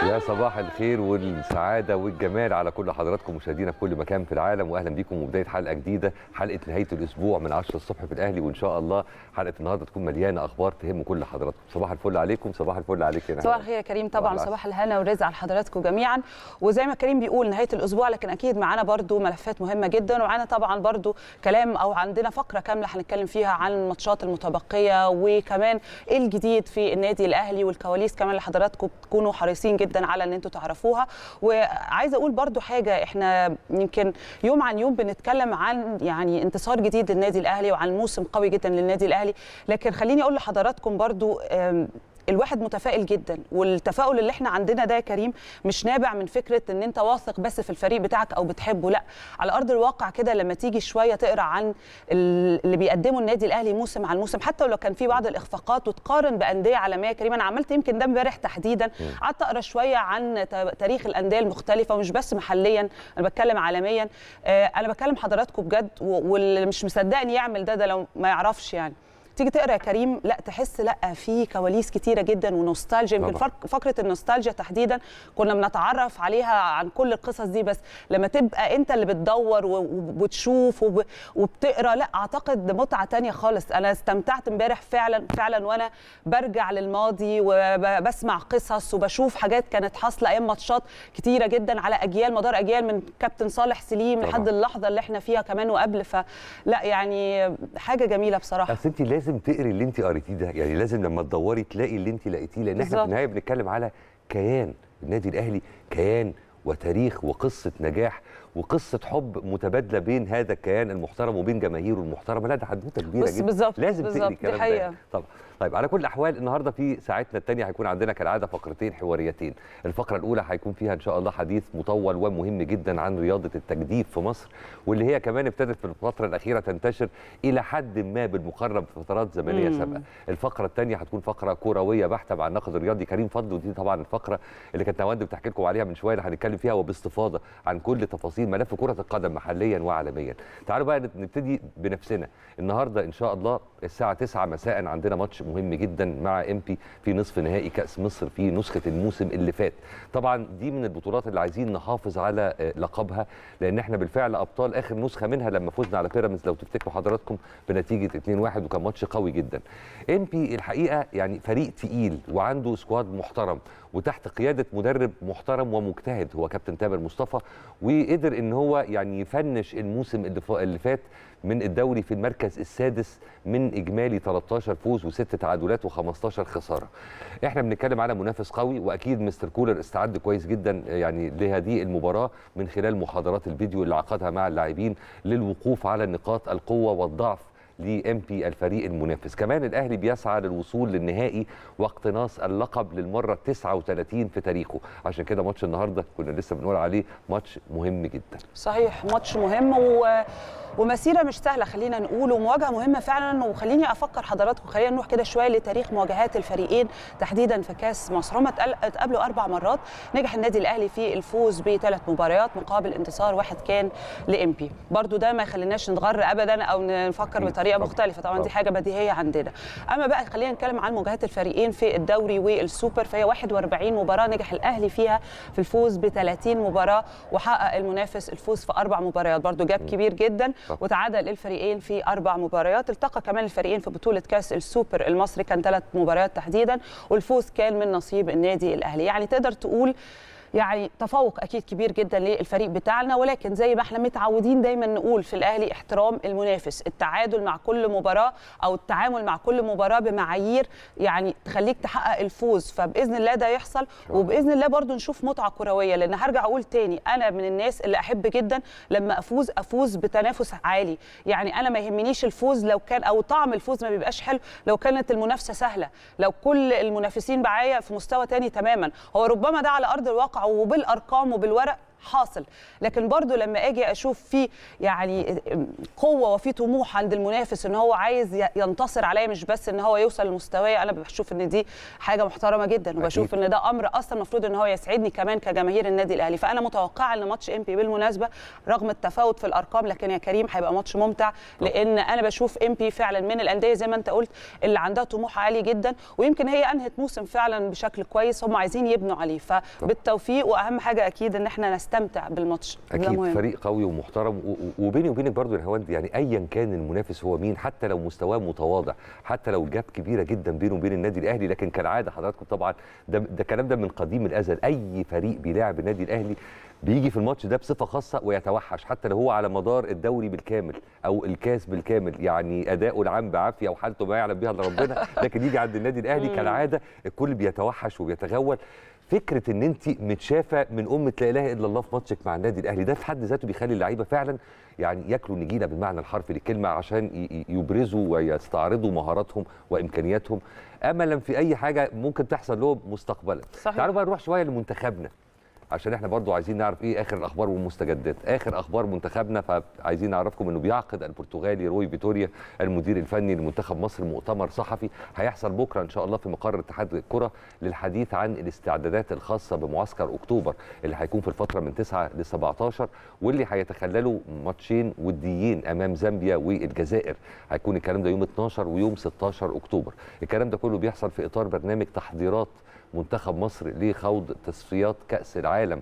يا صباح الخير والسعاده والجمال على كل حضراتكم مشاهدينا في كل مكان في العالم واهلا بيكم وبدايه حلقه جديده حلقه نهايه الاسبوع من 10 الصبح في الاهلي وان شاء الله حلقه النهارده تكون مليانه اخبار تهم كل حضراتكم صباح الفل عليكم صباح الفل عليك يا صباح الخير يا كريم طبعا صباح الهنا والرزق على حضراتكم جميعا وزي ما كريم بيقول نهايه الاسبوع لكن اكيد معانا برضو ملفات مهمه جدا ومعانا طبعا برضو كلام او عندنا فقره كامله هنتكلم فيها عن الماتشات المتبقيه وكمان ايه الجديد في النادي الاهلي والكواليس كمان لحضراتكم تكونوا حريصين جدا على ان انتم تعرفوها وعايزه اقول برضو حاجه احنا يمكن يوم عن يوم بنتكلم عن يعني انتصار جديد للنادي الاهلي وعن موسم قوي جدا للنادي الاهلي لكن خليني اقول لحضراتكم برضو الواحد متفائل جدا والتفاؤل اللي احنا عندنا ده يا كريم مش نابع من فكره ان انت واثق بس في الفريق بتاعك او بتحبه لا على ارض الواقع كده لما تيجي شويه تقرا عن اللي بيقدمه النادي الاهلي موسم عن موسم حتى ولو كان في بعض الاخفاقات وتقارن بانديه عالميه يا كريم انا عملت يمكن ده امبارح تحديدا قعدت اقرا شويه عن تاريخ الانديه المختلفه ومش بس محليا انا بتكلم عالميا انا بكلم حضراتكم بجد واللي مش مصدقني يعمل ده ده لو ما يعرفش يعني تيجي تقرا يا كريم لا تحس لا في كواليس كتيره جدا ونوستالجيا يمكن فقره النوستالجيا تحديدا كنا بنتعرف عليها عن كل القصص دي بس لما تبقى انت اللي بتدور وبتشوف وبتقرا لا اعتقد متعه تانية خالص انا استمتعت امبارح فعلا فعلا وانا برجع للماضي وبسمع قصص وبشوف حاجات كانت حاصله ايام ماتشات كتيره جدا على اجيال مدار اجيال من كابتن صالح سليم طبعا. لحد اللحظه اللي احنا فيها كمان وقبل فلا يعني حاجه جميله بصراحه بس انت لازم لازم تقري اللي انت قريتيه ده يعني لازم لما تدوري تلاقي اللي انت لقيتيه لان احنا في النهايه بنتكلم على كيان النادي الاهلي كيان وتاريخ وقصه نجاح وقصه حب متبادله بين هذا الكيان المحترم وبين جماهيره المحترمه لا ده حدوته كبيره جدا بالزبط لازم بالزبط تقري الكلام دي حقيقة. ده طبعا طيب على كل الاحوال النهارده في ساعتنا الثانيه هيكون عندنا كالعاده فقرتين حواريتين الفقره الاولى هيكون فيها ان شاء الله حديث مطول ومهم جدا عن رياضه التجديف في مصر واللي هي كمان ابتدت في الفتره الاخيره تنتشر الى حد ما بالمقارنه بفترات زمنيه سابقه الفقره الثانيه هتكون فقره كرويه بحته مع الناقد الرياضي كريم فضل ودي طبعا الفقره اللي كانت نواند بتحكي لكم عليها من شويه اللي هنتكلم فيها وباستفاضه عن كل تفاصيل ملف كره القدم محليا وعالميا تعالوا بقى نبتدي بنفسنا النهارده ان شاء الله الساعه 9 مساء عندنا ماتش مهم جدا مع امبي في نصف نهائي كاس مصر في نسخه الموسم اللي فات طبعا دي من البطولات اللي عايزين نحافظ على لقبها لان احنا بالفعل ابطال اخر نسخه منها لما فزنا على بيراميدز لو تفتكروا حضراتكم بنتيجه 2-1 وكان ماتش قوي جدا امبي الحقيقه يعني فريق تقيل وعنده سكواد محترم وتحت قياده مدرب محترم ومجتهد هو كابتن تامر مصطفى وقدر ان هو يعني يفنش الموسم اللي, اللي فات من الدوري في المركز السادس من اجمالي 13 فوز وست تعادلات و15 خساره. احنا بنتكلم على منافس قوي واكيد مستر كولر استعد كويس جدا يعني لهذه المباراه من خلال محاضرات الفيديو اللي عقدها مع اللاعبين للوقوف على نقاط القوه والضعف لام بي الفريق المنافس كمان الاهلي بيسعى للوصول للنهائي واقتناص اللقب للمره 39 في تاريخه عشان كده ماتش النهارده كنا لسه بنقول عليه ماتش مهم جدا صحيح ماتش مهم و... ومسيره مش سهله خلينا نقول ومواجهه مهمه فعلا وخليني افكر حضراتكم خلينا نروح كده شويه لتاريخ مواجهات الفريقين تحديدا في كاس مصر هم اتقابلوا اربع مرات نجح النادي الاهلي في الفوز بثلاث مباريات مقابل انتصار واحد كان لامبي برضو ده ما يخليناش نتغر ابدا او نفكر بطريقه مختلفه طبعا دي حاجه بديهيه عندنا اما بقى خلينا نتكلم عن مواجهات الفريقين في الدوري والسوبر فهي 41 مباراه نجح الاهلي فيها في الفوز ب 30 مباراه وحقق المنافس الفوز في اربع مباريات برضو جاب كبير جدا وتعادل الفريقين في اربع مباريات التقى كمان الفريقين في بطوله كاس السوبر المصري كان ثلاث مباريات تحديدا والفوز كان من نصيب النادي الاهلي يعني تقدر تقول يعني تفوق اكيد كبير جدا للفريق بتاعنا ولكن زي ما احنا متعودين دايما نقول في الاهلي احترام المنافس التعادل مع كل مباراه او التعامل مع كل مباراه بمعايير يعني تخليك تحقق الفوز فباذن الله ده يحصل وباذن الله برضو نشوف متعه كرويه لان هرجع اقول تاني انا من الناس اللي احب جدا لما افوز افوز بتنافس عالي يعني انا ما يهمنيش الفوز لو كان او طعم الفوز ما بيبقاش حلو لو كانت المنافسه سهله لو كل المنافسين معايا في مستوى تاني تماما هو ربما ده على ارض الواقع وبالارقام وبالورق حاصل لكن برضو لما اجي اشوف في يعني قوه وفي طموح عند المنافس ان هو عايز ينتصر عليا مش بس ان هو يوصل لمستواي انا بشوف ان دي حاجه محترمه جدا وبشوف ان ده امر اصلا المفروض ان هو يسعدني كمان كجماهير النادي الاهلي فانا متوقعه ان ماتش ام بي بالمناسبه رغم التفاوت في الارقام لكن يا كريم هيبقى ماتش ممتع لان انا بشوف ام بي فعلا من الانديه زي ما انت قلت اللي عندها طموح عالي جدا ويمكن هي انهت موسم فعلا بشكل كويس هم عايزين يبنوا عليه فبالتوفيق واهم حاجه اكيد ان احنا نستمتع بالماتش اكيد فريق قوي ومحترم وبيني وبينك برضو يا هوند يعني ايا كان المنافس هو مين حتى لو مستواه متواضع حتى لو جاب كبيره جدا بينه وبين النادي الاهلي لكن كالعاده حضراتكم طبعا ده ده الكلام ده من قديم الازل اي فريق بيلاعب النادي الاهلي بيجي في الماتش ده بصفه خاصه ويتوحش حتى لو هو على مدار الدوري بالكامل او الكاس بالكامل يعني اداؤه العام بعافيه وحالته ما يعلم بها الا ربنا لكن يجي عند النادي الاهلي كالعاده الكل بيتوحش وبيتغول فكره ان انت متشافه من امه لا اله الا الله في ماتشك مع النادي الاهلي ده في حد ذاته بيخلي اللعيبه فعلا يعني ياكلوا النجيله بالمعنى الحرفي للكلمه عشان يبرزوا ويستعرضوا مهاراتهم وامكانياتهم املا في اي حاجه ممكن تحصل لهم مستقبلا صحيح. تعالوا بقى نروح شويه لمنتخبنا عشان احنا برضو عايزين نعرف ايه اخر الاخبار والمستجدات اخر اخبار منتخبنا فعايزين نعرفكم انه بيعقد البرتغالي روي فيتوريا المدير الفني لمنتخب مصر مؤتمر صحفي هيحصل بكره ان شاء الله في مقر اتحاد الكره للحديث عن الاستعدادات الخاصه بمعسكر اكتوبر اللي هيكون في الفتره من 9 ل 17 واللي هيتخللوا ماتشين وديين امام زامبيا والجزائر هيكون الكلام ده يوم 12 ويوم 16 اكتوبر الكلام ده كله بيحصل في اطار برنامج تحضيرات منتخب مصر لخوض تصفيات كأس العالم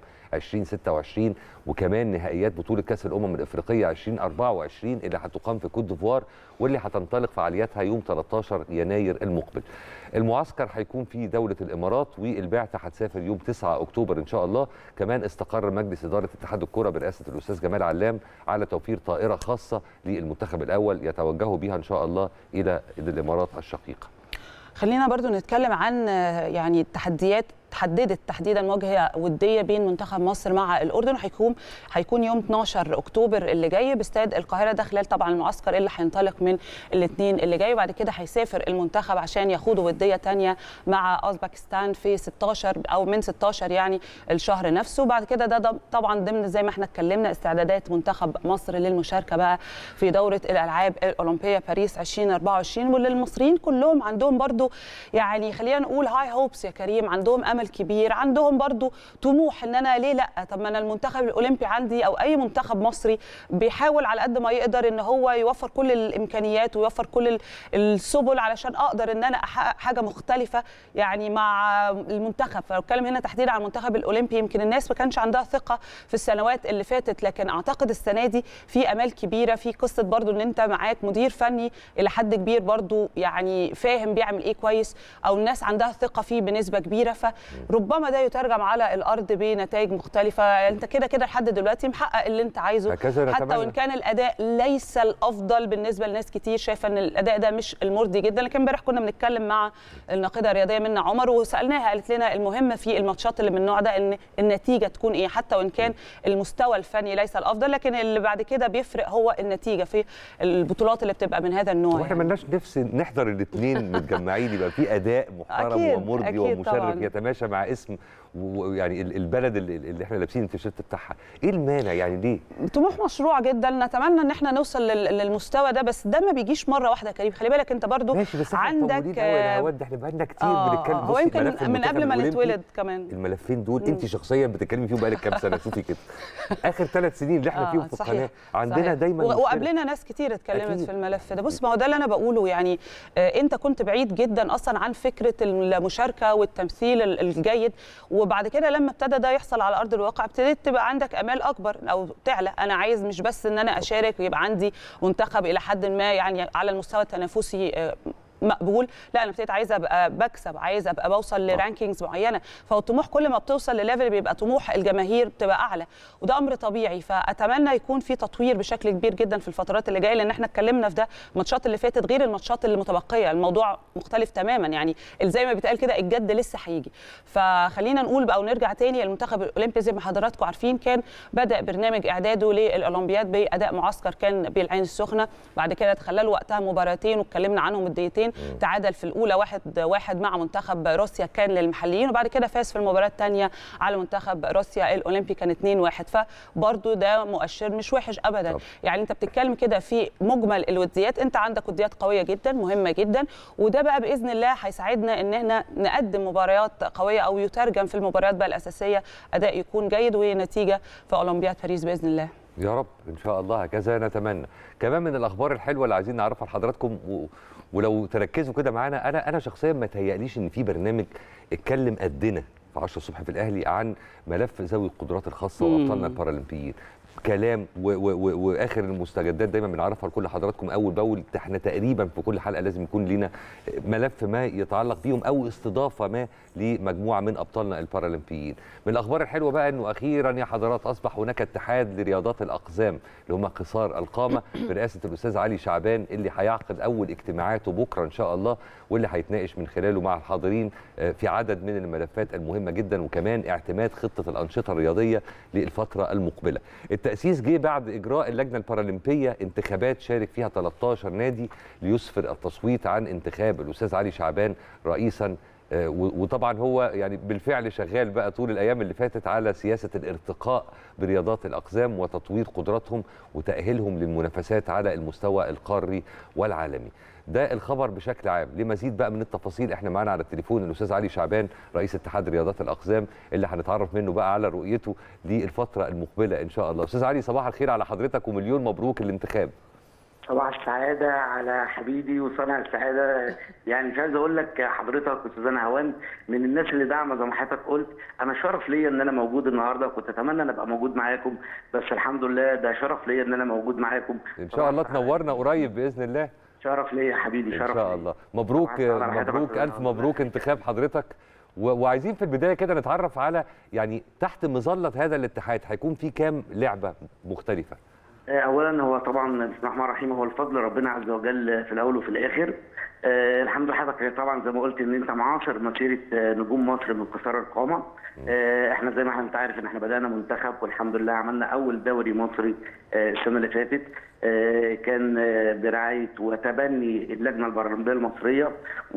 2026 وكمان نهائيات بطولة كأس الأمم الإفريقية 2024 اللي هتقام في كوت ديفوار واللي هتنطلق فعالياتها يوم 13 يناير المقبل. المعسكر هيكون في دولة الإمارات والبعثة هتسافر يوم 9 أكتوبر إن شاء الله كمان استقر مجلس إدارة اتحاد الكرة برئاسة الأستاذ جمال علام على توفير طائرة خاصة للمنتخب الأول يتوجهوا بها إن شاء الله إلى الإمارات الشقيقة. خلينا برضو نتكلم عن يعني التحديات تحددت تحديدا مواجهه وديه بين منتخب مصر مع الاردن هيكون هيكون يوم 12 اكتوبر اللي جاي باستاد القاهره ده خلال طبعا المعسكر اللي هينطلق من الاثنين اللي جاي وبعد كده هيسافر المنتخب عشان يخوضوا وديه ثانيه مع اوزبكستان في 16 او من 16 يعني الشهر نفسه وبعد كده ده, ده طبعا ضمن زي ما احنا اتكلمنا استعدادات منتخب مصر للمشاركه بقى في دوره الالعاب الاولمبيه باريس 2024 واللي المصريين كلهم عندهم برضو يعني خلينا نقول هاي هوبس يا كريم عندهم امل كبير عندهم برضو طموح ان انا ليه لا طب ما انا المنتخب الاولمبي عندي او اي منتخب مصري بيحاول على قد ما يقدر ان هو يوفر كل الامكانيات ويوفر كل السبل علشان اقدر ان انا احقق حاجه مختلفه يعني مع المنتخب فبتكلم هنا تحديدا عن المنتخب الاولمبي يمكن الناس ما كانش عندها ثقه في السنوات اللي فاتت لكن اعتقد السنه دي في امال كبيره في قصه برضو ان انت معاك مدير فني الى حد كبير برضو يعني فاهم بيعمل ايه كويس او الناس عندها ثقه فيه بنسبه كبيره ف ربما ده يترجم على الارض بنتائج مختلفه انت كده كده لحد دلوقتي محقق اللي انت عايزه حتى وان كان الاداء ليس الافضل بالنسبه لناس كتير شايفه ان الاداء ده مش المرضي جدا لكن امبارح كنا بنتكلم مع الناقده الرياضيه منى عمر وسالناها قالت لنا المهم في الماتشات اللي من النوع ده ان النتيجه تكون ايه حتى وان كان المستوى الفني ليس الافضل لكن اللي بعد كده بيفرق هو النتيجه في البطولات اللي بتبقى من هذا النوع واحنا يعني. مالناش نفس نحضر الاثنين متجمعين يبقى في اداء محترم أكيد ومرضي أكيد ومشرف طبعاً. يتماشى مع اسم ويعني البلد اللي, اللي احنا لابسين التيشيرت بتاعها ايه المانع يعني ليه طموح مشروع جدا نتمنى ان احنا نوصل لل- للمستوى ده بس ده ما بيجيش مره واحده يا كريم خلي بالك انت برضو ماشي بس احنا عندك مطولين قوي يا هواد احنا بقالنا كتير آه، بنتكلم هو بصي، يمكن ملف من المنتخب قبل ما الأولمبي، نتولد كمان الملفين دول انت شخصيا بتتكلمي فيهم بقالك كام سنه شوفي كده اخر ثلاث سنين اللي احنا آه، فيهم في صحيح، القناه عندنا صحيح. دايما و- مشكلة. وقبلنا ناس كتير اتكلمت أكيد. في الملف ده بص ما هو ده اللي انا بقوله يعني آه، انت كنت بعيد جدا اصلا عن فكره المشاركه والتمثيل ال- الجيد وبعد كده لما ابتدى ده يحصل على ارض الواقع ابتديت تبقى عندك امال اكبر او تعلى انا عايز مش بس ان انا اشارك ويبقى عندي منتخب الى حد ما يعني على المستوى التنافسي آه، مقبول لا انا ابتديت عايزه ابقى بكسب عايزه ابقى بوصل لرانكينجز معينه فالطموح كل ما بتوصل لليفل بيبقى طموح الجماهير بتبقى اعلى وده امر طبيعي فاتمنى يكون في تطوير بشكل كبير جدا في الفترات اللي جايه لان احنا اتكلمنا في ده الماتشات اللي فاتت غير الماتشات اللي متبقيه الموضوع مختلف تماما يعني زي ما بيتقال كده الجد لسه هيجي فخلينا نقول بقى ونرجع تاني المنتخب الاولمبي زي ما حضراتكم عارفين كان بدا برنامج اعداده للاولمبياد باداء معسكر كان بالعين السخنه بعد كده تخللوا وقتها مباراتين واتكلمنا عنهم الدقيقتين مباراتين تعادل في الاولى واحد واحد مع منتخب روسيا كان للمحليين وبعد كده فاز في المباراه الثانيه على منتخب روسيا الاولمبي كان 2 1 فبرضه ده مؤشر مش وحش ابدا طب. يعني انت بتتكلم كده في مجمل الوديات انت عندك وديات قويه جدا مهمه جدا وده بقى باذن الله هيساعدنا ان احنا نقدم مباريات قويه او يترجم في المباريات بقى الاساسيه اداء يكون جيد ونتيجه في اولمبياد باريس باذن الله يا رب ان شاء الله هكذا نتمنى كمان من الاخبار الحلوه اللي عايزين نعرفها لحضراتكم و... ولو تركزوا كده معانا انا انا شخصيا ما تهيأليش ان في برنامج اتكلم قدنا في 10 الصبح في الاهلي عن ملف ذوي القدرات الخاصه مم. وابطالنا البارالمبيين كلام و و و واخر المستجدات دايما بنعرفها لكل حضراتكم اول باول احنا تقريبا في كل حلقه لازم يكون لينا ملف ما يتعلق بيهم او استضافه ما لمجموعه من ابطالنا البارالمبيين من الاخبار الحلوه بقى انه اخيرا يا حضرات اصبح هناك اتحاد لرياضات الاقزام اللي هم قصار القامه برئاسه الاستاذ علي شعبان اللي هيعقد اول اجتماعاته بكره ان شاء الله واللي هيتناقش من خلاله مع الحاضرين آه، في عدد من الملفات المهمه جدا وكمان اعتماد خطه الانشطه الرياضيه للفتره المقبله. التاسيس جه بعد اجراء اللجنه البارالمبيه انتخابات شارك فيها 13 نادي ليسفر التصويت عن انتخاب الاستاذ علي شعبان رئيسا آه، و- وطبعا هو يعني بالفعل شغال بقى طول الايام اللي فاتت على سياسه الارتقاء برياضات الاقزام وتطوير قدراتهم وتاهيلهم للمنافسات على المستوى القاري والعالمي. ده الخبر بشكل عام لمزيد بقى من التفاصيل احنا معانا على التليفون الاستاذ علي شعبان رئيس اتحاد رياضات الاقزام اللي هنتعرف منه بقى على رؤيته للفتره المقبله ان شاء الله استاذ علي صباح الخير على حضرتك ومليون مبروك الانتخاب صباح السعادة على حبيبي وصانع السعادة يعني مش عايز أقول لك حضرتك أستاذ هوان من الناس اللي داعمة زي ما حضرتك قلت أنا شرف ليا إن أنا موجود النهاردة كنت أتمنى أن أبقى موجود معاكم بس الحمد لله ده شرف ليا إن أنا موجود معاكم ان شاء الله تنورنا قريب باذن الله شرف ليا يا حبيبي ان شرف شاء ليا. الله مبروك طبعاً على حضرتك مبروك أستاذ الف هوان. مبروك انتخاب حضرتك و- وعايزين في البدايه كده نتعرف على يعني تحت مظله هذا الاتحاد هيكون في كام لعبه مختلفه اولا هو طبعا بسم الله الرحمن الرحيم هو الفضل ربنا عز وجل في الاول وفي الاخر آه الحمد لله حضرتك طبعا زي ما قلت ان انت معاصر مسيره آه، نجوم مصر من قصار القامه آه احنا زي ما احنا انت عارف ان احنا بدانا منتخب والحمد لله عملنا اول دوري مصري آه السنه اللي فاتت آه كان آه برعايه وتبني اللجنه البرلمانيه المصريه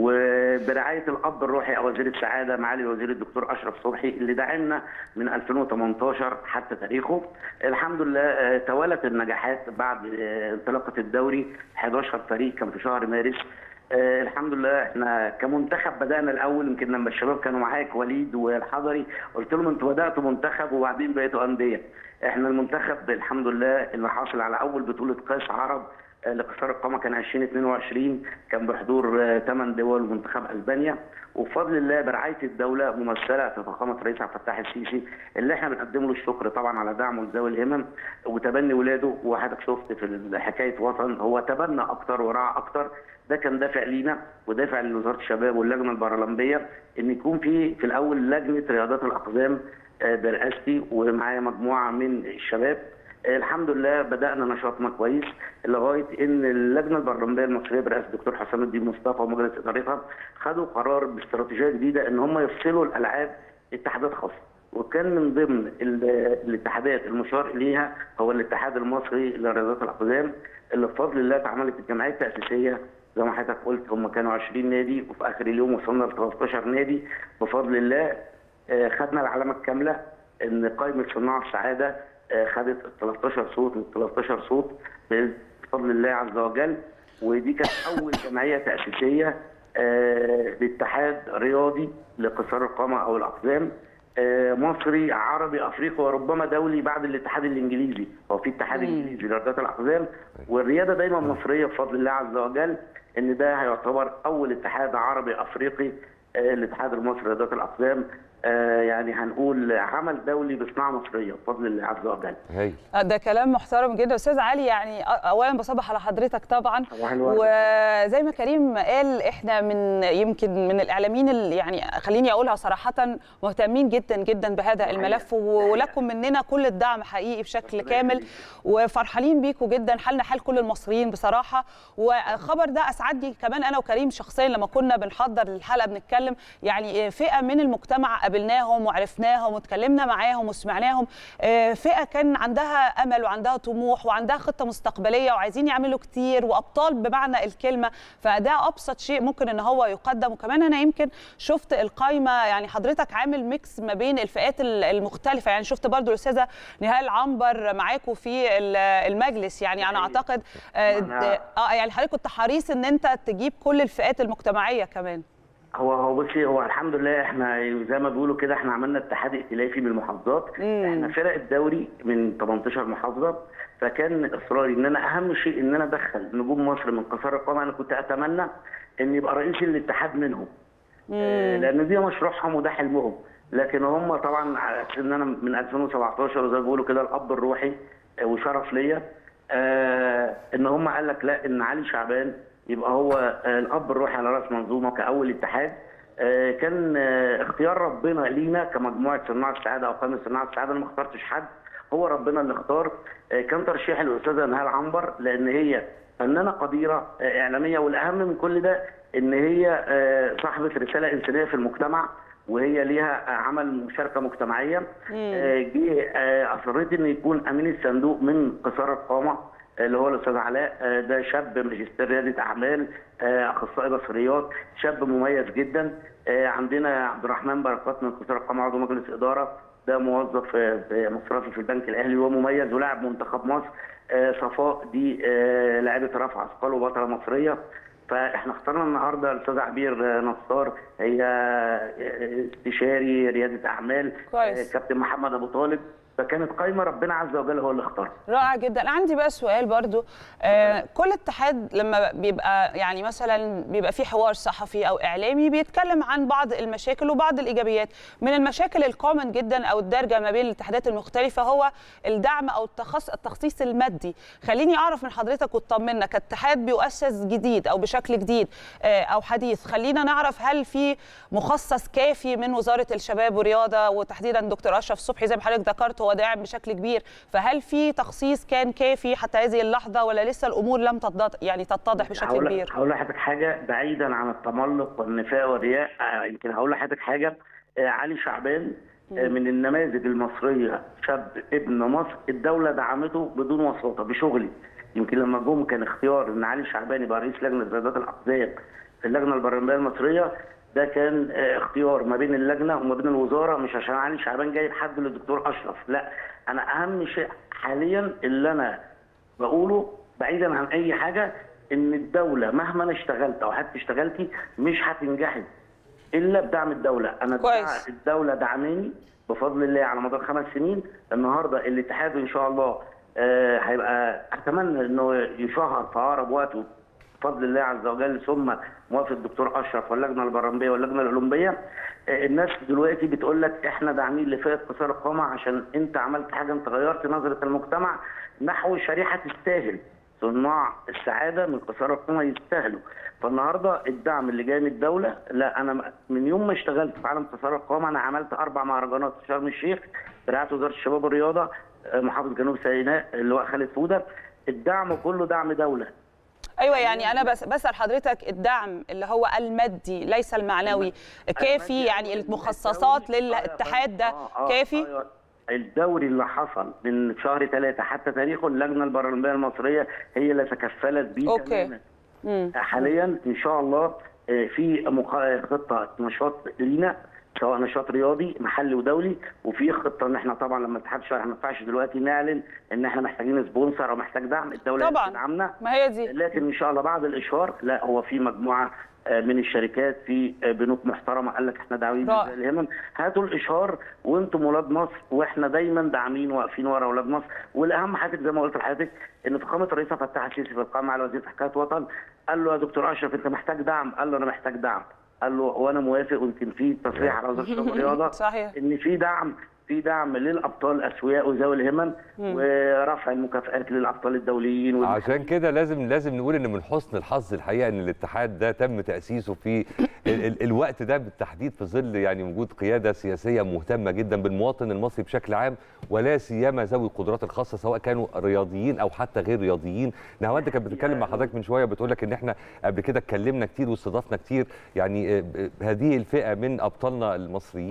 وبرعايه الاب الروحي او وزير السعاده معالي الوزير الدكتور اشرف صبحي اللي دعمنا من 2018 حتى تاريخه الحمد لله آه، توالت النجاحات بعد آه، انطلاقه الدوري 11 فريق كان في شهر مارس آه الحمد لله احنا كمنتخب بدانا الاول يمكن لما الشباب كانوا معاك وليد والحضري قلت لهم انتوا بداتوا منتخب وبعدين بقيتوا انديه احنا المنتخب الحمد لله اللي حاصل على اول بطوله كاس عرب آه، لقصار القامه كان 2022 كان بحضور 8 دول ومنتخب اسبانيا وبفضل الله برعايه الدوله ممثله في فخامه الرئيس عبد الفتاح السيسي اللي احنا بنقدم له الشكر طبعا على دعمه لذوي الهمم وتبني ولاده وحضرتك شفت في حكايه وطن هو تبنى اكتر ورعى اكتر ده كان دافع لينا ودافع لوزاره الشباب واللجنه البرلمانيه ان يكون في في الاول لجنه رياضات الاقزام آه، برئاستي ومعايا مجموعه من الشباب آه، الحمد لله بدانا نشاطنا كويس لغايه ان اللجنه البرلمانيه المصريه برئاسه الدكتور حسام الدين مصطفى ومجلس ادارتها خدوا قرار باستراتيجيه جديده ان هم يفصلوا الالعاب اتحادات خاصه وكان من ضمن ال- الاتحادات المشار اليها هو الاتحاد المصري لرياضات الاقزام اللي بفضل الله اتعملت الجمعيه التاسيسيه زي ما حضرتك قلت هم كانوا 20 نادي وفي اخر اليوم وصلنا ل 13 نادي بفضل الله آه، خدنا العلامه الكامله ان قائمه صناع السعاده آه، خدت 13 صوت من 13 صوت بفضل الله عز وجل ودي كانت اول جمعيه تاسيسيه آه، لاتحاد رياضي لقصار القامه او الاقزام آه، مصري عربي افريقي وربما دولي بعد الاتحاد الانجليزي هو في اتحاد انجليزي لرياضات الاقزام والرياده دايما مصريه بفضل الله عز وجل ان ده هيعتبر اول اتحاد عربي افريقي آه، الاتحاد المصري لرياضات الاقزام آه، يعني هنقول عمل دولي بصناعه مصريه بفضل الله عز وجل هاي ده كلام محترم جدا استاذ علي يعني أ- اولا بصبح على حضرتك طبعا صباح الورد. وزي ما كريم قال احنا من يمكن من الاعلاميين اللي يعني خليني اقولها صراحه مهتمين جدا جدا بهذا الملف و- ولكم مننا كل الدعم حقيقي بشكل كامل وفرحانين بيكم جدا حالنا حال كل المصريين بصراحه وخبر ده اسعدني كمان انا وكريم شخصيا لما كنا بنحضر الحلقه بنتكلم يعني فئه من المجتمع قابلناهم وعرفناهم واتكلمنا معاهم وسمعناهم آه، فئه كان عندها امل وعندها طموح وعندها خطه مستقبليه وعايزين يعملوا كتير وابطال بمعنى الكلمه فده ابسط شيء ممكن ان هو يقدم وكمان انا يمكن شفت القايمه يعني حضرتك عامل ميكس ما بين الفئات ال- المختلفه يعني شفت برضو الاستاذه نهال عنبر معاكم في ال- المجلس يعني انا اعتقد آه، أنا- اه يعني حضرتك كنت حريص ان انت تجيب كل الفئات المجتمعيه كمان هو هو بصي هو الحمد لله احنا زي ما بيقولوا كده احنا عملنا اتحاد ائتلافي بالمحافظات احنا فرق الدوري من 18 محافظه فكان اصراري ان انا اهم شيء ان انا ادخل نجوم مصر من قصار القامه انا كنت اتمنى ان يبقى رئيس الاتحاد منهم آه، لان دي مشروعهم وده حلمهم لكن هم طبعا على أساس ان انا من 2017 وزي ما بيقولوا كده الاب الروحي آه، وشرف ليا آه، ان هم قال لك لا ان علي شعبان يبقى هو آه، الاب الروحي على راس منظومه كاول اتحاد آه، كان آه، اختيار ربنا لينا كمجموعه صناع السعاده او قائمه صناع السعاده انا ما اخترتش حد هو ربنا اللي اختار آه، كان ترشيح الاستاذه نهال عنبر لان هي فنانه قديره آه، اعلاميه والاهم من كل ده ان هي آه، صاحبه رساله انسانيه في المجتمع وهي ليها آه، عمل مشاركه مجتمعيه آه، جه آه، اصريت ان يكون امين الصندوق من قصار القامه اللي هو الاستاذ علاء آه، ده شاب ماجستير رياده اعمال آه، اخصائي بصريات شاب مميز جدا آه، عندنا عبد الرحمن بركات من قصار القامه عضو مجلس اداره ده موظف آه، في مصرفي في البنك الاهلي ومميز ولاعب منتخب مصر آه، صفاء دي آه، لاعبه رفع اثقال وبطله مصريه فاحنا اخترنا النهارده الاستاذ عبير آه، نصار هي آه، استشاري رياده اعمال كويس. آه، كابتن محمد ابو طالب فكانت قايمه ربنا عز وجل هو اللي اختارها رائع جدا أنا عندي بقى سؤال برضو آه كل اتحاد لما بيبقى يعني مثلا بيبقى في حوار صحفي او اعلامي بيتكلم عن بعض المشاكل وبعض الايجابيات من المشاكل الكومن جدا او الدارجه ما بين الاتحادات المختلفه هو الدعم او التخص التخصيص المادي خليني اعرف من حضرتك وتطمنا كاتحاد بيؤسس جديد او بشكل جديد آه او حديث خلينا نعرف هل في مخصص كافي من وزاره الشباب والرياضه وتحديدا دكتور اشرف صبحي زي ما حضرتك ذكرت هو داعم بشكل كبير فهل في تخصيص كان كافي حتى هذه اللحظه ولا لسه الامور لم تتضح يعني تتضح بشكل هقول- كبير هقول لحضرتك حاجه بعيدا عن التملق والنفاق والرياء آه، يمكن هقول لحضرتك حاجه آه، علي شعبان آه، من النماذج المصريه شاب ابن مصر الدوله دعمته بدون وساطه بشغلي يمكن لما جم كان اختيار ان علي شعبان يبقى رئيس لجنه زيادات الاقسام في اللجنه البرلمانيه المصريه ده كان آه، اختيار ما بين اللجنه وما بين الوزاره مش عشان علي شعبان جايب حد للدكتور اشرف لا انا اهم شيء حاليا اللي انا بقوله بعيدا عن اي حاجه ان الدوله مهما انا اشتغلت او حتى اشتغلتي مش هتنجحي الا بدعم الدوله انا كويس. الدوله دعماني بفضل الله على مدار خمس سنين النهارده الاتحاد ان شاء الله آه، هيبقى اتمنى انه يشهر في اقرب وقت بفضل الله عز وجل ثم موافق الدكتور اشرف واللجنه البرلمانيه واللجنه الاولمبيه آه، الناس دلوقتي بتقول لك احنا داعمين لفئه قصار القامه عشان انت عملت حاجه انت غيرت نظره المجتمع نحو شريحه تستاهل صناع السعاده من قصار القامه يستاهلوا فالنهارده الدعم اللي جاي من الدوله لا انا من يوم ما اشتغلت في عالم قصار القامه انا عملت اربع مهرجانات في شرم الشيخ برعايه وزاره الشباب والرياضه آه، محافظه جنوب سيناء اللواء خالد فوده الدعم كله دعم دوله ايوه يعني انا بس بسال حضرتك الدعم اللي هو المادي ليس المعنوي كافي يعني المخصصات للاتحاد ده آه، آه، كافي أيوة. الدوري اللي حصل من شهر ثلاثة حتى تاريخه اللجنة البرلمانية المصرية هي اللي تكفلت بيه أوكي. تماماً. مم. حاليا ان شاء الله آه، في مقا- خطه نشاط لينا سواء نشاط رياضي محلي ودولي وفي خطه ان احنا طبعا لما الاتحاد الشرعي ما ينفعش دلوقتي نعلن ان احنا محتاجين سبونسر او محتاج دعم الدوله طبعا تدعمنا ما هي دي لكن ان شاء الله بعد الاشهار لا هو في مجموعه آه، من الشركات في آه، بنوك محترمه قال لك احنا داعمين رائع. بذات الهمم هاتوا الاشهار وانتم ولاد مصر واحنا دايما داعمين واقفين ورا ولاد مصر والاهم حضرتك زي ما قلت لحضرتك ان فخامه الرئيس عبد الفتاح السيسي في القائمه على وزير حكايه وطن قال له يا دكتور اشرف انت محتاج دعم قال له انا محتاج دعم قال له وانا موافق ويمكن في تصريح على وزاره الشباب والرياضه صحيح ان في دعم في دعم للابطال الاسوياء وذوي الهمم ورفع المكافآت للابطال الدوليين والمحليين. عشان كده لازم لازم نقول ان من حسن الحظ الحقيقه ان الاتحاد ده تم تاسيسه في ال ال الوقت ده بالتحديد في ظل يعني وجود قياده سياسيه مهتمه جدا بالمواطن المصري بشكل عام ولا سيما ذوي القدرات الخاصه سواء كانوا رياضيين او حتى غير رياضيين نهاوند كانت بتتكلم مع حضرتك من شويه بتقول لك ان احنا قبل كده اتكلمنا كتير واستضفنا كتير يعني آه، آه، هذه الفئه من ابطالنا المصريين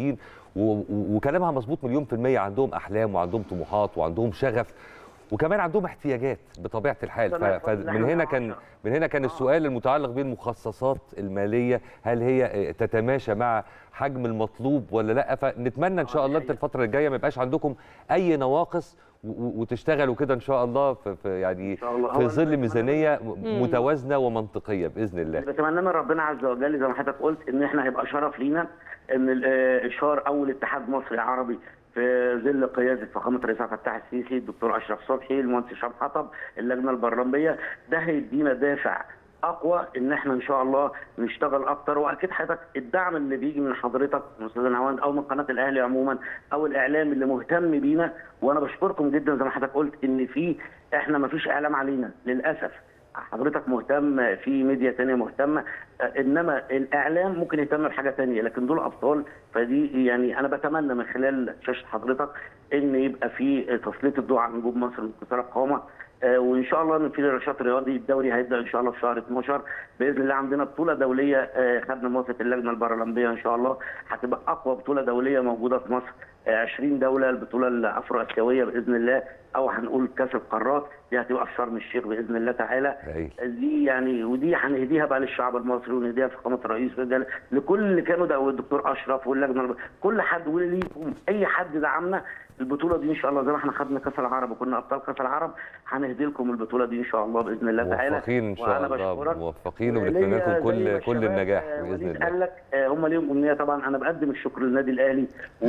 و- و- وكلامها مظبوط مليون في المية عندهم أحلام وعندهم طموحات وعندهم شغف وكمان عندهم احتياجات بطبيعة الحال ف- تمام. فمن إحنا هنا مع كان عشرة. من هنا كان السؤال المتعلق بالمخصصات المالية هل هي آه، تتماشى مع حجم المطلوب ولا لا فنتمنى ان شاء الله انت الفترة الجاية ما يبقاش عندكم اي نواقص و- و- وتشتغلوا كده ان شاء الله في في يعني شاء الله. في هو ظل أنا- ميزانية متوازنة ومنطقية بإذن الله اللي بتمناه من ربنا عز وجل زي ما حضرتك قلت ان احنا هيبقى شرف لينا ان ال- آه، اشهار اول اتحاد مصري عربي في ظل قياده فخامه الرئيس عبد الفتاح السيسي الدكتور اشرف صبحي المهندس هشام حطب اللجنه البرلمانيه ده هيدينا دافع اقوى ان احنا ان شاء الله نشتغل اكتر واكيد حضرتك الدعم اللي بيجي من حضرتك من استاذ نعوان او من قناه الاهلي عموما او الاعلام اللي مهتم بينا وانا بشكركم جدا زي ما حضرتك قلت ان في احنا ما فيش اعلام علينا للاسف حضرتك مهتم في ميديا تانية مهتمة آه، انما الاعلام ممكن يهتم بحاجة تانية لكن دول ابطال فدي يعني انا بتمنى من خلال شاشة حضرتك ان يبقى في تسليط الضوء على نجوم مصر وانتصار القامة آه، وان شاء الله من في الرشاط الرياضي الدوري هيبدا ان شاء الله في شهر 12 باذن الله عندنا بطوله دوليه آه، خدنا موافقه اللجنه البارالمبيه ان شاء الله هتبقى اقوى بطوله دوليه موجوده في مصر آه، 20 دوله البطوله الافرو اسيويه باذن الله او هنقول كاس القارات دي هتبقى في شرم الشيخ باذن الله تعالى هايل. دي يعني ودي هنهديها بقى للشعب المصري ونهديها في فخامه الرئيس وده لكل اللي كانوا ده والدكتور اشرف واللجنه الب- كل حد وليكم اي حد دعمنا البطوله دي ان شاء الله زي ما احنا خدنا كاس العرب وكنا ابطال كاس العرب هنهدي لكم البطوله دي ان شاء الله باذن الله تعالى موفقين ان شاء وأنا الله بشكرك. موفقين وبنتمنى وليا لكم زي ما كل كل الشباب، النجاح آه، باذن وليد الله قال لك آه، هم ليهم امنيه طبعا انا بقدم الشكر للنادي الاهلي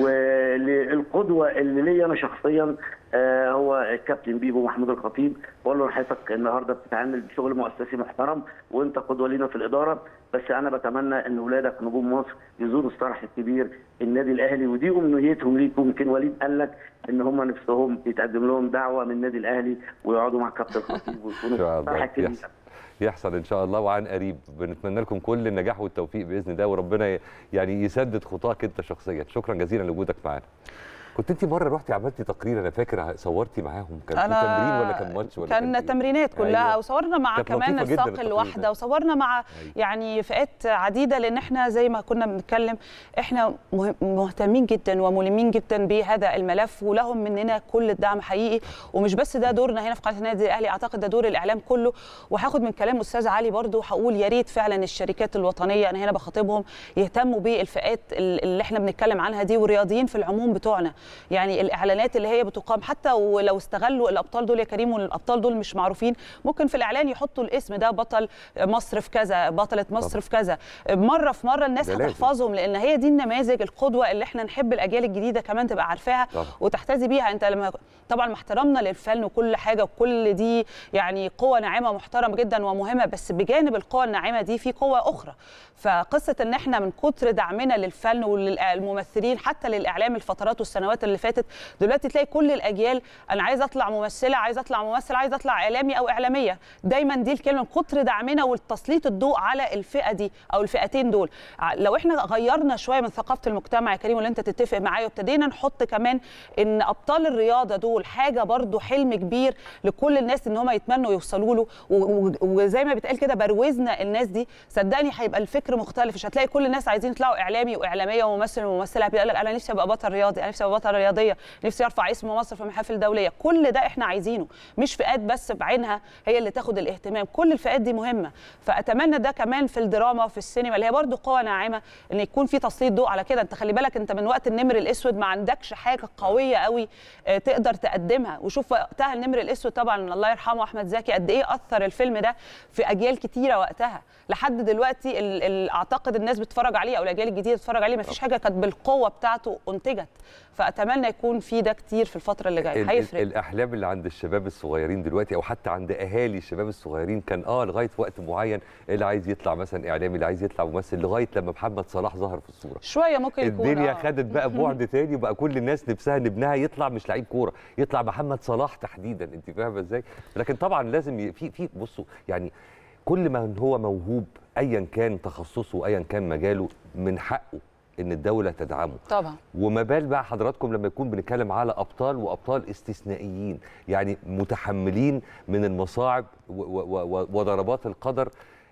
وللقدوه اللي ليا انا شخصيا آه، هو الكابتن بيبو محمود الخطيب بقول له حضرتك النهارده بتتعامل بشغل مؤسسي محترم وانت قدوه لينا في الاداره بس انا بتمنى ان اولادك نجوم مصر يزوروا الصرح الكبير النادي الاهلي ودي امنيتهم ليكم يمكن وليد قال لك ان هم نفسهم يتقدم لهم دعوه من النادي الاهلي ويقعدوا مع كابتن الخطيب ويكونوا ان شاء في الصرح الله الكبير يحصل يحصل ان شاء الله وعن قريب بنتمنى لكم كل النجاح والتوفيق باذن الله وربنا ي- يعني يسدد خطاك انت شخصيا شكرا جزيلا لوجودك معانا كنت انت مره رحتي عملتي تقرير انا فاكر صورتي معاهم كان في تمرين ولا كان ماتش ولا كان إيه؟ تمرينات كلها أيوة. وصورنا مع كانت كمان لطيفة جداً الساق التقرير الواحده ده. وصورنا مع أيوة. يعني فئات عديده لان احنا زي ما كنا بنتكلم احنا مه- مهتمين جدا وملمين جدا بهذا الملف ولهم مننا كل الدعم حقيقي ومش بس ده دورنا هنا في قناه النادي الاهلي اعتقد ده دور الاعلام كله وهاخد من كلام استاذ علي برضو هقول يا ريت فعلا الشركات الوطنيه انا هنا بخاطبهم يهتموا بالفئات ال- اللي احنا بنتكلم عنها دي والرياضيين في العموم بتوعنا يعني الاعلانات اللي هي بتقام حتى ولو استغلوا الابطال دول يا كريم والابطال دول مش معروفين ممكن في الاعلان يحطوا الاسم ده بطل مصر في كذا بطله مصر طبعا. في كذا مره في مره الناس ده لازم. هتحفظهم لان هي دي النماذج القدوه اللي احنا نحب الاجيال الجديده كمان تبقى عارفاها طبعا. وتحتذي بيها انت لما طبعا مع احترامنا للفن وكل حاجه وكل دي يعني قوه ناعمه محترمه جدا ومهمه بس بجانب القوه الناعمه دي في قوه اخرى فقصه ان احنا من كتر دعمنا للفن وللممثلين حتى للاعلام الفترات والسنوات اللي فاتت دلوقتي تلاقي كل الاجيال انا عايز اطلع ممثله عايز اطلع ممثل عايز اطلع اعلامي او اعلاميه دايما دي الكلمه من كتر دعمنا والتسليط الضوء على الفئه دي او الفئتين دول ع- لو احنا غيرنا شويه من ثقافه المجتمع يا كريم واللي انت تتفق معايا وابتدينا نحط كمان ان ابطال الرياضه دول حاجه برضو حلم كبير لكل الناس ان هم يتمنوا يوصلوا له و- و- وزي ما بيتقال كده بروزنا الناس دي صدقني هيبقى الفكر مختلف مش هتلاقي كل الناس عايزين يطلعوا اعلامي واعلاميه وممثل وممثله بيقول لك انا نفسي ابقى بطل رياضي انا نفسي ابقى بطل رياضيه نفسي ارفع اسم مصر في محافل دوليه كل ده احنا عايزينه مش فئات بس بعينها هي اللي تاخد الاهتمام كل الفئات دي مهمه فاتمنى ده كمان في الدراما وفي السينما اللي هي برضو قوه ناعمه ان يكون في تسليط ضوء على كده انت خلي بالك انت من وقت النمر الاسود ما عندكش حاجه قويه قوي آه، تقدر تقدمها وشوف وقتها النمر الاسود طبعا الله يرحمه احمد زكي قد ايه اثر الفيلم ده في اجيال كتيره وقتها لحد دلوقتي ال- ال- اعتقد الناس بتتفرج عليه او الاجيال الجديده بتتفرج عليه ما فيش حاجه كانت بالقوه بتاعته انتجت فاتمنى يكون في ده كتير في الفتره اللي جايه ال- ال- هيفرق الاحلام اللي عند الشباب الصغيرين دلوقتي او حتى عند اهالي الشباب الصغيرين كان اه لغايه وقت معين اللي عايز يطلع مثلا اعلامي اللي عايز يطلع ممثل لغايه لما محمد صلاح ظهر في الصوره شويه ممكن يكون الدنيا آه. خدت بقى بعد تاني وبقى كل الناس نفسها ان ابنها يطلع مش لعيب كوره يطلع محمد صلاح تحديدا انت فاهمه ازاي لكن طبعا لازم ي- في في بصوا يعني كل من هو موهوب ايا كان تخصصه ايا كان مجاله من حقه ان الدوله تدعمه طبعا وما بال بقى حضراتكم لما يكون بنتكلم على ابطال وابطال استثنائيين يعني متحملين من المصاعب و- و- و- وضربات القدر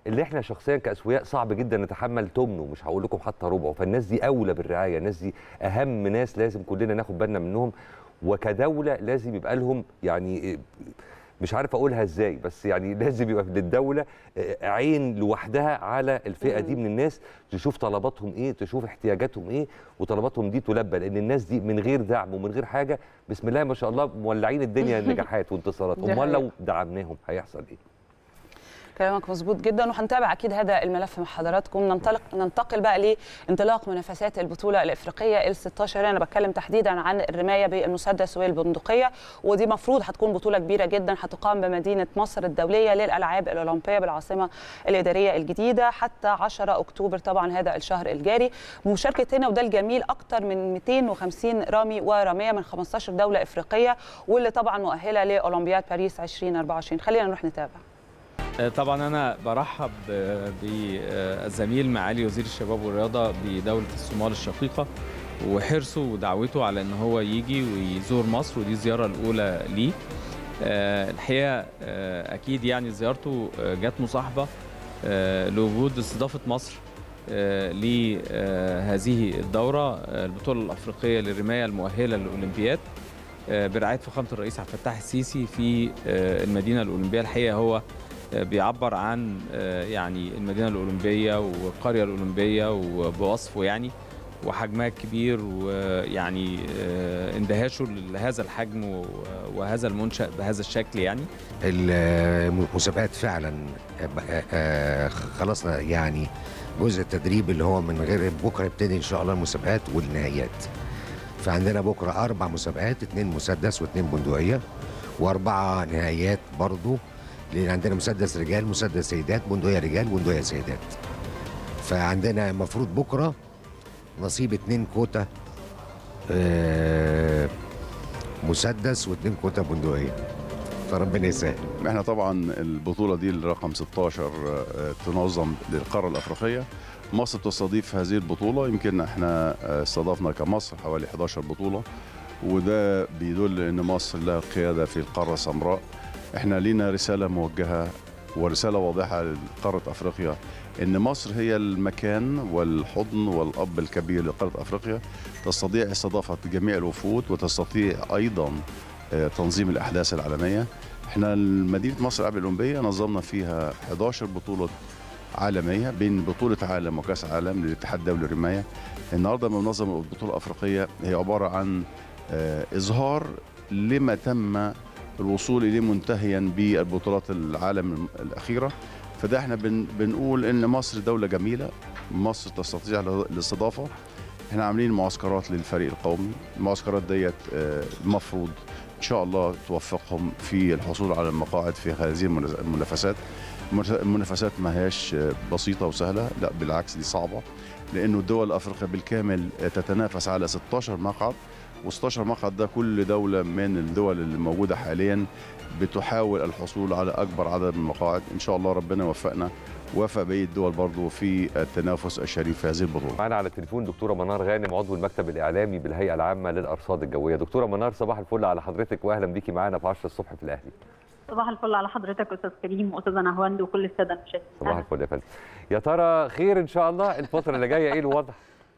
اللي احنا شخصيا كاسوياء صعب جدا نتحمل تمنه مش هقول لكم حتى ربعه فالناس دي اولى بالرعايه الناس دي اهم ناس لازم كلنا ناخد بالنا منهم وكدوله لازم يبقى لهم يعني مش عارف اقولها ازاي بس يعني لازم يبقى للدوله عين لوحدها على الفئه دي من الناس تشوف طلباتهم ايه تشوف احتياجاتهم ايه وطلباتهم دي تلبى لان الناس دي من غير دعم ومن غير حاجه بسم الله ما شاء الله مولعين الدنيا نجاحات وانتصارات دي امال لو حقيقة. دعمناهم هيحصل ايه كلامك مظبوط جدا وهنتابع اكيد هذا الملف مع حضراتكم ننطلق ننتقل بقى لانطلاق منافسات البطوله الافريقيه ال 16 انا بتكلم تحديدا عن الرمايه بالمسدس والبندقيه ودي مفروض هتكون بطوله كبيره جدا هتقام بمدينه مصر الدوليه للالعاب الاولمبيه بالعاصمه الاداريه الجديده حتى 10 اكتوبر طبعا هذا الشهر الجاري مشاركه هنا وده الجميل اكثر من 250 رامي وراميه من 15 دوله افريقيه واللي طبعا مؤهله لاولمبياد باريس 2024 خلينا نروح نتابع طبعا انا برحب بالزميل معالي وزير الشباب والرياضه بدوله الصومال الشقيقه وحرصه ودعوته على ان هو يجي ويزور مصر ودي الزياره الاولى ليه آه، الحقيقه آه، اكيد يعني زيارته آه، جت مصاحبه آه، لوجود استضافه مصر آه، لهذه الدوره آه، البطوله الافريقيه للرمايه المؤهله للاولمبياد آه، برعايه فخامه الرئيس عبد الفتاح السيسي في آه، المدينه الاولمبيه الحقيقه هو آه، بيعبر عن آه، يعني المدينه الاولمبيه والقريه الاولمبيه وبوصفه يعني وحجمها الكبير ويعني آه، اندهاشه لهذا الحجم و- وهذا المنشأ بهذا الشكل يعني المسابقات فعلا آه، آه، خلصنا يعني جزء التدريب اللي هو من غير بكره يبتدي ان شاء الله المسابقات والنهائيات فعندنا بكره اربع مسابقات اثنين مسدس واثنين بندقيه واربعه نهائيات برضو لان عندنا مسدس رجال مسدس سيدات بندقيه رجال بندقيه سيدات فعندنا المفروض بكره نصيب اثنين كوتا آه، مسدس واثنين كوتا بندقيه فربنا يسهل احنا طبعا البطولة دي الرقم 16 آه، تنظم للقارة الأفريقية مصر تستضيف هذه البطولة يمكن احنا آه، استضفنا كمصر حوالي 11 بطولة وده بيدل ان مصر لها قيادة في القارة السمراء احنا لينا رسالة موجهة ورسالة واضحة لقارة أفريقيا ان مصر هي المكان والحضن والأب الكبير لقارة أفريقيا تستطيع استضافة جميع الوفود وتستطيع أيضا آه، تنظيم الأحداث العالمية احنا مدينه مصر الالعاب الاولمبيه نظمنا فيها 11 بطوله عالميه بين بطوله عالم وكاس عالم للاتحاد الدولي للرمايه النهارده لما بننظم البطوله الافريقيه هي عباره عن آه، اظهار لما تم الوصول اليه منتهيا بالبطولات العالم الاخيره فده احنا بن بنقول ان مصر دوله جميله مصر تستطيع الاستضافه احنا عاملين معسكرات للفريق القومي المعسكرات ديت آه، المفروض ان شاء الله توفقهم في الحصول على المقاعد في هذه المنافس- المنافسات المنافس- المنافسات ما هياش آه، بسيطه وسهله لا بالعكس دي صعبه لانه الدول الافريقيه بالكامل آه، تتنافس على 16 مقعد و16 مقعد ده كل دوله من الدول اللي موجوده حاليا بتحاول الحصول على اكبر عدد من المقاعد ان شاء الله ربنا يوفقنا ووفق بقيه الدول برضو في التنافس الشريف في هذه البطوله معانا على التليفون دكتوره منار غانم عضو المكتب الاعلامي بالهيئه العامه للارصاد الجويه دكتوره منار صباح الفل على حضرتك واهلا بيكي معانا في 10 الصبح في الاهلي صباح الفل على حضرتك استاذ كريم واستاذه نهواند وكل الساده المشاهدين صباح الفل يا فندم يا ترى خير ان شاء الله الفتره اللي جايه ايه الوضع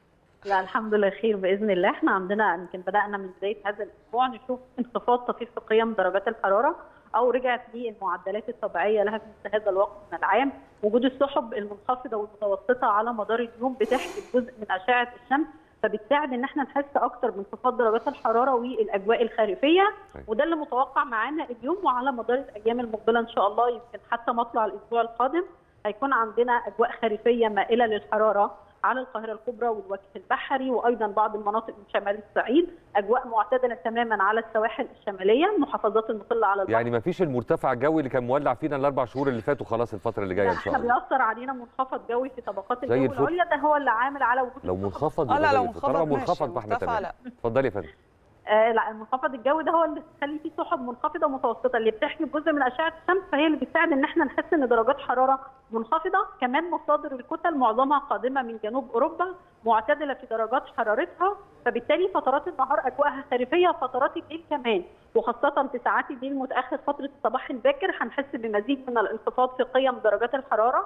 لا الحمد لله خير باذن الله احنا عندنا يمكن بدانا من بدايه هذا الاسبوع نشوف انخفاض طفيف في قيم درجات الحراره او رجعت للمعدلات الطبيعيه لها في مثل هذا الوقت من العام وجود السحب المنخفضه والمتوسطه على مدار اليوم بتحجب جزء من اشعه الشمس فبتساعد ان احنا نحس اكتر بانخفاض درجات الحراره والاجواء الخريفيه طيب. وده اللي متوقع معانا اليوم وعلى مدار الايام المقبله ان شاء الله يمكن حتى مطلع الاسبوع القادم هيكون عندنا اجواء خريفيه مائله للحراره على القاهره الكبرى والوجه البحري وايضا بعض المناطق من شمال الصعيد اجواء معتدله تماما على السواحل الشماليه المحافظات المطله على البحر يعني ما فيش المرتفع الجوي اللي كان مولع فينا الاربع شهور اللي فاتوا خلاص الفتره اللي جايه ان شاء احنا الله بيأثر علينا منخفض جوي في طبقات زي الجو الفل. العليا ده هو اللي عامل على وجود لو السحب منخفض اه لا يبقى لو زي الفل. طالما منخفض منخفض ماشي فاحنا مرتفع تمام لا اتفضلي يا فندم آه لا المنخفض الجوي ده هو اللي بيخلي فيه سحب منخفضه متوسطه اللي بتحجب جزء من اشعه الشمس فهي اللي بتساعد ان احنا نحس ان درجات حراره منخفضه كمان مصادر الكتل معظمها قادمه من جنوب اوروبا معتدله في درجات حرارتها فبالتالي فترات النهار اجواءها خريفيه فترات الليل كمان وخاصه في ساعات الليل متاخر فتره الصباح الباكر هنحس بمزيد من الانخفاض في قيم درجات الحراره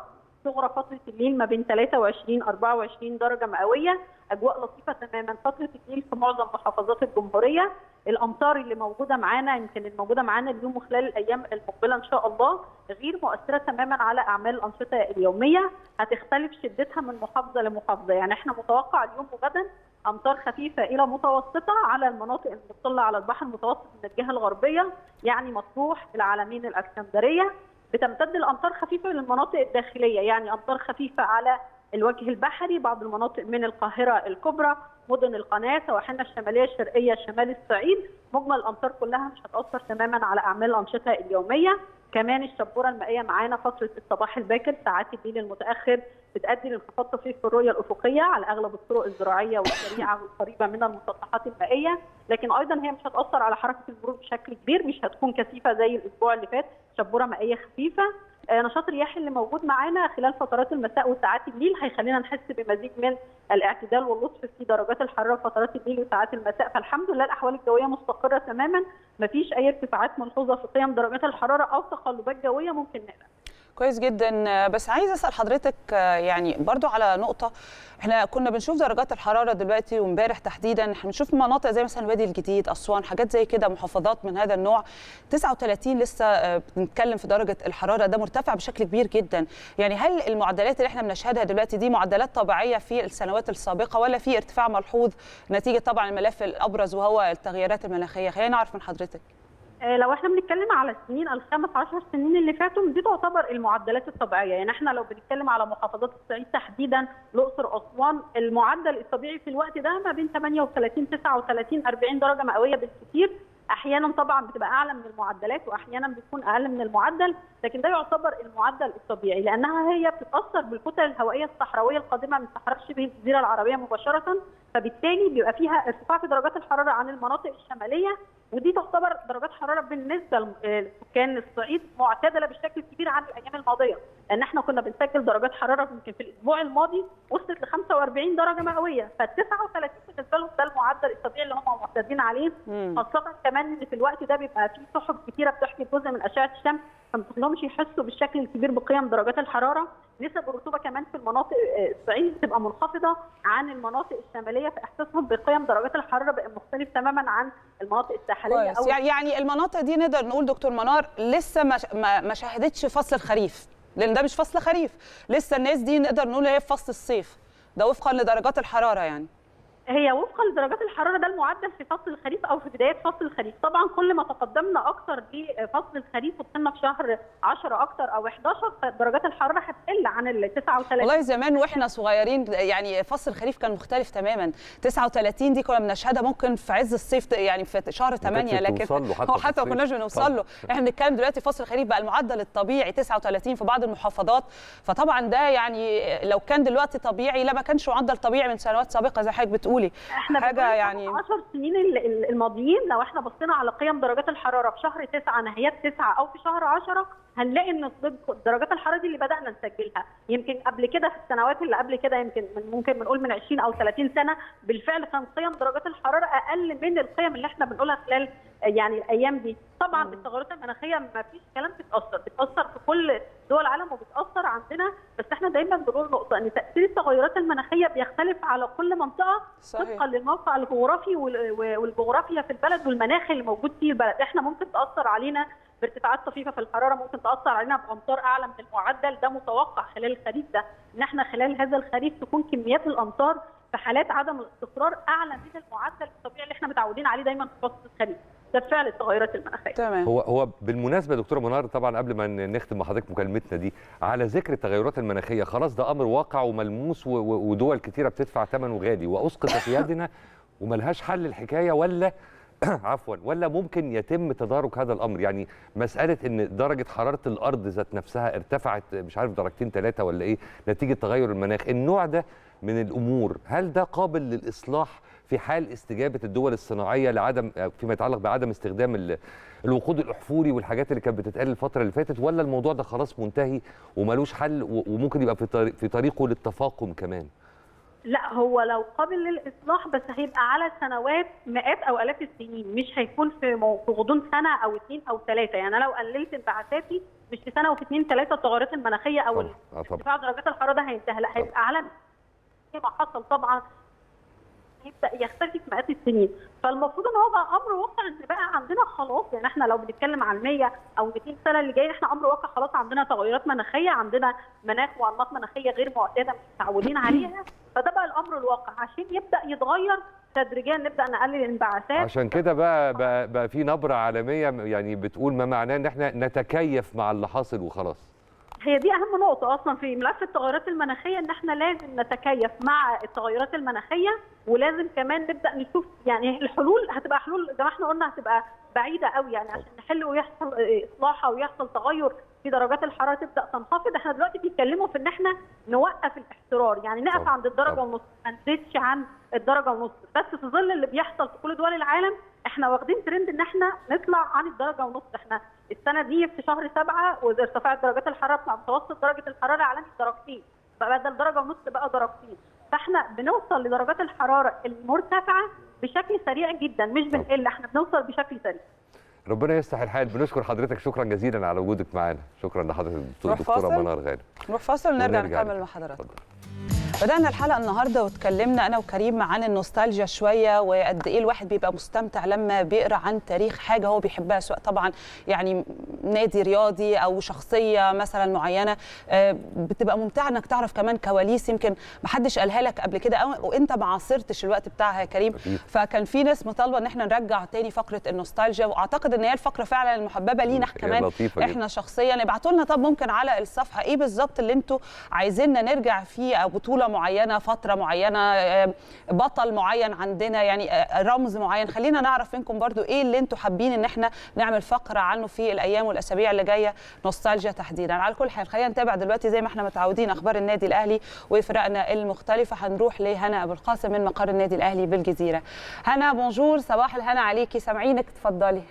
الصغرى فتره الليل ما بين 23 24 درجه مئويه اجواء لطيفه تماما فتره الليل في معظم محافظات الجمهوريه الامطار اللي موجوده معانا يمكن الموجوده معانا اليوم وخلال الايام المقبله ان شاء الله غير مؤثره تماما على اعمال الانشطه اليوميه هتختلف شدتها من محافظه لمحافظه يعني احنا متوقع اليوم وغدا امطار خفيفه الى متوسطه على المناطق المطله على البحر المتوسط من الجهه الغربيه يعني مطروح العلمين الاسكندريه بتمتد الامطار خفيفه للمناطق الداخليه يعني امطار خفيفه على الوجه البحري بعض المناطق من القاهره الكبرى مدن القناه سواحلنا الشماليه الشرقيه شمال الصعيد مجمل الامطار كلها مش هتاثر تماما على اعمال الانشطه اليوميه كمان الشبوره المائيه معانا فتره الصباح الباكر ساعات الليل المتاخر بتؤدي لانخفاض طفيف في الرؤيه الافقيه على اغلب الطرق الزراعيه والسريعه والقريبه من المسطحات المائيه لكن ايضا هي مش هتاثر على حركه المرور بشكل كبير مش هتكون كثيفه زي الاسبوع اللي فات شبوره مائيه خفيفه نشاط الرياح اللي موجود معانا خلال فترات المساء وساعات الليل هيخلينا نحس بمزيد من الاعتدال واللطف في درجات الحراره فترات الليل وساعات المساء فالحمد لله الاحوال الجويه مستقره تماما مفيش اي ارتفاعات ملحوظه في قيم درجات الحراره او تقلبات جويه ممكن نقلق كويس جدا بس عايزه اسال حضرتك يعني برضو على نقطه احنا كنا بنشوف درجات الحراره دلوقتي وامبارح تحديدا احنا بنشوف مناطق زي مثلا الوادي الجديد اسوان حاجات زي كده محافظات من هذا النوع 39 لسه بنتكلم في درجه الحراره ده مرتفع بشكل كبير جدا يعني هل المعدلات اللي احنا بنشهدها دلوقتي دي معدلات طبيعيه في السنوات السابقه ولا في ارتفاع ملحوظ نتيجه طبعا الملف الابرز وهو التغيرات المناخيه خلينا نعرف من حضرتك لو احنا بنتكلم على السنين الخمس عشر سنين اللي فاتوا دي تعتبر المعدلات الطبيعيه يعني احنا لو بنتكلم على محافظات الصعيد تحديدا الاقصر اسوان المعدل الطبيعي في الوقت ده ما بين 38 39 40 درجه مئويه بالكثير احيانا طبعا بتبقى اعلى من المعدلات واحيانا بتكون اقل من المعدل لكن ده يعتبر المعدل الطبيعي لانها هي بتتاثر بالكتل الهوائيه الصحراويه القادمه من صحراء شبه الجزيره العربيه مباشره فبالتالي بيبقى فيها ارتفاع في درجات الحراره عن المناطق الشماليه ودي تعتبر درجات حراره بالنسبه لسكان الصعيد معتدله بشكل كبير عن الايام الماضيه لان احنا كنا بنسجل درجات حراره يمكن في الاسبوع الماضي وصلت ل 45 درجه مئويه فال 39 بالنسبه لهم ده المعدل الطبيعي اللي هم معتادين عليه خاصه كمان ان في الوقت ده بيبقى في سحب كثيره بتحجب جزء من اشعه الشمس فما بتخليهمش يحسوا بالشكل الكبير بقيم درجات الحراره نسب الرطوبه كمان في المناطق الصعيد بتبقى منخفضه عن المناطق الشماليه فاحساسهم بقيم درجات الحراره بقى مختلف تماما عن المناطق الساحليه أو يعني المناطق دي نقدر نقول دكتور منار لسه ما ما شهدتش فصل الخريف لان ده مش فصل خريف لسه الناس دي نقدر نقول هي في فصل الصيف ده وفقا لدرجات الحراره يعني هي وفقا لدرجات الحراره ده المعدل في فصل الخريف او في بدايه فصل الخريف طبعا كل ما تقدمنا اكتر لفصل الخريف وصلنا في شهر 10 اكتر او 11 فدرجات الحراره هتقل عن ال 39 والله زمان واحنا صغيرين يعني فصل الخريف كان مختلف تماما 39 دي كنا بنشهدها ممكن في عز الصيف يعني في شهر 8 لكن هو حتى ما كناش بنوصل له احنا بنتكلم دلوقتي فصل الخريف بقى المعدل الطبيعي 39 في بعض المحافظات فطبعا ده يعني لو كان دلوقتي طبيعي لا ما كانش معدل طبيعي من سنوات سابقه زي حضرتك بتقولي احنا حاجه يعني 10 سنين الماضيين لو احنا بصينا على قيم درجات الحراره في شهر 9 نهايات 9 او في شهر 10 هنلاقي ان درجات الحراره دي اللي بدانا نسجلها يمكن قبل كده في السنوات اللي قبل كده يمكن من ممكن بنقول من 20 او 30 سنه بالفعل كان قيم درجات الحراره اقل من القيم اللي احنا بنقولها خلال يعني الايام دي طبعا بالتغيرات المناخيه ما فيش كلام بتاثر بتاثر في كل دول العالم وبتاثر عندنا بس احنا دايما بنقول نقطه ان تاثير التغيرات المناخيه بيختلف على كل منطقه طبقا للموقع الجغرافي والجغرافيا في البلد والمناخ اللي موجود فيه البلد احنا ممكن تاثر علينا بارتفاعات طفيفه في الحراره ممكن تاثر علينا بامطار اعلى من المعدل ده متوقع خلال الخريف ده ان احنا خلال هذا الخريف تكون كميات الامطار في حالات عدم الاستقرار اعلى من المعدل الطبيعي اللي احنا متعودين عليه دايما في فصل الخريف ده فعل التغيرات المناخيه تمام هو هو بالمناسبه دكتوره منار طبعا قبل ما نختم مع حضرتك مكالمتنا دي على ذكر التغيرات المناخيه خلاص ده امر واقع وملموس ودول كتيره بتدفع ثمنه غالي واسقط في يدنا وملهاش حل الحكايه ولا عفوا ولا ممكن يتم تدارك هذا الامر يعني مساله ان درجه حراره الارض ذات نفسها ارتفعت مش عارف درجتين ثلاثه ولا ايه نتيجه تغير المناخ النوع ده من الامور هل ده قابل للاصلاح في حال استجابه الدول الصناعيه لعدم فيما يتعلق بعدم استخدام الوقود الاحفوري والحاجات اللي كانت بتتقال الفتره اللي فاتت ولا الموضوع ده خلاص منتهي وملوش حل وممكن يبقى في في طريقه للتفاقم كمان لا هو لو قابل للاصلاح بس هيبقى على سنوات مئات او الاف السنين مش هيكون في مو- في غضون سنه او اثنين او ثلاثه يعني أنا لو قللت انبعاثاتي مش في سنه وفي اثنين ثلاثه التغيرات المناخيه او طبعا آه طبعا ارتفاع درجات الحراره ده هينتهي لا هيبقى على زي ما حصل طبعا يبدا يختفي في مئات السنين فالمفروض ان هو بقى امر واقع ان بقى عندنا خلاص يعني احنا لو بنتكلم عن 100 او 200 سنه اللي جايه احنا امر واقع خلاص عندنا تغيرات مناخيه عندنا مناخ وانماط مناخيه غير معتاده مش متعودين عليها فده بقى الامر الواقع عشان يبدا يتغير تدريجيا نبدا نقلل الانبعاثات عشان كده بقى, بقى بقى في نبره عالميه يعني بتقول ما معناه ان احنا نتكيف مع اللي حاصل وخلاص هي دي اهم نقطه اصلا في ملف التغيرات المناخيه ان احنا لازم نتكيف مع التغيرات المناخيه ولازم كمان نبدا نشوف يعني الحلول هتبقى حلول زي ما احنا قلنا هتبقى بعيده قوي يعني عشان نحل ويحصل اصلاح او يحصل تغير في درجات الحراره تبدا تنخفض احنا دلوقتي بيتكلموا في ان احنا نوقف الاحترار يعني نقف طبعا. عند الدرجه طبعا. ونص ما نزيدش عن الدرجه ونص بس في ظل اللي بيحصل في كل دول العالم احنا واخدين ترند ان احنا نطلع عن الدرجه ونص احنا السنه دي في شهر سبعه وارتفاعت درجات الحراره بتاع متوسط درجه الحراره العالمي درجتين بقى بدل درجه ونص بقى درجتين فاحنا بنوصل لدرجات الحراره المرتفعه بشكل سريع جدا مش بنقل احنا بنوصل بشكل سريع ربنا يصلح الحال بنشكر حضرتك شكرا جزيلا على وجودك معانا شكرا لحضرتك نروح الدكتوره فاصل؟ منار غانم نروح فاصل ونرجع ونرجع نكمل لك. مع حضراتكم اتفضل. بدأنا الحلقة النهاردة واتكلمنا أنا وكريم عن النوستالجيا شوية وقد إيه الواحد بيبقى مستمتع لما بيقرأ عن تاريخ حاجة هو بيحبها سواء طبعا يعني نادي رياضي أو شخصية مثلا معينة آه، بتبقى ممتعة إنك تعرف كمان كواليس يمكن محدش قالها لك قبل كده أو وأنت ما عاصرتش الوقت بتاعها يا كريم أكيد. فكان في ناس مطالبة إن احنا نرجع تاني فقرة النوستالجيا وأعتقد إن هي الفقرة فعلا المحببة لينا هي كمان لطيفة جدا. احنا شخصيا ابعتوا لنا طب ممكن على الصفحه ايه بالظبط اللي انتوا عايزيننا نرجع فيه او بطوله معينه فتره معينه آه، بطل معين عندنا يعني آه، رمز معين خلينا نعرف منكم برضو ايه اللي انتوا حابين ان احنا نعمل فقره عنه في الايام والاسابيع اللي جايه نوستالجيا تحديدا على كل حال خلينا نتابع دلوقتي زي ما احنا متعودين اخبار النادي الاهلي وفرقنا المختلفه هنروح لهنا ابو القاسم من مقر النادي الاهلي بالجزيره هنا بونجور صباح الهنا عليكي سامعينك اتفضلي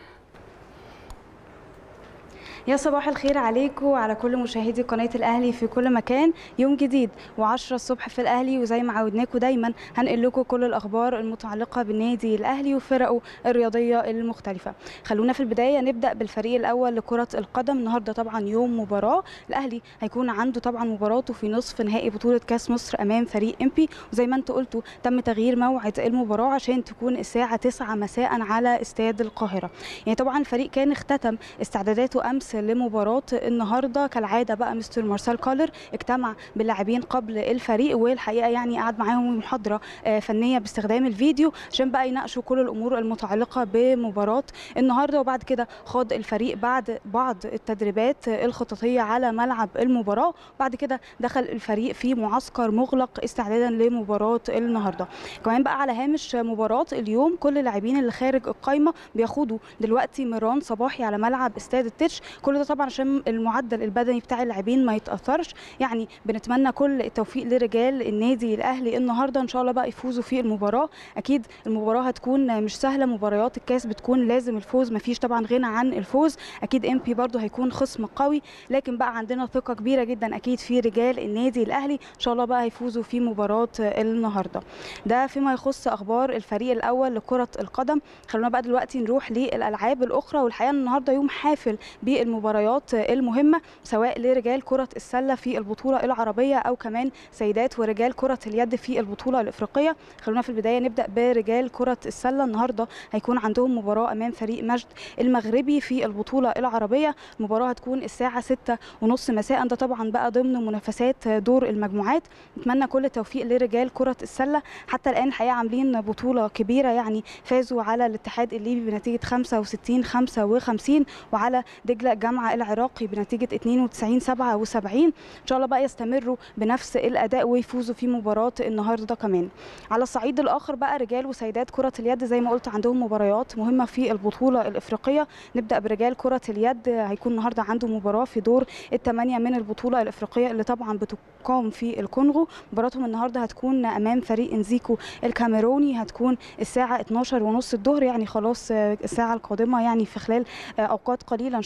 يا صباح الخير عليكم وعلى كل مشاهدي قناة الأهلي في كل مكان يوم جديد و10 الصبح في الأهلي وزي ما عودناكم دايما هنقل لكم كل الأخبار المتعلقة بالنادي الأهلي وفرقه الرياضية المختلفة خلونا في البداية نبدأ بالفريق الأول لكرة القدم النهاردة طبعا يوم مباراة الأهلي هيكون عنده طبعا مباراته في نصف نهائي بطولة كاس مصر أمام فريق إمبي وزي ما انتوا قلتوا تم تغيير موعد المباراة عشان تكون الساعة 9 مساء على استاد القاهرة يعني طبعا الفريق كان اختتم استعداداته امس لمباراه النهارده كالعاده بقى مستر مارسيل كولر اجتمع باللاعبين قبل الفريق والحقيقه يعني قعد معاهم محاضره آه، فنيه باستخدام الفيديو عشان بقى يناقشوا كل الامور المتعلقه بمباراه النهارده وبعد كده خاض الفريق بعد بعض التدريبات الخططيه على ملعب المباراه وبعد كده دخل الفريق في معسكر مغلق استعدادا لمباراه النهارده كمان بقى على هامش مباراه اليوم كل اللاعبين اللي خارج القايمه بياخدوا دلوقتي مران صباحي على ملعب استاد التتش كل ده طبعا عشان المعدل البدني بتاع اللاعبين ما يتاثرش يعني بنتمنى كل التوفيق لرجال النادي الاهلي النهارده ان شاء الله بقى يفوزوا في المباراه اكيد المباراه هتكون مش سهله مباريات الكاس بتكون لازم الفوز ما فيش طبعا غنى عن الفوز اكيد ام بي برده هيكون خصم قوي لكن بقى عندنا ثقه كبيره جدا اكيد في رجال النادي الاهلي ان شاء الله بقى هيفوزوا في مباراه النهارده ده فيما يخص اخبار الفريق الاول لكره القدم خلونا بقى دلوقتي نروح للالعاب الاخرى والحقيقه النهارده يوم حافل بالمباريات المهمه سواء لرجال كره السله في البطوله العربيه او كمان سيدات ورجال كره اليد في البطوله الافريقيه خلونا في البدايه نبدا برجال كره السله النهارده هيكون عندهم مباراه امام فريق مجد المغربي في البطوله العربيه المباراه هتكون الساعه 6 ونص مساء ده طبعا بقى ضمن منافسات دور المجموعات نتمنى كل التوفيق لرجال كره السله حتى الان الحقيقه عاملين بطوله كبيره يعني فازوا على الاتحاد الليبي بنتيجه 65 55 وعلى دجله الجامعه العراقي بنتيجه 92 77 ان شاء الله بقى يستمروا بنفس الاداء ويفوزوا في مباراه النهارده كمان على الصعيد الاخر بقى رجال وسيدات كره اليد زي ما قلت عندهم مباريات مهمه في البطوله الافريقيه نبدا برجال كره اليد هيكون النهارده عنده مباراه في دور الثمانيه من البطوله الافريقيه اللي طبعا بتقام في الكونغو مباراتهم النهارده هتكون امام فريق انزيكو الكاميروني هتكون الساعه 12 ونص الظهر يعني خلاص الساعه القادمه يعني في خلال اوقات قليله ان شاء الله بقى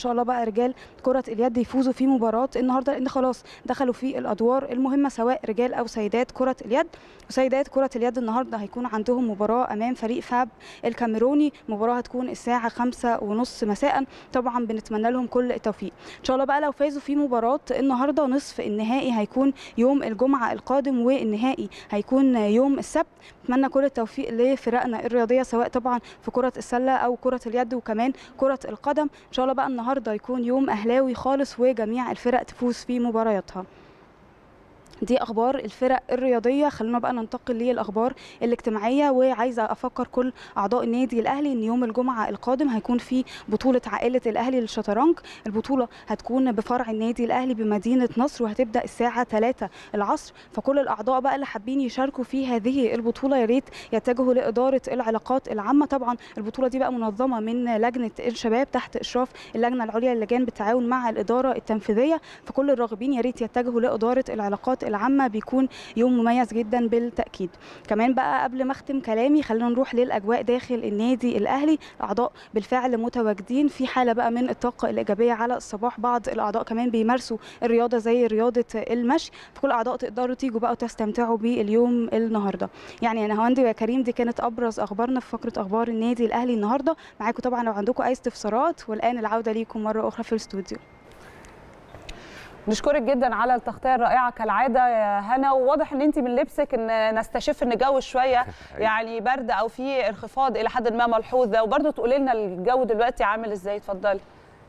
بقى رجال كره اليد يفوزوا في مباراه النهارده لان خلاص دخلوا في الادوار المهمه سواء رجال او سيدات كره اليد وسيدات كره اليد النهارده هيكون عندهم مباراه امام فريق فاب الكاميروني مباراه هتكون الساعه خمسة ونص مساء طبعا بنتمنى لهم كل التوفيق ان شاء الله بقى لو فازوا في مباراه النهارده نصف النهائي هيكون يوم الجمعه القادم والنهائي هيكون يوم السبت اتمنى كل التوفيق لفرقنا الرياضيه سواء طبعا في كره السله او كره اليد وكمان كره القدم ان شاء الله بقى النهارده يكون يوم اهلاوي خالص وجميع الفرق تفوز في مبارياتها دي اخبار الفرق الرياضيه خلونا بقى ننتقل للاخبار الاجتماعيه وعايزه افكر كل اعضاء النادي الاهلي ان يوم الجمعه القادم هيكون في بطوله عائله الاهلي للشطرنج البطوله هتكون بفرع النادي الاهلي بمدينه نصر وهتبدا الساعه 3 العصر فكل الاعضاء بقى اللي حابين يشاركوا في هذه البطوله يا ريت يتجهوا لاداره العلاقات العامه طبعا البطوله دي بقى منظمه من لجنه الشباب تحت اشراف اللجنه العليا للجان بالتعاون مع الاداره التنفيذيه فكل الراغبين يا ريت يتجهوا لاداره العلاقات العامه بيكون يوم مميز جدا بالتاكيد كمان بقى قبل ما اختم كلامي خلينا نروح للاجواء داخل النادي الاهلي الاعضاء بالفعل متواجدين في حاله بقى من الطاقه الايجابيه على الصباح بعض الاعضاء كمان بيمارسوا الرياضه زي رياضه المشي فكل الاعضاء تقدروا تيجوا بقى وتستمتعوا باليوم النهارده يعني يا نهاوندي ويا كريم دي كانت ابرز اخبارنا في فقره اخبار النادي الاهلي النهارده معاكم طبعا لو عندكم اي استفسارات والان العوده ليكم مره اخرى في الاستوديو نشكرك جدا على التغطيه الرائعه كالعاده يا هنا وواضح ان انت من لبسك ان نستشف ان الجو شويه يعني برد او في انخفاض الى حد ما ملحوظ وبرده تقولي لنا الجو دلوقتي عامل ازاي اتفضلي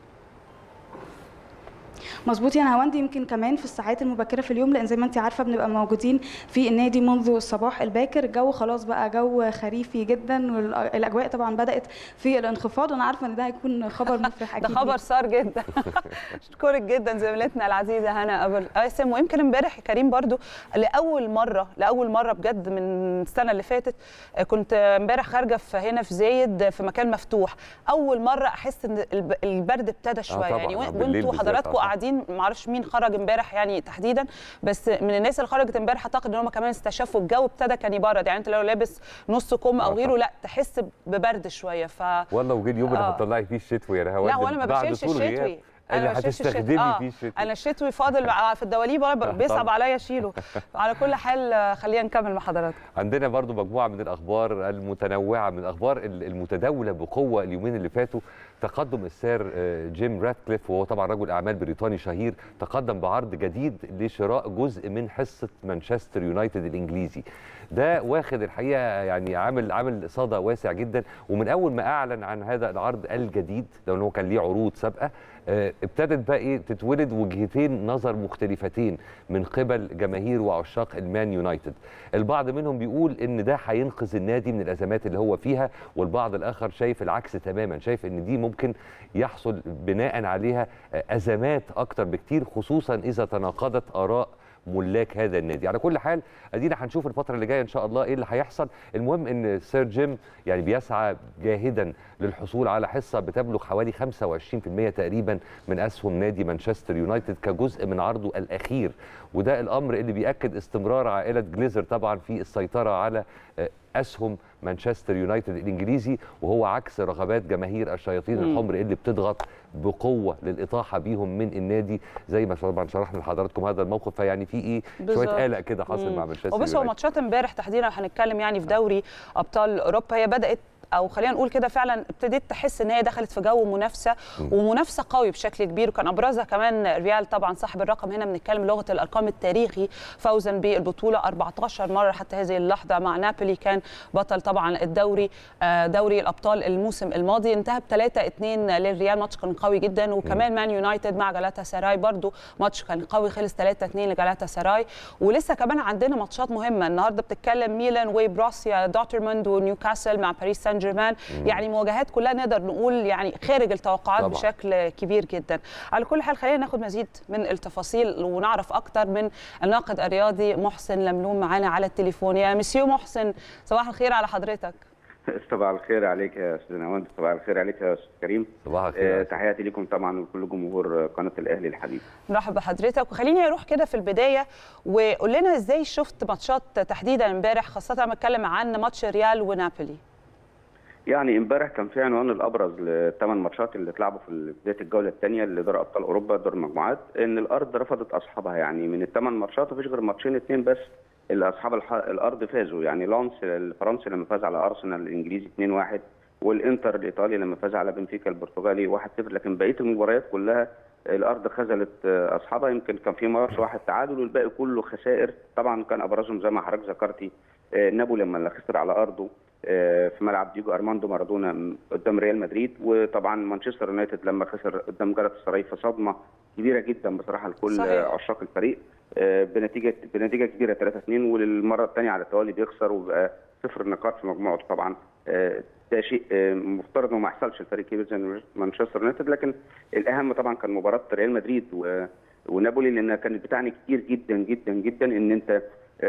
مظبوط يا نهاوندي يمكن كمان في الساعات المبكره في اليوم لان زي ما انت عارفه بنبقى موجودين في النادي منذ الصباح الباكر الجو خلاص بقى جو خريفي جدا والاجواء طبعا بدات في الانخفاض وانا عارفه ان ده هيكون خبر مفرح اكيد ده خبر صار جدا اشكرك جدا زميلتنا العزيزه هنا ابو القاسم ويمكن امبارح كريم برضو لاول مره لاول مره بجد من السنه اللي فاتت كنت امبارح خارجه في هنا في زايد في مكان مفتوح اول مره احس ان البرد ابتدى شويه آه يعني وانتوا حضراتكم قاعدين ما اعرفش مين خرج امبارح يعني تحديدا بس من الناس اللي خرجت امبارح اعتقد ان هم كمان استشفوا الجو ابتدى كان يبرد يعني انت لو لابس نص كم او غيره لا تحس ببرد شويه ف والله وجه اليوم اللي هتطلعي فيه الشتوي يا لا وانا ما بشيلش الشتوي اللي هتستخدمي آه. فيه الشتوي انا الشتوي فاضل في الدواليب بيصعب عليا اشيله على كل حال خلينا نكمل مع حضراتكم عندنا برضو مجموعه من الاخبار المتنوعه من الاخبار المتداوله بقوه اليومين اللي فاتوا تقدم السير جيم راتكليف وهو طبعا رجل اعمال بريطاني شهير تقدم بعرض جديد لشراء جزء من حصه مانشستر يونايتد الانجليزي ده واخد الحقيقه يعني عامل عامل صدى واسع جدا ومن اول ما اعلن عن هذا العرض الجديد لان هو كان ليه عروض سابقه ابتدت بقى ايه تتولد وجهتين نظر مختلفتين من قبل جماهير وعشاق المان يونايتد البعض منهم بيقول ان ده هينقذ النادي من الازمات اللي هو فيها والبعض الاخر شايف العكس تماما شايف ان دي ممكن يحصل بناء عليها ازمات اكتر بكتير خصوصا اذا تناقضت اراء ملاك هذا النادي على كل حال ادينا هنشوف الفتره اللي جايه ان شاء الله ايه اللي هيحصل المهم ان سير جيم يعني بيسعى جاهدا للحصول على حصه بتبلغ حوالي 25% تقريبا من اسهم نادي مانشستر يونايتد كجزء من عرضه الاخير وده الامر اللي بياكد استمرار عائله جليزر طبعا في السيطره على اسهم مانشستر يونايتد الانجليزي وهو عكس رغبات جماهير الشياطين الحمر اللي بتضغط بقوه للاطاحه بيهم من النادي زي ما طبعا شرحنا لحضراتكم هذا الموقف فيعني في ايه شويه قلق كده حاصل مع مانشستر وبس هو ماتشات امبارح تحديدا هنتكلم يعني في دوري ابطال اوروبا هي بدات او خلينا نقول كده فعلا ابتديت تحس ان هي دخلت في جو منافسه ومنافسه قوي بشكل كبير وكان ابرزها كمان ريال طبعا صاحب الرقم هنا بنتكلم لغه الارقام التاريخي فوزا بالبطوله 14 مره حتى هذه اللحظه مع نابولي كان بطل طبعا الدوري دوري الابطال الموسم الماضي انتهى ب 3 2 للريال ماتش كان قوي جدا وكمان مان يونايتد مع جالاتا سراي برضو ماتش كان قوي خلص 3 2 لجالاتا سراي ولسه كمان عندنا ماتشات مهمه النهارده بتتكلم ميلان وبروسيا دورتموند ونيوكاسل مع باريس سان جيرمان يعني مواجهات كلها نقدر نقول يعني خارج التوقعات طبعا. بشكل كبير جدا على كل حال خلينا ناخد مزيد من التفاصيل ونعرف اكتر من الناقد الرياضي محسن لملوم معانا على التليفون يا مسيو محسن صباح الخير على حضرتك صباح الخير عليك يا استاذ نواند صباح الخير عليك يا استاذ كريم صباح الخير آه تحياتي لكم طبعا وكل جمهور قناه الاهلي الحبيب مرحبا بحضرتك وخليني اروح كده في البدايه وقول لنا ازاي شفت ماتشات تحديدا امبارح خاصه لما اتكلم عن ماتش ريال ونابولي يعني امبارح كان في عنوان الابرز للثمان ماتشات اللي اتلعبوا في بدايه الجوله الثانيه لدوري ابطال اوروبا دور المجموعات ان الارض رفضت اصحابها يعني من الثمان ماتشات مفيش غير ماتشين اثنين بس اللي اصحاب الح... الارض فازوا يعني لانس الفرنسي لما فاز على ارسنال الانجليزي 2-1 والانتر الايطالي لما فاز على بنفيكا البرتغالي 1-0 لكن بقيه المباريات كلها الارض خذلت اصحابها يمكن كان في ماتش واحد تعادل والباقي كله خسائر طبعا كان ابرزهم زي ما حضرتك ذكرتي نابولي لما خسر على ارضه في ملعب ديجو ارماندو مارادونا قدام ريال مدريد وطبعا مانشستر يونايتد لما خسر قدام جالاتا سراي في صدمه كبيره جدا بصراحه لكل صحيح. عشاق الفريق بنتيجه بنتيجه كبيره 3 2 وللمره الثانيه على التوالي بيخسر وبقى صفر نقاط في مجموعته طبعا ده شيء مفترض انه ما يحصلش الفريق كبير زي مانشستر يونايتد لكن الاهم طبعا كان مباراه ريال مدريد و... ونابولي لانها كانت بتعني كتير جدا جدا جدا ان انت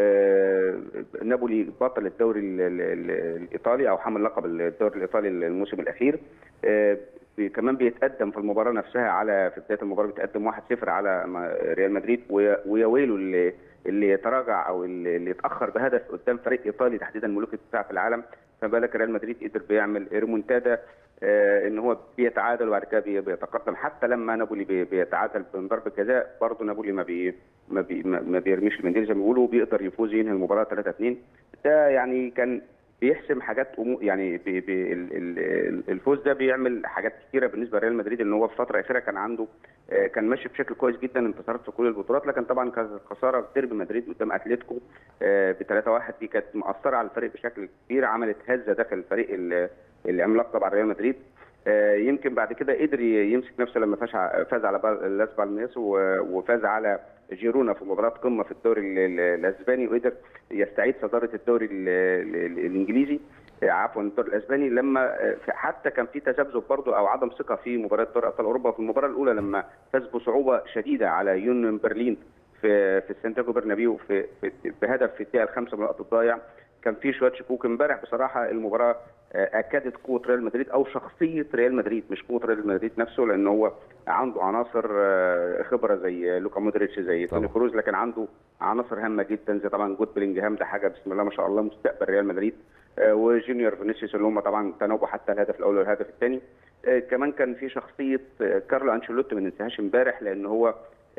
آه نابولي بطل الدوري ال ال ال الايطالي او حامل لقب الدوري الايطالي الموسم الاخير آه كمان بيتقدم في المباراه نفسها على في بدايه المباراه بيتقدم 1-0 على ريال مدريد ويا ويله اللي اللي يتراجع او اللي يتاخر بهدف قدام فريق ايطالي تحديدا ملوك الدفاع في العالم فما بالك ريال مدريد قدر بيعمل ريمونتادا آه ان هو بيتعادل وبعد كده بيتقدم حتى لما نابولي بيتعادل من ضربه جزاء برضه نابولي ما بي ما, بي ما بيرميش المنديل زي ما بيقولوا وبيقدر يفوز ينهي المباراه 3 2 ده يعني كان بيحسم حاجات يعني بي بي الفوز ده بيعمل حاجات كثيره بالنسبه لريال مدريد ان هو في فتره اخيره كان عنده كان ماشي بشكل كويس جدا انتصارات في كل البطولات لكن طبعا كانت خساره في ديربي مدريد قدام اتلتيكو ب 3 1 دي كانت مأثره على الفريق بشكل كبير عملت هزه داخل الفريق العملاق طبعا ريال مدريد يمكن بعد كده قدر يمسك نفسه لما فاز على لاس بالمياس وفاز على جيرونا في مباراه قمه في الدوري الاسباني وقدر يستعيد صداره الدوري الانجليزي عفوا الدوري الاسباني لما حتى كان في تذبذب برضه او عدم ثقه في مباراه دوري ابطال اوروبا في المباراه الاولى لما فاز بصعوبه شديده على يونيون برلين في في سانتياغو برنابيو في, في بهدف في الدقيقه الخامسه من الوقت الضايع كان في شويه شكوك امبارح بصراحه المباراه اكدت قوه ريال مدريد او شخصيه ريال مدريد مش قوه ريال مدريد نفسه لان هو عنده عناصر خبره زي لوكا مودريتش زي توني كروز لكن عنده عناصر هامه جدا زي طبعا جود بلينجهام ده حاجه بسم الله ما شاء الله مستقبل ريال مدريد وجونيور فينيسيوس اللي هم طبعا تناوبوا حتى الهدف الاول والهدف الثاني كمان كان في شخصيه كارلو انشيلوتي ما ننساهاش امبارح لان هو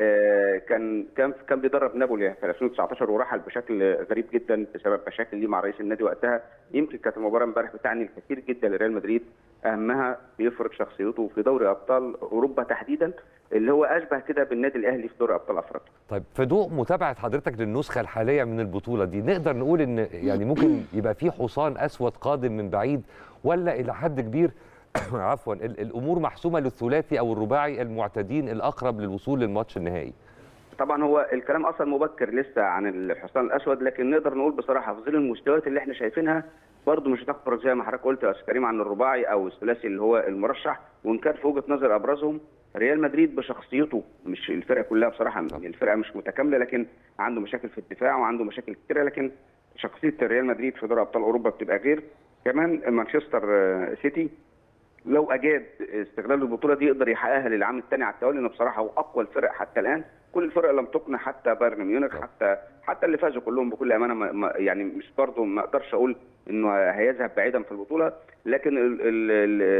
كان كان كان بيدرب نابولي في 2019 ورحل بشكل غريب جدا بسبب مشاكل ليه مع رئيس النادي وقتها يمكن كانت المباراه امبارح بتعني الكثير جدا لريال مدريد اهمها بيفرض شخصيته في دوري ابطال اوروبا تحديدا اللي هو اشبه كده بالنادي الاهلي في دوري ابطال افريقيا. طيب في ضوء متابعه حضرتك للنسخه الحاليه من البطوله دي نقدر نقول ان يعني ممكن يبقى في حصان اسود قادم من بعيد ولا الى حد كبير عفوا الامور محسومه للثلاثي او الرباعي المعتدين الاقرب للوصول للماتش النهائي طبعا هو الكلام اصلا مبكر لسه عن الحصان الاسود لكن نقدر نقول بصراحه في ظل المستويات اللي احنا شايفينها برضه مش هتخرج زي ما حضرتك قلت يا استاذ كريم عن الرباعي او الثلاثي اللي هو المرشح وان كان في وجهه نظر ابرزهم ريال مدريد بشخصيته مش الفرقه كلها بصراحه الفرقه مش متكامله لكن عنده مشاكل في الدفاع وعنده مشاكل كتيره لكن شخصيه ريال مدريد في دوري ابطال اوروبا بتبقى غير كمان مانشستر سيتي لو اجاد استغلال البطوله دي يقدر يحققها للعام الثاني على التوالي لانه بصراحه هو اقوى الفرق حتى الان كل الفرق لم تقنع حتى بايرن ميونخ حتى حتى اللي فازوا كلهم بكل امانه ما يعني مش برضه ما اقدرش اقول انه هيذهب بعيدا في البطوله لكن ال ال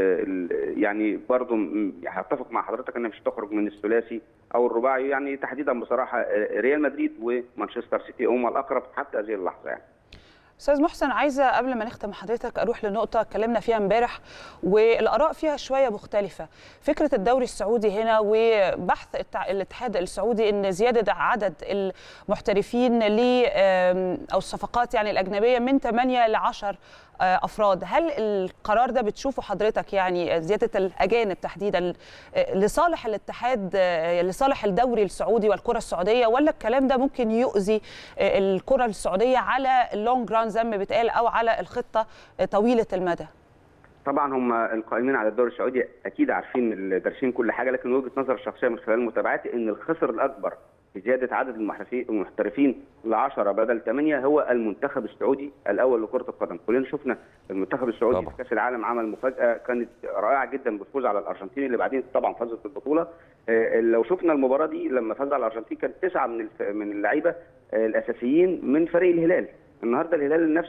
ال يعني برضه هتفق مع حضرتك انها مش هتخرج من الثلاثي او الرباعي يعني تحديدا بصراحه ريال مدريد ومانشستر سيتي هم الاقرب حتى هذه اللحظه يعني استاذ محسن عايزه قبل ما نختم حضرتك اروح لنقطه اتكلمنا فيها امبارح والاراء فيها شويه مختلفه فكره الدوري السعودي هنا وبحث الاتحاد السعودي ان زياده عدد المحترفين ل او الصفقات يعني الاجنبيه من 8 ل 10 افراد هل القرار ده بتشوفه حضرتك يعني زياده الاجانب تحديدا لصالح الاتحاد لصالح الدوري السعودي والكره السعوديه ولا الكلام ده ممكن يؤذي الكره السعوديه على اللونج ران زي ما بيتقال او على الخطه طويله المدى طبعا هم القائمين على الدوري السعودي اكيد عارفين دارسين كل حاجه لكن وجهه نظر الشخصيه من خلال متابعتي ان الخسر الاكبر في زياده عدد المحترفين ل 10 بدل 8 هو المنتخب السعودي الاول لكره القدم، كلنا شفنا المنتخب السعودي طبعا. في كاس العالم عمل مفاجاه كانت رائعه جدا بالفوز على الارجنتين اللي بعدين طبعا فازت بالبطوله، لو شفنا المباراه دي لما فاز على الارجنتين كان تسعه من من اللعيبه الاساسيين من فريق الهلال، النهارده الهلال نفسه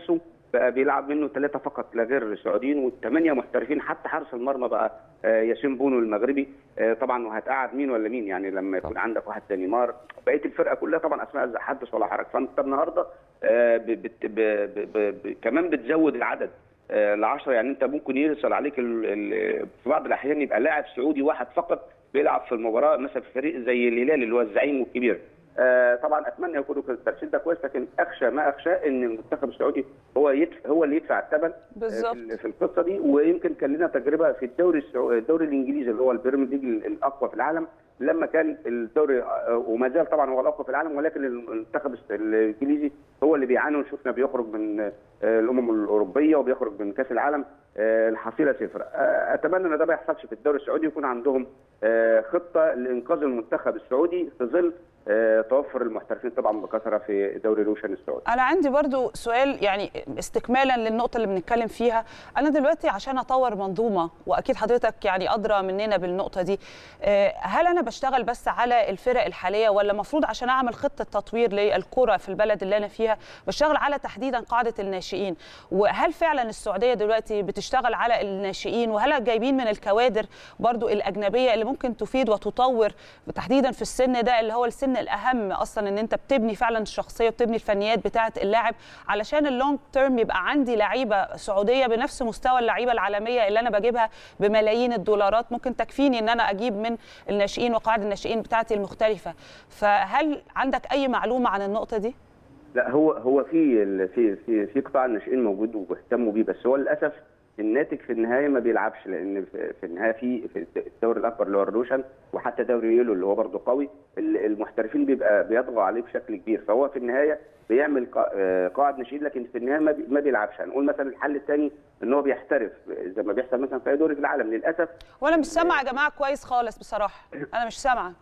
بقى بيلعب منه ثلاثه فقط لا غير سعوديين والثمانيه محترفين حتى حارس المرمى بقى آه، ياسين بونو المغربي آه، طبعا وهتقعد مين ولا مين يعني لما يكون طبعا. عندك واحد زي نيمار بقيه الفرقه كلها طبعا اسماء لا حدث ولا حرج فانت النهارده آه، ب- بت- ب- ب- ب- ب- كمان بتزود العدد ل 10 يعني انت ممكن يرسل عليك ال ال في بعض الاحيان يبقى لاعب سعودي واحد فقط بيلعب في المباراه مثلا في فريق زي الهلال اللي هو الزعيم والكبير آه طبعا اتمنى يكونوا كده الترشيد ده كويس لكن اخشى ما اخشى ان المنتخب السعودي هو يدفع هو اللي يدفع الثمن آه، بالظبط. في ال- في القصه دي ويمكن كان لنا تجربه في الدوري السعو... الدوري الانجليزي اللي هو البريمير ليج ال- الاقوى في العالم لما كان الدوري آه، وما زال طبعا هو الاقوى في العالم ولكن المنتخب الس- الانجليزي هو اللي بيعاني وشفنا بيخرج من آه، الامم الاوروبيه وبيخرج من كاس العالم آه، الحصيله صفر آه، اتمنى ان ده ما يحصلش في الدوري السعودي يكون عندهم آه، خطه لانقاذ المنتخب السعودي في ظل آه، توفر المحترفين طبعا بكثره في دوري روشن السعودي انا عندي برضو سؤال يعني استكمالا للنقطه اللي بنتكلم فيها انا دلوقتي عشان اطور منظومه واكيد حضرتك يعني ادرى مننا بالنقطه دي آه، هل انا بشتغل بس على الفرق الحاليه ولا المفروض عشان اعمل خطه تطوير للكره في البلد اللي انا فيها بشتغل على تحديدا قاعده الناشئين وهل فعلا السعوديه دلوقتي بتشتغل على الناشئين وهل جايبين من الكوادر برضو الاجنبيه اللي ممكن تفيد وتطور تحديدا في السن ده اللي هو السن الاهم اصلا ان انت بتبني فعلا الشخصيه وبتبني الفنيات بتاعه اللاعب علشان اللونج تيرم يبقى عندي لعيبه سعوديه بنفس مستوى اللعيبه العالميه اللي انا بجيبها بملايين الدولارات ممكن تكفيني ان انا اجيب من الناشئين وقاعده الناشئين بتاعتي المختلفه فهل عندك اي معلومه عن النقطه دي لا هو هو في ال- في في في قطاع الناشئين موجود وبيهتموا بيه بس هو للاسف الناتج في النهايه ما بيلعبش لان في في النهايه في في الدوري الاكبر اللي هو الروشن وحتى دوري يولو اللي هو برضه قوي ال- المحترفين بيبقى بيطغوا عليه بشكل كبير فهو في النهايه بيعمل قا- آه، قاعد ناشئين لكن في النهايه ما بي- ما بيلعبش هنقول مثلا الحل الثاني ان هو بيحترف زي ما بيحصل مثلا في اي دوري في العالم للاسف وانا مش سامعه يا جماعه كويس خالص بصراحه انا مش سامعه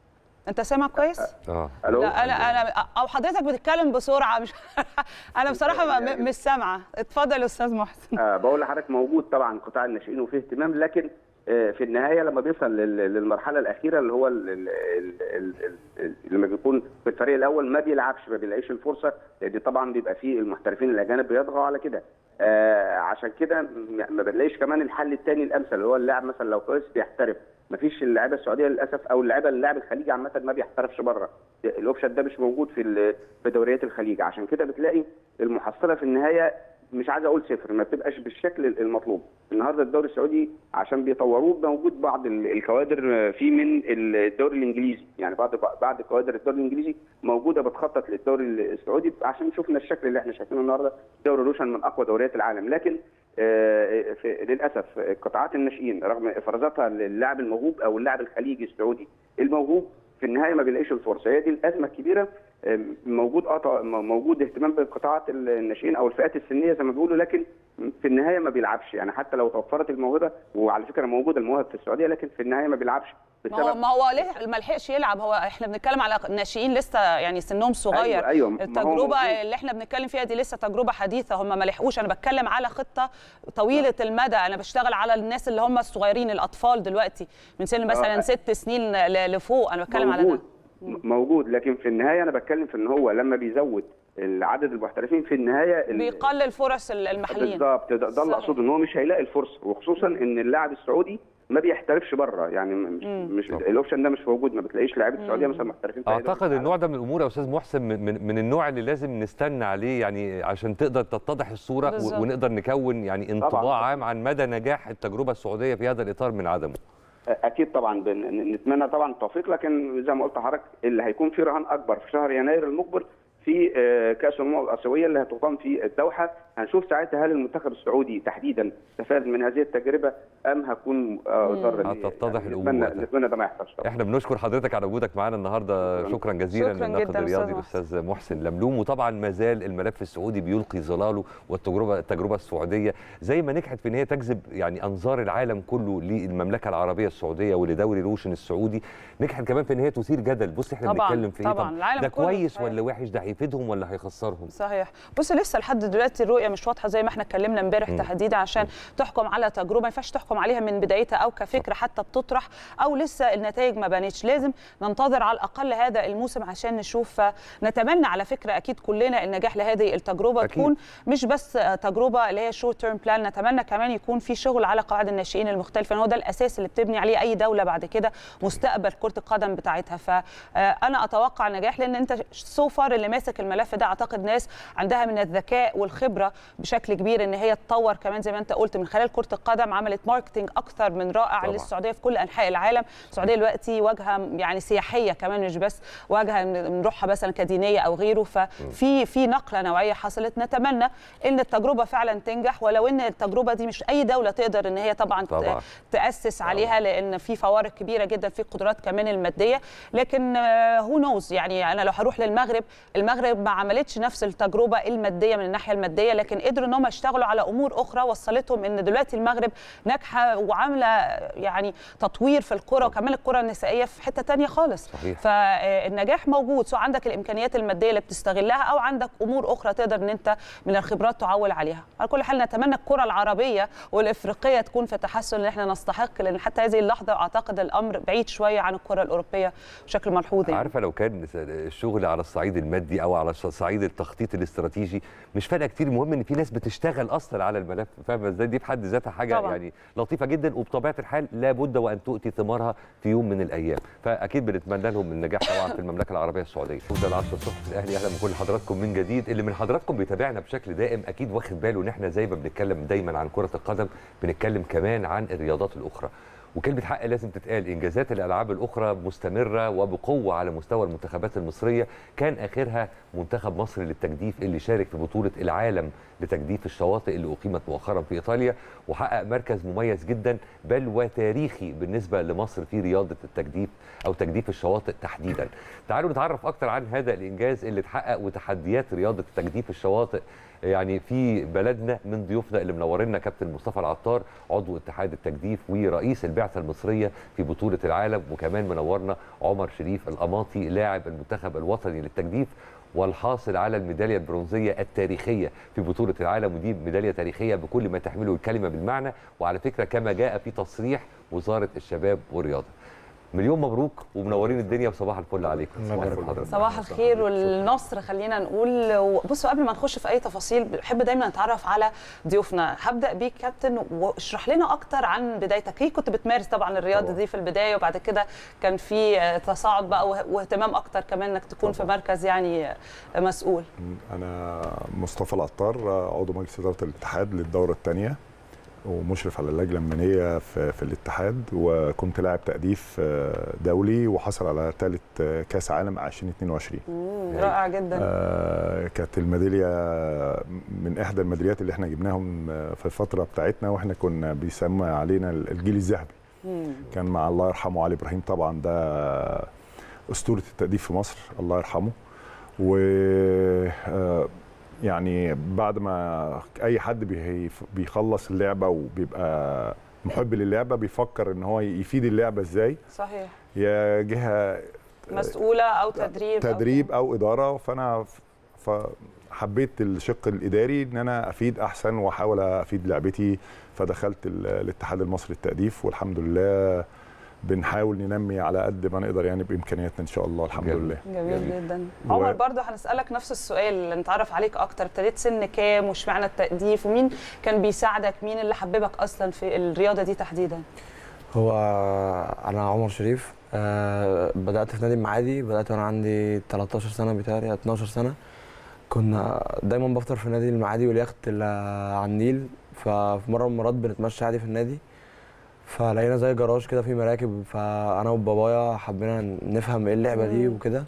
انت سامع كويس اه الو لا انا انا او حضرتك بتتكلم بسرعه مش انا بصراحه م- مش سامعه اتفضل يا استاذ محسن آه بقول لحضرتك موجود طبعا قطاع الناشئين وفيه اهتمام لكن آه في النهايه لما بيوصل لل- للمرحله الاخيره اللي هو ال- ال- ال- ال- ال- لما بيكون في الفريق الاول ما بيلعبش ما بيلاقيش الفرصه لان طبعا بيبقى فيه المحترفين الاجانب بيطغوا على كده آه عشان كده م- ما بنلاقيش كمان الحل الثاني الامثل اللي هو اللاعب مثلا لو كويس بيحترف ما فيش اللعيبه السعوديه للاسف او اللعيبه اللاعب الخليجي عامه ما بيحترفش بره الاوبشن ده مش موجود في ال- في دوريات الخليج عشان كده بتلاقي المحصله في النهايه مش عايز اقول صفر ما بتبقاش بالشكل المطلوب النهارده الدوري السعودي عشان بيطوروه موجود بعض ال- الكوادر فيه من الدوري الانجليزي يعني بعض بعض كوادر الدوري الانجليزي موجوده بتخطط للدوري السعودي عشان شفنا الشكل اللي احنا شايفينه النهارده دوري روشن من اقوى دوريات العالم لكن آه، في- للاسف قطاعات الناشئين رغم افرازاتها للاعب الموهوب او اللاعب الخليجي السعودي الموهوب في النهايه ما بيلاقيش الفرصه هي دي الازمه الكبيره آه، موجود اه طبعاً موجود اهتمام بقطاعات الناشئين او الفئات السنيه زي ما بيقولوا لكن في النهايه ما بيلعبش يعني حتى لو توفرت الموهبه وعلى فكره موجوده المواهب في السعوديه لكن في النهايه ما بيلعبش ما هو ما هو ليه ما لحقش يلعب هو احنا بنتكلم على ناشئين لسه يعني سنهم صغير أيوة، أيوة، ما هو التجربه موجود. اللي احنا بنتكلم فيها دي لسه تجربه حديثه هم ما لحقوش انا بتكلم على خطه طويله المدى انا بشتغل على الناس اللي هم الصغيرين الاطفال دلوقتي من سن مثلا آه. ست سنين ل- لفوق انا بتكلم على موجود ده م- موجود لكن في النهايه انا بتكلم في ان هو لما بيزود عدد المحترفين في النهايه ال- بيقلل فرص ال- المحليين بالظبط ده, ده اللي صحيح. اقصده ان هو مش هيلاقي الفرصه وخصوصا ان اللاعب السعودي ما بيحترفش بره يعني مش مش الاوبشن ده مش موجود ما بتلاقيش لاعيبه السعوديه مثلا محترفين في أي دوري اعتقد النوع ده من الامور يا استاذ محسن من, من, من النوع اللي لازم نستنى عليه يعني عشان تقدر تتضح الصوره بالظبط. و- ونقدر نكون يعني انطباع عام عن مدى نجاح التجربه السعوديه في هذا الاطار من عدمه اكيد طبعا بن- نتمنى طبعا التوفيق لكن زي ما قلت لحضرتك اللي هيكون في رهان اكبر في شهر يناير المقبل في آه، كاس الامم الاسيويه اللي هتقام في الدوحه هنشوف ساعتها هل المنتخب السعودي تحديدا استفاد من هذه التجربه ام هكون آه، ضر ليه. هتتضح يعني الأمور نتمنى وقتها. نتمنى ده ما يحصلش طبعاً. احنا بنشكر حضرتك على وجودك معانا النهارده شكرا جزيلا شكراً للناقد جداً الرياضي أستاذ الاستاذ محسن لملوم وطبعا ما زال الملف السعودي بيلقي ظلاله والتجربه التجربه السعوديه زي ما نجحت في ان هي تجذب يعني انظار العالم كله للمملكه العربيه السعوديه ولدوري روشن السعودي نجحت كمان في ان هي تثير جدل بص احنا طبعاً، بنتكلم في ايه طبعاً، طب العالم ده كله كويس صحيح. ولا وحش ده هيفيدهم ولا هيخسرهم صحيح بص لسه لحد دلوقتي الرؤيه الرؤيه مش واضحه زي ما احنا اتكلمنا امبارح تحديدا عشان تحكم على تجربه ما ينفعش تحكم عليها من بدايتها او كفكره حتى بتطرح او لسه النتائج ما بانتش لازم ننتظر على الاقل هذا الموسم عشان نشوف نتمنى على فكره اكيد كلنا النجاح لهذه التجربه أكيد. تكون مش بس تجربه اللي هي شورت تيرم بلان نتمنى كمان يكون في شغل على قواعد الناشئين المختلفه هو ده الاساس اللي بتبني عليه اي دوله بعد كده مستقبل كره القدم بتاعتها فانا اتوقع نجاح لان انت سو فار اللي ماسك الملف ده اعتقد ناس عندها من الذكاء والخبره بشكل كبير ان هي تطور كمان زي ما انت قلت من خلال كره القدم عملت ماركتنج اكثر من رائع طبعاً. للسعوديه في كل انحاء العالم السعوديه دلوقتي واجهه يعني سياحيه كمان مش بس واجهه نروحها مثلا كدينيه او غيره ففي في نقله نوعيه حصلت نتمنى ان التجربه فعلا تنجح ولو ان التجربه دي مش اي دوله تقدر ان هي طبعا, طبعاً. ت- تاسس عليها لان في فوارق كبيره جدا في القدرات كمان الماديه لكن هو نوز يعني انا لو هروح للمغرب المغرب ما عملتش نفس التجربه الماديه من الناحيه الماديه لكن قدروا ان هم يشتغلوا على امور اخرى وصلتهم ان دلوقتي المغرب ناجحه وعامله يعني تطوير في الكره وكمان الكره النسائيه في حته تانية خالص صحيح. فالنجاح موجود سواء عندك الامكانيات الماديه اللي بتستغلها او عندك امور اخرى تقدر ان انت من الخبرات تعول عليها على كل حال نتمنى الكره العربيه والافريقيه تكون في تحسن اللي احنا نستحق لان حتى هذه اللحظه اعتقد الامر بعيد شويه عن الكره الاوروبيه بشكل ملحوظ يعني. عارفه لو كان الشغل على الصعيد المادي او على صعيد التخطيط الاستراتيجي مش فارقه كتير المهم ان في ناس بتشتغل اصلا على الملف فاهمه ازاي دي في حد ذاتها حاجه طبعاً. طبعا. يعني لطيفه جدا وبطبيعه الحال لابد وان تؤتي ثمارها في يوم من الايام فاكيد بنتمنى لهم النجاح طبعا في المملكه العربيه السعوديه ده العشرة الصبح في الاهلي اهلا بكل حضراتكم من جديد اللي من حضراتكم بيتابعنا بشكل دائم اكيد واخد باله ان احنا زي ما بنتكلم دايما عن كره القدم بنتكلم كمان عن الرياضات الاخرى وكلمة حق لازم تتقال إنجازات الألعاب الأخرى مستمرة وبقوة على مستوى المنتخبات المصرية كان آخرها منتخب مصر للتجديف اللي شارك في بطولة العالم لتجديف الشواطئ اللي أقيمت مؤخرا في إيطاليا وحقق مركز مميز جدا بل وتاريخي بالنسبة لمصر في رياضة التجديف أو تجديف الشواطئ تحديدا تعالوا نتعرف أكتر عن هذا الإنجاز اللي اتحقق وتحديات رياضة تجديف الشواطئ يعني في بلدنا من ضيوفنا اللي منورنا كابتن مصطفى العطار عضو اتحاد التجديف ورئيس البعثه المصريه في بطوله العالم وكمان منورنا عمر شريف القماطي لاعب المنتخب الوطني للتجديف والحاصل على الميداليه البرونزيه التاريخيه في بطوله العالم ودي ميداليه تاريخيه بكل ما تحمله الكلمه بالمعنى وعلى فكره كما جاء في تصريح وزاره الشباب والرياضه مليون مبروك ومنورين الدنيا وصباح الفل عليكم صباح الفل حضرتك. صباح الخير والنصر خلينا نقول بصوا قبل ما نخش في اي تفاصيل بحب دايما نتعرف على ضيوفنا هبدا بيك كابتن واشرح لنا اكتر عن بدايتك ليه كنت بتمارس طبعا الرياضه طبعاً. دي في البدايه وبعد كده كان في آه، تصاعد بقى وه- واهتمام اكتر كمان انك تكون في مركز يعني آه، مسؤول انا مصطفى العطار عضو مجلس اداره الاتحاد للدوره الثانيه ومشرف على اللجنه الماليه في, في الاتحاد وكنت لاعب تأديف آه، دولي وحصل على ثالث كاس عالم 2022 مم، رائع جدا آه، كانت الميداليه من احدى الميداليات اللي احنا جبناهم آه، في الفتره بتاعتنا واحنا كنا بيسمى علينا الجيل الذهبي مم. كان مع الله يرحمه علي ابراهيم طبعا ده اسطوره التأديف في مصر الله يرحمه و آه، يعني بعد ما اي حد بي- بيخلص اللعبه وبيبقى محب للعبه بيفكر ان هو يفيد اللعبه ازاي صحيح يا جهه مسؤوله او تدريب أو تدريب او اداره فانا ف- فحبيت الشق الاداري ان انا افيد احسن واحاول افيد لعبتي فدخلت ال- الاتحاد المصري للتأديف والحمد لله بنحاول ننمي على قد ما نقدر يعني بامكانياتنا ان شاء الله الحمد جميل. لله جميل, جميل. جدا و- عمر برضه هنسالك نفس السؤال نتعرف عليك اكتر ابتديت سن كام واشمعنى التأديف ومين كان بيساعدك مين اللي حببك اصلا في الرياضه دي تحديدا هو انا عمر شريف آه، بدات في نادي المعادي بدات وانا عندي 13 سنه بتهيألي 12 سنه كنا دايما بفطر في نادي المعادي واليخت اللي على النيل ففي مره من المرات بنتمشى عادي في النادي فلقينا زي جراج كده فيه مراكب فانا وبابايا حبينا نفهم ايه اللعبه دي مم. وكده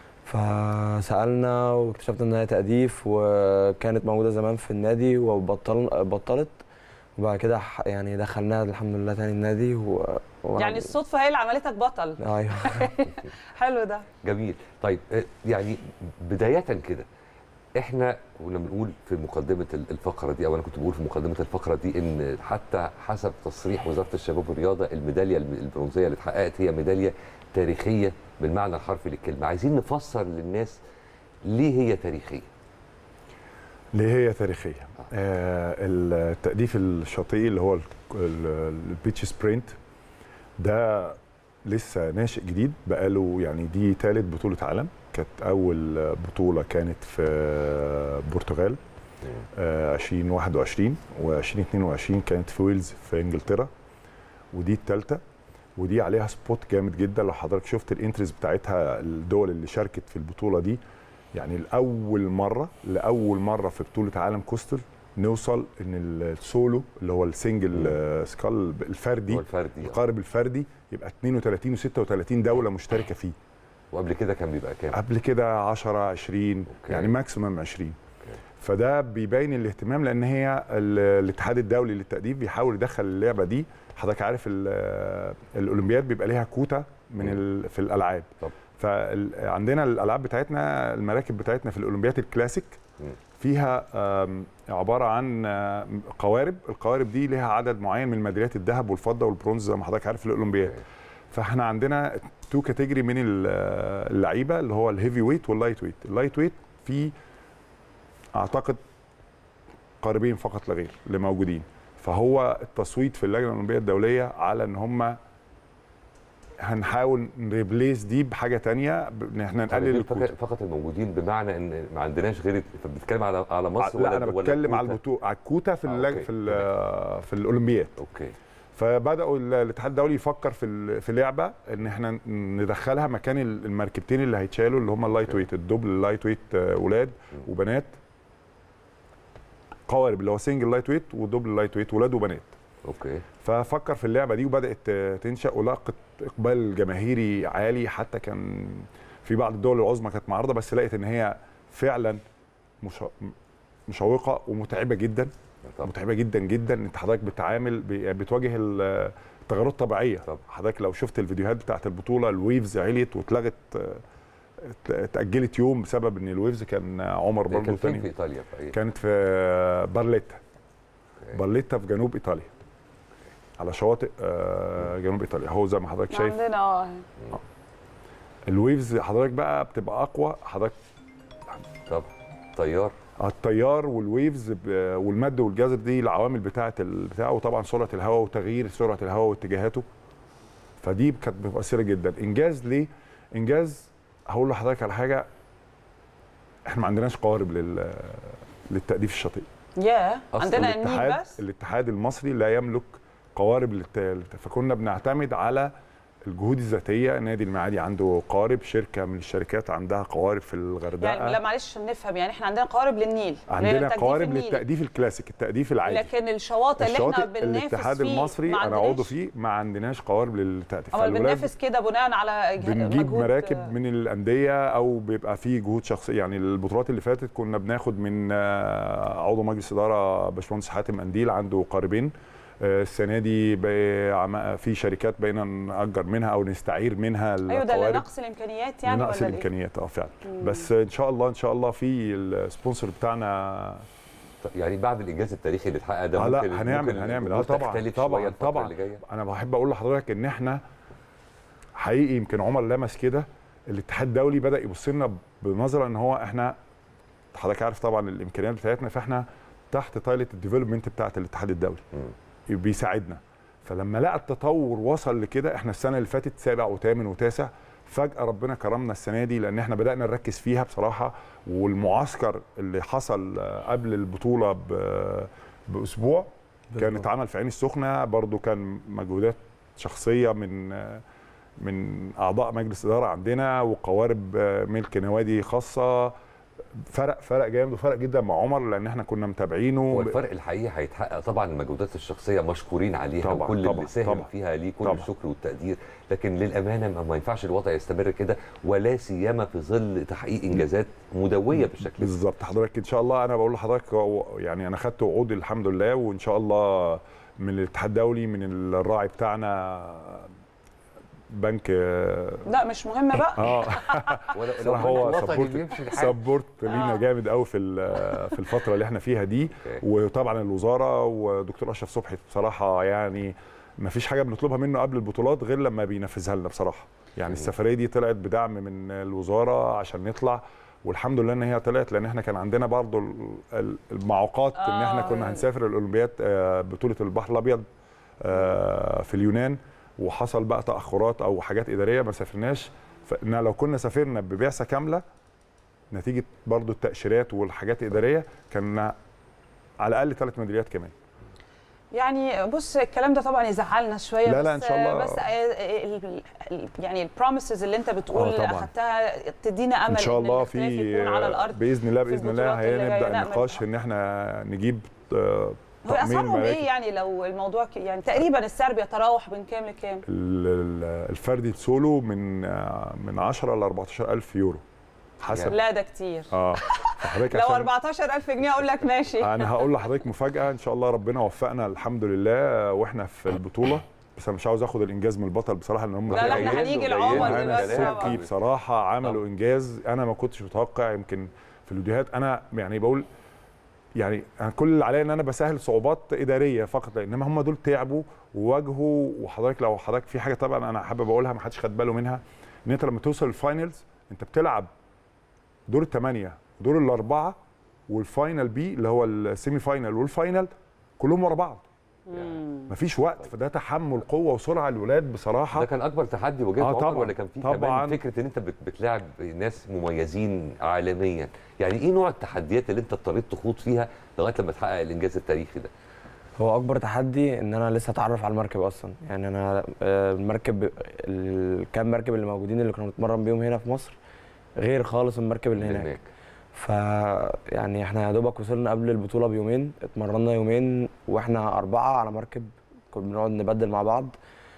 فسالنا واكتشفنا ان هي تأديف وكانت موجوده زمان في النادي وبطل بطلت وبعد كده ح- يعني دخلناها الحمد لله تاني النادي و... وأنا- يعني الصدفه هي اللي عملتك بطل ايوه حلو ده جميل طيب آه، يعني بداية كده احنا كنا بنقول في مقدمة ال- الفقرة دي او انا كنت بقول في مقدمة الفقرة دي ان حتى حسب تصريح وزارة الشباب والرياضة الميدالية الم- البرونزية اللي اتحققت هي ميدالية تاريخية بالمعنى الحرفي للكلمة عايزين نفسر للناس ليه هي تاريخية اللي هي تاريخيه آه التأديف الشاطئي اللي هو ال- ال- البيتش سبرينت ده لسه ناشئ جديد بقاله يعني دي ثالث بطولة عالم كانت أول بطولة كانت في البرتغال آه 2021 و2022 كانت في ويلز في انجلترا ودي الثالثة ودي عليها سبوت جامد جدا لو حضرتك شفت الانترز بتاعتها الدول اللي شاركت في البطولة دي يعني لأول مرة لأول مرة في بطولة عالم كوستر نوصل ان السولو اللي هو السنجل آه، سكال الفردي هو الفردي آه. القارب الفردي يبقى 32 و36 دوله مشتركه فيه وقبل كده كان بيبقى كام؟ قبل كده 10 20 أوكي. يعني ماكسيمم 20 فده بيبين الاهتمام لان هي ال- الاتحاد الدولي للتأديب بيحاول يدخل اللعبه دي حضرتك عارف ال- الاولمبياد بيبقى ليها كوتا من ال في الالعاب طب. فعندنا الالعاب بتاعتنا المراكب بتاعتنا في الاولمبياد الكلاسيك مم. فيها آم، عباره عن آم، قوارب القوارب دي ليها عدد معين من الميداليات الذهب والفضه والبرونز زي ما حضرتك عارف في الاولمبياد أوكي. فاحنا عندنا تو كاتيجوري من ال- اللعيبه اللي هو الهيفي ويت واللايت ويت اللايت ويت في اعتقد قاربين فقط لا غير اللي موجودين فهو التصويت في اللجنه الاولمبيه الدوليه على ان هم هنحاول نريبليس دي بحاجه تانية ب- ان احنا نقلل طيب الكوتا فقط, فقط الموجودين بمعنى ان ما عندناش غير فبتتكلم على على مصر لا انا ولا بتكلم على كوتا؟ البطوله على الكوتا في آه، اللج... أوكي. في ال- في الاولمبياد اوكي فبداوا ال- الاتحاد الدولي يفكر في ال- في لعبه ان احنا ندخلها مكان ال- المركبتين اللي هيتشالوا اللي هم اللايت ويت الدبل اللايت ويت آه، ولاد وبنات قوارب اللي هو سنجل لايت ويت ودبل لايت ويت ولاد وبنات اوكي ففكر في اللعبه دي وبدات آه، تنشا ولاقت اقبال جماهيري عالي حتى كان في بعض الدول العظمى كانت معارضه بس لقيت ان هي فعلا مش مشوقه ومتعبه جدا طب متعبه جدا جدا انت حضرتك بتعامل ب- يعني بتواجه ال- التغيرات الطبيعيه طب. حضرتك لو شفت الفيديوهات بتاعت البطوله الويفز عليت واتلغت آه، ات- اتاجلت يوم بسبب ان الويفز كان عمر ده برضه كان فين تاني في ايطاليا في أي- كانت في بارليتا أوكي. بارليتا في جنوب ايطاليا على شواطئ آه، جنوب ايطاليا هو زي ما حضرتك شايف عندنا اه الويفز حضرتك بقى بتبقى اقوى حضرتك طب طيار التيار والويفز ب- والمد والجزر دي العوامل بتاعه البتاع وطبعا سرعه الهواء وتغيير سرعه الهواء واتجاهاته فدي كانت مؤثره جدا انجاز ليه انجاز هقول لحضرتك على حاجه احنا ما عندناش قوارب لل للتأديف الشاطئي ياه أصلاً عندنا النيل الاتحاد بس الاتحاد المصري لا يملك قوارب للت... فكنا بنعتمد على الجهود الذاتيه نادي المعادي عنده قوارب شركه من الشركات عندها قوارب في الغردقه يعني لا معلش نفهم يعني احنا عندنا قوارب للنيل اللي هي عندنا تجديف قوارب النيل. للتأديف الكلاسيك التأديف العادي لكن الشواطئ اللي احنا الشواطئ بننافس الاتحاد فيه المصري ما انا عضو عندناش. فيه ما عندناش قوارب للتأديف امال فالولاد بننافس كده بناء على جه- بنجيب مجهود- مراكب من الانديه او بيبقى فيه جهود شخصيه يعني البطولات اللي فاتت كنا بناخد من آه، عضو مجلس اداره باشمهندس حاتم قنديل عنده قاربين آه، السنه دي بقى عم- في شركات بقينا نأجر منها او نستعير منها ايوه ده القوارب لنقص الامكانيات يعني لنقص ولا إيه؟ الامكانيات اه فعلا بس ان شاء الله ان شاء الله في السبونسر بتاعنا طب يعني بعد الانجاز التاريخي اللي اتحقق ده آه لا ممكن هنعمل ممكن هنعمل اه الأمور طبعا تختلف شوية طبعا الفترة طبعا اللي جايه انا بحب اقول لحضرتك ان احنا حقيقي يمكن عمر لمس كده الاتحاد الدولي بدا يبص لنا بنظره ان هو احنا حضرتك عارف طبعا الامكانيات بتاعتنا فاحنا تحت طايله الديفلوبمنت بتاعت الاتحاد الدولي بيساعدنا فلما لقى التطور وصل لكده احنا السنه اللي فاتت سابع وثامن وتاسع فجاه ربنا كرمنا السنه دي لان احنا بدانا نركز فيها بصراحه والمعسكر اللي حصل آه، قبل البطوله ب- باسبوع كان اتعمل في عين السخنه برضو كان مجهودات شخصيه من آه، من اعضاء مجلس اداره عندنا وقوارب آه، ملك نوادي خاصه فرق فرق جامد وفرق جدا مع عمر لان احنا كنا متابعينه هو الفرق الحقيقي هيتحقق طبعا المجهودات الشخصيه مشكورين عليها طبعاً، وكل طبعاً، اللي ساهم طبعاً. فيها ليه كل طبعاً. الشكر والتقدير لكن للامانه ما- ما ينفعش الوضع يستمر كده ولا سيما في ظل تحقيق انجازات مدويه بالشكل ده بالظبط حضرتك ان شاء الله انا بقول لحضرتك هو- يعني انا خدت وعود الحمد لله وان شاء الله من الاتحاد الدولي من الراعي بتاعنا بنك لا مش مهمه بقى اه ولا صراحة هو وطني سبورت بيمشي الحال. سبورت لينا جامد قوي في ال- في الفتره اللي احنا فيها دي أوكي. وطبعا الوزاره ودكتور اشرف صبحي بصراحه يعني ما فيش حاجه بنطلبها منه قبل البطولات غير لما بينفذها لنا بصراحه يعني السفريه دي طلعت بدعم من الوزاره عشان نطلع والحمد لله ان هي طلعت لان احنا كان عندنا برضو ال- ال- المعوقات ان احنا آه. كنا هنسافر الاولمبياد آه، بطوله البحر الابيض آه، في اليونان وحصل بقى تاخرات او حاجات اداريه ما سافرناش فإن لو كنا سافرنا ببعثه كامله نتيجه برضو التاشيرات والحاجات الاداريه كان على الاقل ثلاث ميداليات كمان يعني بص الكلام ده طبعا يزعلنا شويه لا، لا، بس إن شاء الله. بس ال- ال- يعني البروميسز اللي انت بتقول آه، طبعاً. اخدتها تدينا امل ان شاء الله الاختلاف في يكون على الارض باذن الله في باذن الله البطولات اللي جاية. هنبدا نأمل النقاش ان احنا نجيب آه، هو طقمين اسعارهم مراكب ايه يعني لو الموضوع ك- يعني تقريبا السعر بيتراوح من كام لكام؟ ال- ال- الفردي سولو من آه، من 10 ل 14000 يورو حسب لا ده كتير اه فحضرتك لو عشان 14000 جنيه اقول لك ماشي انا هقول لحضرتك مفاجاه ان شاء الله ربنا وفقنا الحمد لله واحنا في البطوله بس انا مش عاوز اخد الانجاز من البطل بصراحه ان هم لا، لا، إحنا هنيجي العمر انا دلوقتي طبعاً. السبكي بصراحه عملوا انجاز انا ما كنتش متوقع يمكن في الفيديوهات انا يعني بقول يعني انا كل اللي عليا ان انا بسهل صعوبات اداريه فقط انما هم دول تعبوا وواجهوا وحضرتك لو حضرتك في حاجه طبعا انا حابب اقولها ما حدش خد باله منها ان انت لما توصل الفاينلز انت بتلعب دور الثمانيه دور الاربعه والفاينل بي اللي هو السيمي فاينل والفاينل كلهم ورا بعض مفيش وقت فده تحمل قوه وسرعه الولاد بصراحه ده كان اكبر تحدي واجهته آه عمر طبعاً، ولا كان في طبعاً. كمان فكره ان انت بت- بتلاعب ناس مميزين عالميا يعني ايه نوع التحديات اللي انت اضطريت تخوض فيها لغايه لما تحقق الانجاز التاريخي ده هو اكبر تحدي ان انا لسه اتعرف على المركب اصلا يعني انا آه، المركب الكام مركب اللي موجودين اللي كنا بنتمرن بيهم هنا في مصر غير خالص المركب اللي هناك هناك ف يعني احنا يا دوبك وصلنا قبل البطوله بيومين اتمرنا يومين واحنا اربعه على مركب كنا بنقعد نبدل مع بعض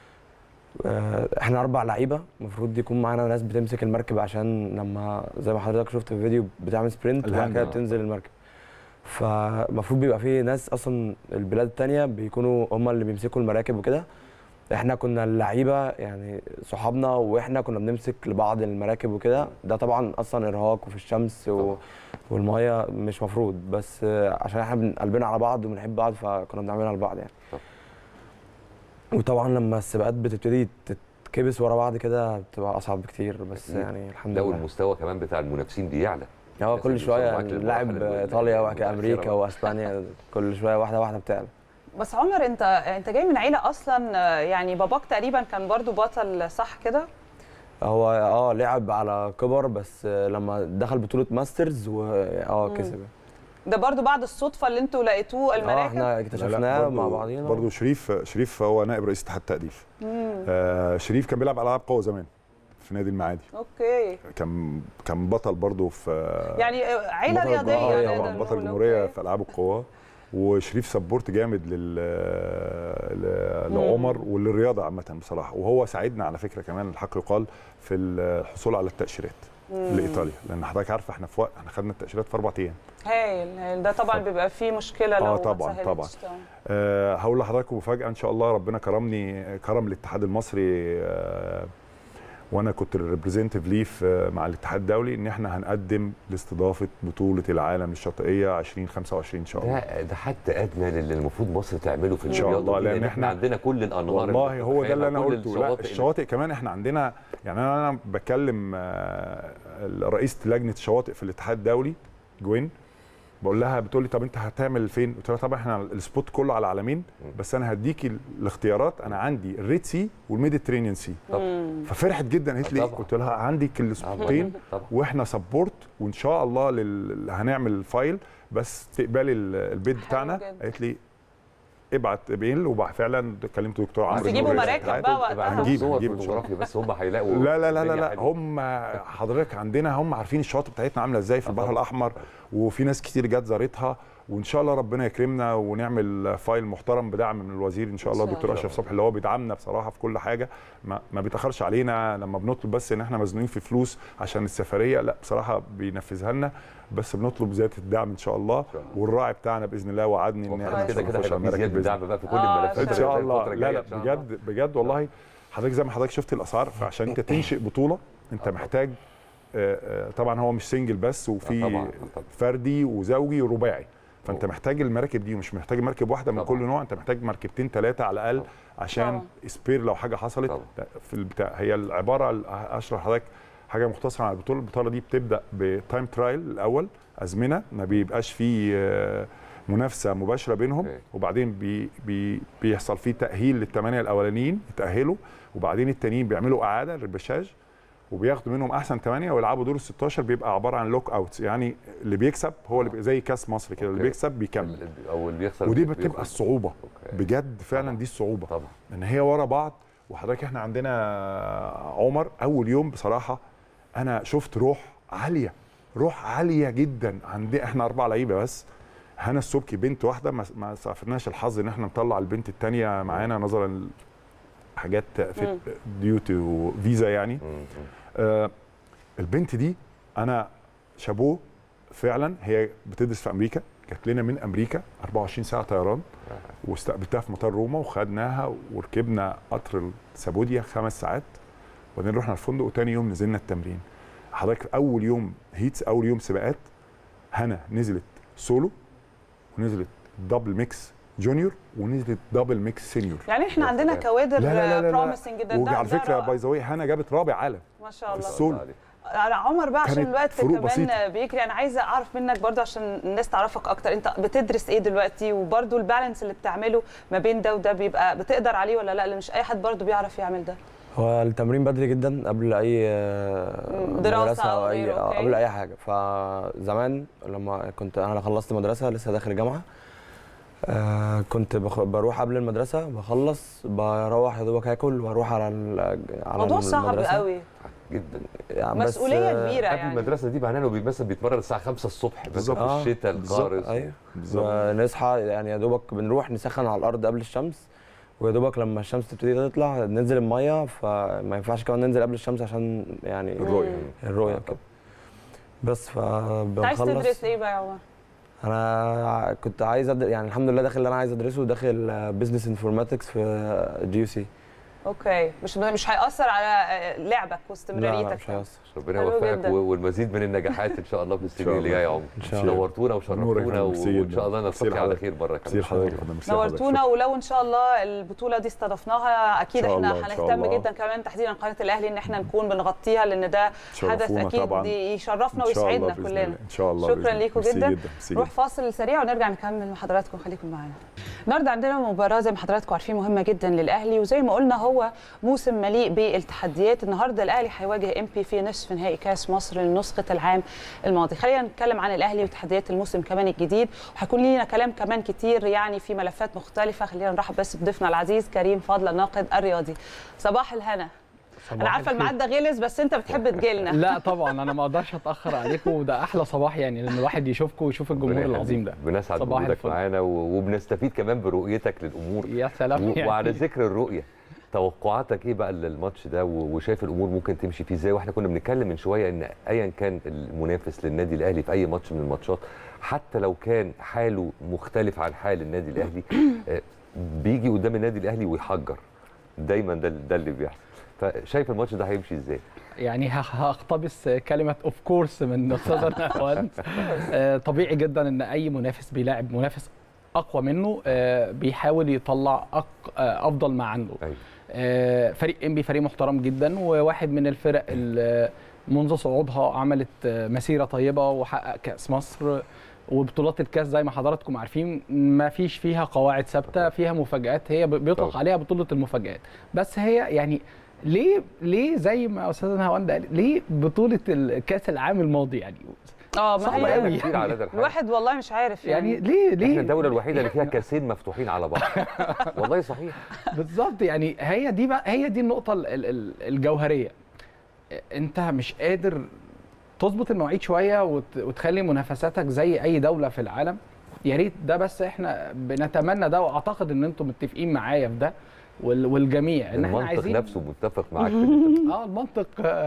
آه، احنا اربع لعيبه المفروض يكون معانا ناس بتمسك المركب عشان لما زي ما حضرتك شفت في الفيديو بتعمل سبرنت وبعد الهاند، كده آه. بتنزل المركب فالمفروض بيبقى في ناس اصلا البلاد التانية بيكونوا هم اللي بيمسكوا المراكب وكده احنا كنا اللعيبه يعني صحابنا واحنا كنا بنمسك لبعض المراكب وكده ده طبعا اصلا ارهاق وفي الشمس و... والميه مش مفروض بس آه، عشان احنا بن- قلبنا على بعض وبنحب بعض فكنا بنعملها لبعض يعني طب. وطبعا لما السباقات بتبتدي تتكبس ورا بعض كده بتبقى اصعب بكتير بس يعني الحمد لو لله المستوى كمان بتاع المنافسين بيعلى هو الناس كل اللي بيوصلوا شويه معاك للمراحل لاعب ال- ايطاليا وبعد كده المتأخرة. امريكا واسبانيا كل شويه واحده واحده بتعلى بس عمر انت انت جاي من عيله اصلا آه، يعني باباك تقريبا كان برضو بطل صح كده؟ هو اه لعب على كبر بس لما دخل بطوله ماسترز و اه مم. كسب ده برضو بعد الصدفه اللي انتوا لقيتوه اه المراكب احنا لا، لا، اكتشفناه برضو- مع بعضينا برضو شريف شريف هو نائب رئيس اتحاد التأديف مم. آه شريف كان بيلعب العاب قوه زمان في نادي المعادي اوكي كان كان بطل برضو في يعني آه، عيله بطل رياضيه الجمهورية نقدر طبعا بطل نقول، الجمهوريه أوكي. في العاب القوى وشريف سبورت جامد لل ل- لعمر وللرياضه عامه بصراحه وهو ساعدنا على فكره كمان الحق يقال في الحصول على التاشيرات مم. لايطاليا لان حضرتك عارفه احنا في وقت احنا خدنا التاشيرات في اربع ايام هايل هايل. ده طبعا بيبقى فيه مشكله لو اه ما طبعا اتسهلتش طبعا أه هقول لحضراتكم مفاجاه ان شاء الله ربنا كرمني كرم الاتحاد المصري أه وانا كنت الريبريزنتيف ليه في- مع الاتحاد الدولي ان احنا هنقدم لاستضافه بطوله العالم الشاطئيه 2025 ان شاء الله ده ده حد ادنى للي المفروض مصر تعمله في إن شاء الرياضة الله، دي، لأن إحنا- عندنا كل الانهار والله اللي هو ده اللي انا كل قلته لا الشواطئ الشواطئ كمان احنا عندنا يعني انا انا بكلم آه، رئيسه لجنه الشواطئ في الاتحاد الدولي جوين بقول لها بتقول لي طب انت هتعمل فين؟ قلت لها طبعا احنا السبوت كله على العالمين بس انا هديكي الاختيارات انا عندي الريد سي والميديترينيان سي مم. ففرحت جدا قالت لي طبعا. قلت لها عندك السبوتين طبعا. واحنا سبورت وان شاء الله لل... هنعمل فايل بس تقبلي ال- البيت حلو بتاعنا جدا. قالت لي ابعت ايميل وفعلا كلمت دكتور عمرو تجيبوا النور رئيس مراكب الاتحاد. بقى وقتها. هنجيب صور هنجيب إن شاء الله. فوتوغرافيا بس هم هيلاقوا لا لا لا لا, الدنيا لا حلوة. هم حضرتك عندنا هم عارفين الشواطئ بتاعتنا عامله ازاي في البحر طبعا. الاحمر وفي ناس كتير جت زارتها وان شاء الله ربنا يكرمنا ونعمل فايل محترم بدعم من الوزير ان شاء الله إن شاء دكتور الله. اشرف صبحي اللي هو بيدعمنا بصراحه في كل حاجه ما, ما بيتاخرش علينا لما بنطلب بس ان احنا مزنوقين في فلوس عشان السفريه لا بصراحه بينفذها لنا بس بنطلب زياده الدعم ان شاء الله شاء الله. والراعي بتاعنا باذن الله وعدني ان وكمان كده كده نخش على هيبقى في المراكب زياده بإذن دعم بقى في كل آه، الملفات ان اللي شاء هتبقى الله الفترة لا الجاية لا إن شاء الله. بجد بجد والله حضرتك زي ما حضرتك شفت الاسعار فعشان انت تنشئ بطوله انت محتاج آه، آه، طبعا هو مش سنجل بس آه، وفي طبعاً، طبعاً. فردي وزوجي ورباعي فانت طبعاً. محتاج المراكب دي ومش محتاج مركب واحده من طبعاً. كل نوع انت محتاج مركبتين ثلاثه على الاقل طبعاً. عشان طبعاً. سبير لو حاجه حصلت طبعاً. في البتاع هي العباره اشرح حضرتك حاجه مختصره عن البطوله البطوله دي بتبدا بتايم ترايل الاول ازمنه ما بيبقاش فيه آه، منافسه مباشره بينهم أوكي. وبعدين بي بي بيحصل فيه تاهيل للثمانيه الاولانيين يتاهلوا وبعدين التانيين بيعملوا اعاده للبشاج وبياخدوا منهم احسن ثمانيه ويلعبوا دور ال 16 بيبقى عباره عن لوك اوتس يعني اللي بيكسب هو اللي بي- زي كاس مصر كده اللي أوكي. بيكسب بيكمل ال- او اللي بيخسر ودي بيخرج. بتبقى الصعوبه أوكي. بجد فعلا طبعاً. دي الصعوبه طبعا ان هي ورا بعض وحضرتك احنا عندنا عمر اول يوم بصراحه انا شفت روح عاليه روح عاليه جدا عندي احنا اربع لعيبه بس هنا السبكي بنت واحده ما ما سافرناش الحظ ان احنا نطلع البنت الثانيه معانا نظرا لحاجات في ديوتي وفيزا يعني مم. آه البنت دي انا شابوه فعلا هي بتدرس في امريكا جات لنا من امريكا 24 ساعه طيران واستقبلتها في مطار روما وخدناها وركبنا قطر سابوديا خمس ساعات وبعدين رحنا الفندق وتاني يوم نزلنا التمرين حضرتك اول يوم هيتس اول يوم سباقات هنا نزلت سولو ونزلت دبل ميكس جونيور ونزلت دبل ميكس سينيور يعني احنا يا عندنا سلام. كوادر لا لا لا لا, بروميسنج جدا ده وعلى ده فكره رائع. باي ذا واي هنا جابت رابع عالم ما شاء الله السول. عليك. انا عمر بقى عشان كانت الوقت فروق كمان بسيطة. بيجري انا عايزه اعرف منك برضو عشان الناس تعرفك اكتر انت بتدرس ايه دلوقتي وبرضو البالانس اللي بتعمله ما بين ده وده بيبقى بتقدر عليه ولا لا لان مش اي حد برضو بيعرف يعمل ده هو التمرين بدري جدا قبل اي آه، دراسة مدرسة أو او اي غيره، آه، أوكي. قبل اي حاجه فزمان لما كنت انا خلصت مدرسه لسه داخل الجامعه آه كنت بخ... بروح قبل المدرسه بخلص بروح يا دوبك اكل واروح على ال... على موضوع صعب المدرسة. قوي جدا يعني بس، مسؤوليه آه، كبيره قبل يعني المدرسه دي معناه انه بي- مثلا بيتمرن الساعه 5 الصبح بس بالظبط. في آه، الشتاء بالظبط. القارس ايوه بالظبط نصحى يعني يا دوبك بنروح نسخن على الارض قبل الشمس ويا دوبك لما الشمس تبتدي تطلع ننزل الميه فما ينفعش كمان ننزل قبل الشمس عشان يعني الرؤيه الرؤيه كده بس انت عايز فبنخلص تدرس ايه بقى يا عمر انا كنت عايز أدر... يعني الحمد لله داخل اللي انا عايز ادرسه داخل بزنس انفورماتكس في جي يو سي اوكي مش مش هياثر على لعبك لا واستمراريتك لا مش هيأثر ربنا حلو يوفقك جدا. و- والمزيد من النجاحات ان شاء الله في السنين شاء اللي الله. جايه يا عمر إن شاء الله. نورتونا نورك وشرفتونا يا ميرسي وان جدا. شاء الله ميرسي نلتقي على لحضرتك. خير بره كمان كتير حضرتك يا فندم. ميرسي لحضرتك. نورتونا ولو ان شاء الله البطوله دي استضفناها اكيد إن شاء احنا الله، إن شاء هنهتم الله. جدا كمان تحديدا قناه الاهلي ان احنا نكون بنغطيها لان ده حدث شرفونا اكيد طبعاً. يشرفنا إن شاء الله ويسعدنا بإذن كلنا الله. ان شاء الله شكراً بإذن الله. ليكم ميرسي جداً. ميرسي نروح فاصل سريع ونرجع نكمل مع حضراتكم خليكم معانا النهارده عندنا مباراه زي ما حضراتكم عارفين مهمه جدا للاهلي وزي ما قلنا هو موسم مليء بالتحديات النهارده الاهلي هيواجه ام بي في نصف نهائي كاس مصر لنسخه العام الماضي خلينا نتكلم عن الاهلي وتحديات الموسم كمان الجديد وهيكون لينا كلام كمان كتير يعني في ملفات مختلفه خلينا نرحب بس بضيفنا العزيز كريم فضل الناقد الرياضي صباح الهنا انا عارفه الميعاد ده غلس بس انت بتحب تجيلنا لا طبعا انا ما اقدرش اتاخر عليكم وده احلى صباح يعني لان الواحد يشوفكم ويشوف الجمهور ربنا العظيم ده يخليك. بنسعد صباح بوجودك الفل. معانا و- وبنستفيد كمان برؤيتك للامور يا سلام و- يعني وعلى ذكر الرؤيه توقعاتك ايه بقى للماتش ده و- وشايف الامور ممكن تمشي فيه ازاي واحنا كنا بنتكلم من شويه ان ايا كان المنافس للنادي الاهلي في اي ماتش من الماتشات حتى لو كان حاله مختلف عن حال النادي الاهلي آه، بيجي قدام النادي الاهلي ويحجر دايما ده ده اللي بيحصل فشايف الماتش ده هيمشي ازاي يعني ه- هقتبس كلمه اوف كورس من استاذ نهوان آه، طبيعي جدا ان اي منافس بيلاعب منافس اقوى منه آه، بيحاول يطلع أق... آه، افضل ما عنده أيوة. آه، فريق انبي فريق محترم جدا وواحد من الفرق اللي منذ صعودها عملت آه، مسيره طيبه وحقق كاس مصر وبطولات الكاس زي ما حضراتكم عارفين ما فيش فيها قواعد ثابته فيها مفاجات هي ب- بيطلق طبعا. عليها بطوله المفاجات بس هي يعني ليه ليه زي ما استاذ نهاوند قال ليه بطوله الكاس العام الماضي يعني اه ما صعبة هي أوي. كتير على ده الحال الواحد والله مش عارف يعني يعني, ليه احنا ليه الدوله الوحيده اللي فيها كاسين مفتوحين على بعض والله صحيح بالظبط يعني هي دي بقى هي دي النقطة ال- ال- ال- الجوهرية انت مش قادر تظبط المواعيد شوية وت- وتخلي منافساتك زي أي دولة في العالم يا ريت ده بس احنا بنتمنى ده واعتقد ان انتم متفقين معايا في ده وال- والجميع ان احنا المنطق عايزين نفسه متفق معاك في اللي أنت اه المنطق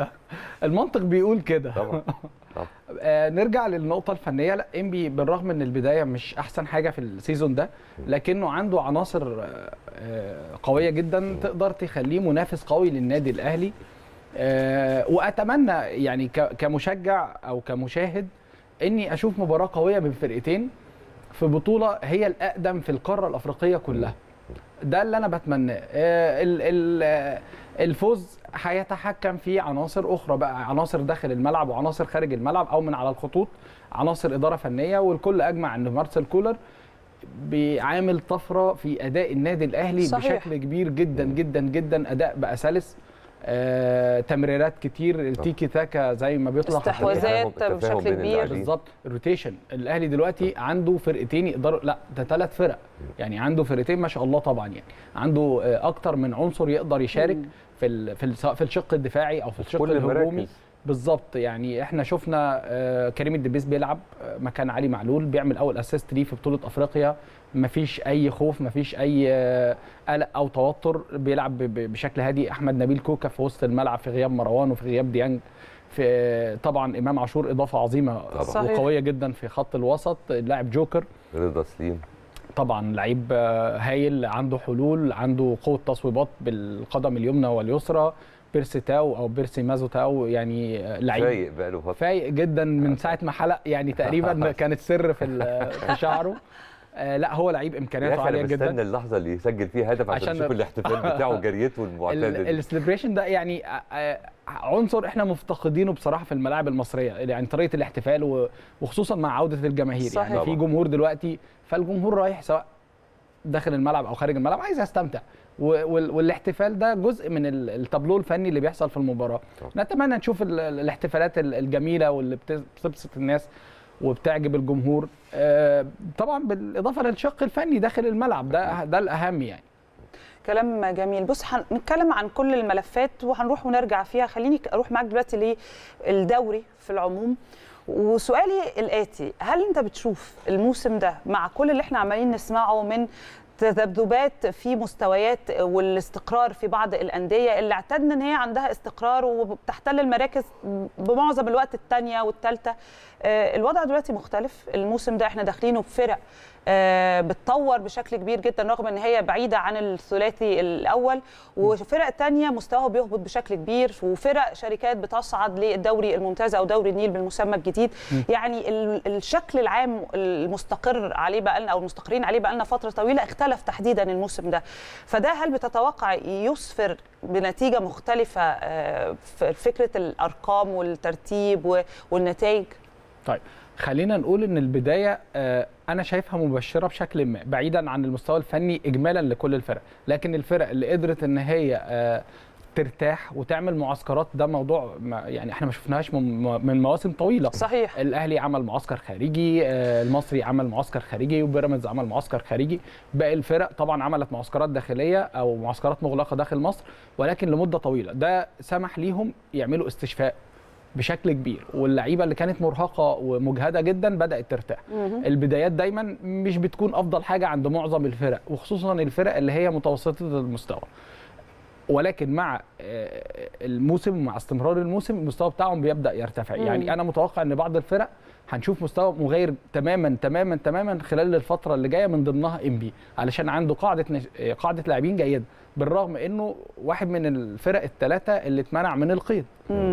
المنطق بيقول كده طبعا طبعا آه نرجع للنقطة الفنية لا انبي بالرغم ان البداية مش احسن حاجة في السيزون ده لكنه عنده عناصر آه، آه، قوية جدا تقدر تخليه منافس قوي للنادي الاهلي آه، واتمنى يعني ك- كمشجع او كمشاهد اني اشوف مباراة قوية بين فرقتين في بطولة هي الاقدم في القارة الافريقية كلها ده اللي انا بتمناه آه، ال- ال- آه، الفوز هيتحكم في عناصر اخرى بقى عناصر داخل الملعب وعناصر خارج الملعب او من على الخطوط عناصر اداره فنيه والكل اجمع ان مارسيل كولر بيعامل طفره في اداء النادي الاهلي صحيح. بشكل كبير جدا جدا جدا اداء بقى سلس آه، تمريرات كتير التيكي تاكا زي ما بيطلع في التمرير. استحواذات التفاهم بشكل بين كبير اللاعبين. بالظبط الروتيشن الاهلي دلوقتي عنده فرقتين يقدروا لا ده ثلاث فرق يعني عنده فرقتين ما شاء الله طبعا يعني عنده آه، اكتر من عنصر يقدر يشارك في ال... في ال... سواء في الشق الدفاعي او في الشق كل الهجومي المراكز. بالظبط يعني احنا شفنا آه، كريم الدبيس بيلعب آه، مكان علي معلول بيعمل اول اسيست ليه في بطوله افريقيا مفيش اي خوف مفيش اي آه، قلق او توتر بيلعب ب- ب- بشكل هادي احمد نبيل كوكا في وسط الملعب في غياب مروان وفي غياب ديانج في طبعا امام عاشور اضافه عظيمه صحيح. وقويه جدا في خط الوسط اللاعب جوكر رضا سليم طبعا لعيب آه، هايل عنده حلول عنده قوه تصويبات بالقدم اليمنى واليسرى بيرسي تاو او بيرسي مازو تاو يعني آه، لعيب فايق بقى له فتره فايق جدا من ساعه ما حلق يعني تقريبا كانت سر في ال- في شعره آه، لا هو لعيب يا امكانياته اخي انا عاليه مستنى جدا اللحظه اللي يسجل فيها هدف عشان عشان- نشوف الاحتفال بتاعه وجريته المعتاده دي. السليبريشن ده يعني آه، آه، عنصر احنا مفتقدينه بصراحه في الملاعب المصريه يعني طريقه الاحتفال و- وخصوصا مع عوده الجماهير صحيح. يعني في طبعاً. جمهور دلوقتي فالجمهور رايح سواء داخل الملعب او خارج الملعب عايز يستمتع و- وال- والاحتفال ده جزء من ال- التابلو الفني اللي بيحصل في المباراه طبعاً. نتمنى نشوف ال- ال- الاحتفالات ال- الجميله واللي بت- بتبسط الناس وبتعجب الجمهور آه، طبعا بالاضافه للشق الفني داخل الملعب ده ده الاهم يعني كلام جميل بص هنتكلم عن كل الملفات وهنروح ونرجع فيها خليني اروح معاك دلوقتي للدوري في العموم وسؤالي الاتي هل انت بتشوف الموسم ده مع كل اللي احنا عمالين نسمعه من تذبذبات في مستويات والاستقرار في بعض الانديه اللي اعتدنا ان هي عندها استقرار وبتحتل المراكز بمعظم الوقت الثانيه والثالثه الوضع دلوقتي مختلف الموسم ده احنا داخلينه بفرق آه، بتطور بشكل كبير جدا رغم ان هي بعيده عن الثلاثي الاول وفرق تانية مستواها بيهبط بشكل كبير وفرق شركات بتصعد للدوري الممتاز او دوري النيل بالمسمى الجديد يعني ال- الشكل العام المستقر عليه بقى لنا او المستقرين عليه بقى لنا فتره طويله اختلف تحديدا الموسم ده فده هل بتتوقع يسفر بنتيجه مختلفه آه، في فكره الارقام والترتيب و- والنتائج طيب خلينا نقول ان البدايه آه، انا شايفها مبشره بشكل ما بعيدا عن المستوى الفني اجمالا لكل الفرق لكن الفرق اللي قدرت ان هي آه، ترتاح وتعمل معسكرات ده موضوع ما يعني احنا ما شفناهاش من من مواسم طويله صحيح الاهلي عمل معسكر خارجي آه، المصري عمل معسكر خارجي وبيراميدز عمل معسكر خارجي باقي الفرق طبعا عملت معسكرات داخليه او معسكرات مغلقه داخل مصر ولكن لمده طويله ده سمح ليهم يعملوا استشفاء بشكل كبير واللعيبه اللي كانت مرهقه ومجهده جدا بدات ترتاح البدايات دايما مش بتكون افضل حاجه عند معظم الفرق وخصوصا الفرق اللي هي متوسطه المستوى ولكن مع آه، الموسم مع استمرار الموسم المستوى بتاعهم بيبدا يرتفع مم. يعني انا متوقع ان بعض الفرق هنشوف مستوى مغاير تماما تماما تماما خلال الفتره اللي جايه من ضمنها ام بي علشان عنده قاعده نش... آه، قاعده لاعبين جيده بالرغم انه واحد من الفرق الثلاثه اللي اتمنع من القيد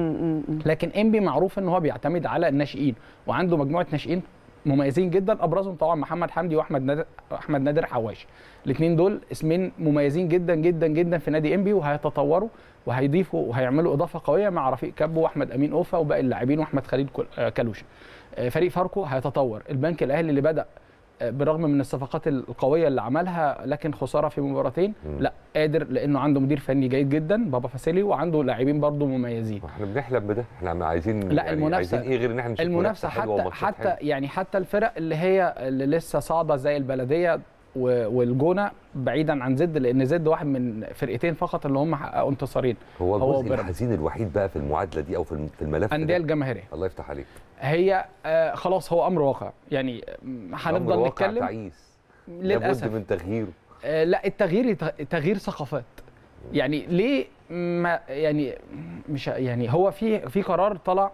لكن انبي معروف ان هو بيعتمد على الناشئين وعنده مجموعه ناشئين مميزين جدا ابرزهم طبعا محمد حمدي واحمد نادر احمد نادر حواش الاثنين دول اسمين مميزين جدا جدا جدا في نادي انبي وهيتطوروا وهيضيفوا وهيعملوا اضافه قويه مع رفيق كابو واحمد امين اوفا وباقي اللاعبين واحمد خليل كل- آه، كالوشي آه، فريق فاركو هيتطور البنك الاهلي اللي بدا آه، بالرغم من الصفقات القويه اللي عملها لكن خساره في مباراتين لا قادر لانه عنده مدير فني جيد جدا بابا فاسيلي وعنده لاعبين برضه مميزين احنا بنحلم بده احنا عايزين لا يعني المنافسه عايزين ايه غير ان احنا نشوف المنافسه حلوة حتى وماتشات حتى حلوة. يعني حتى الفرق اللي هي اللي لسه صاعده زي البلديه و- والجونه بعيدا عن زد لان زد واحد من فرقتين فقط اللي هم حققوا انتصارين هو الجزء وبيراميدز. الحزين الوحيد بقى في المعادله دي او في الم- في الملف الانديه ده الجماهيريه الله يفتح عليك هي آه خلاص هو امر واقع يعني م، أمر هنفضل واقع نتكلم تعيس للاسف لابد من تغييره آه، لا التغيير تغيير ثقافات يعني ليه ما يعني مش يعني هو في في قرار طلع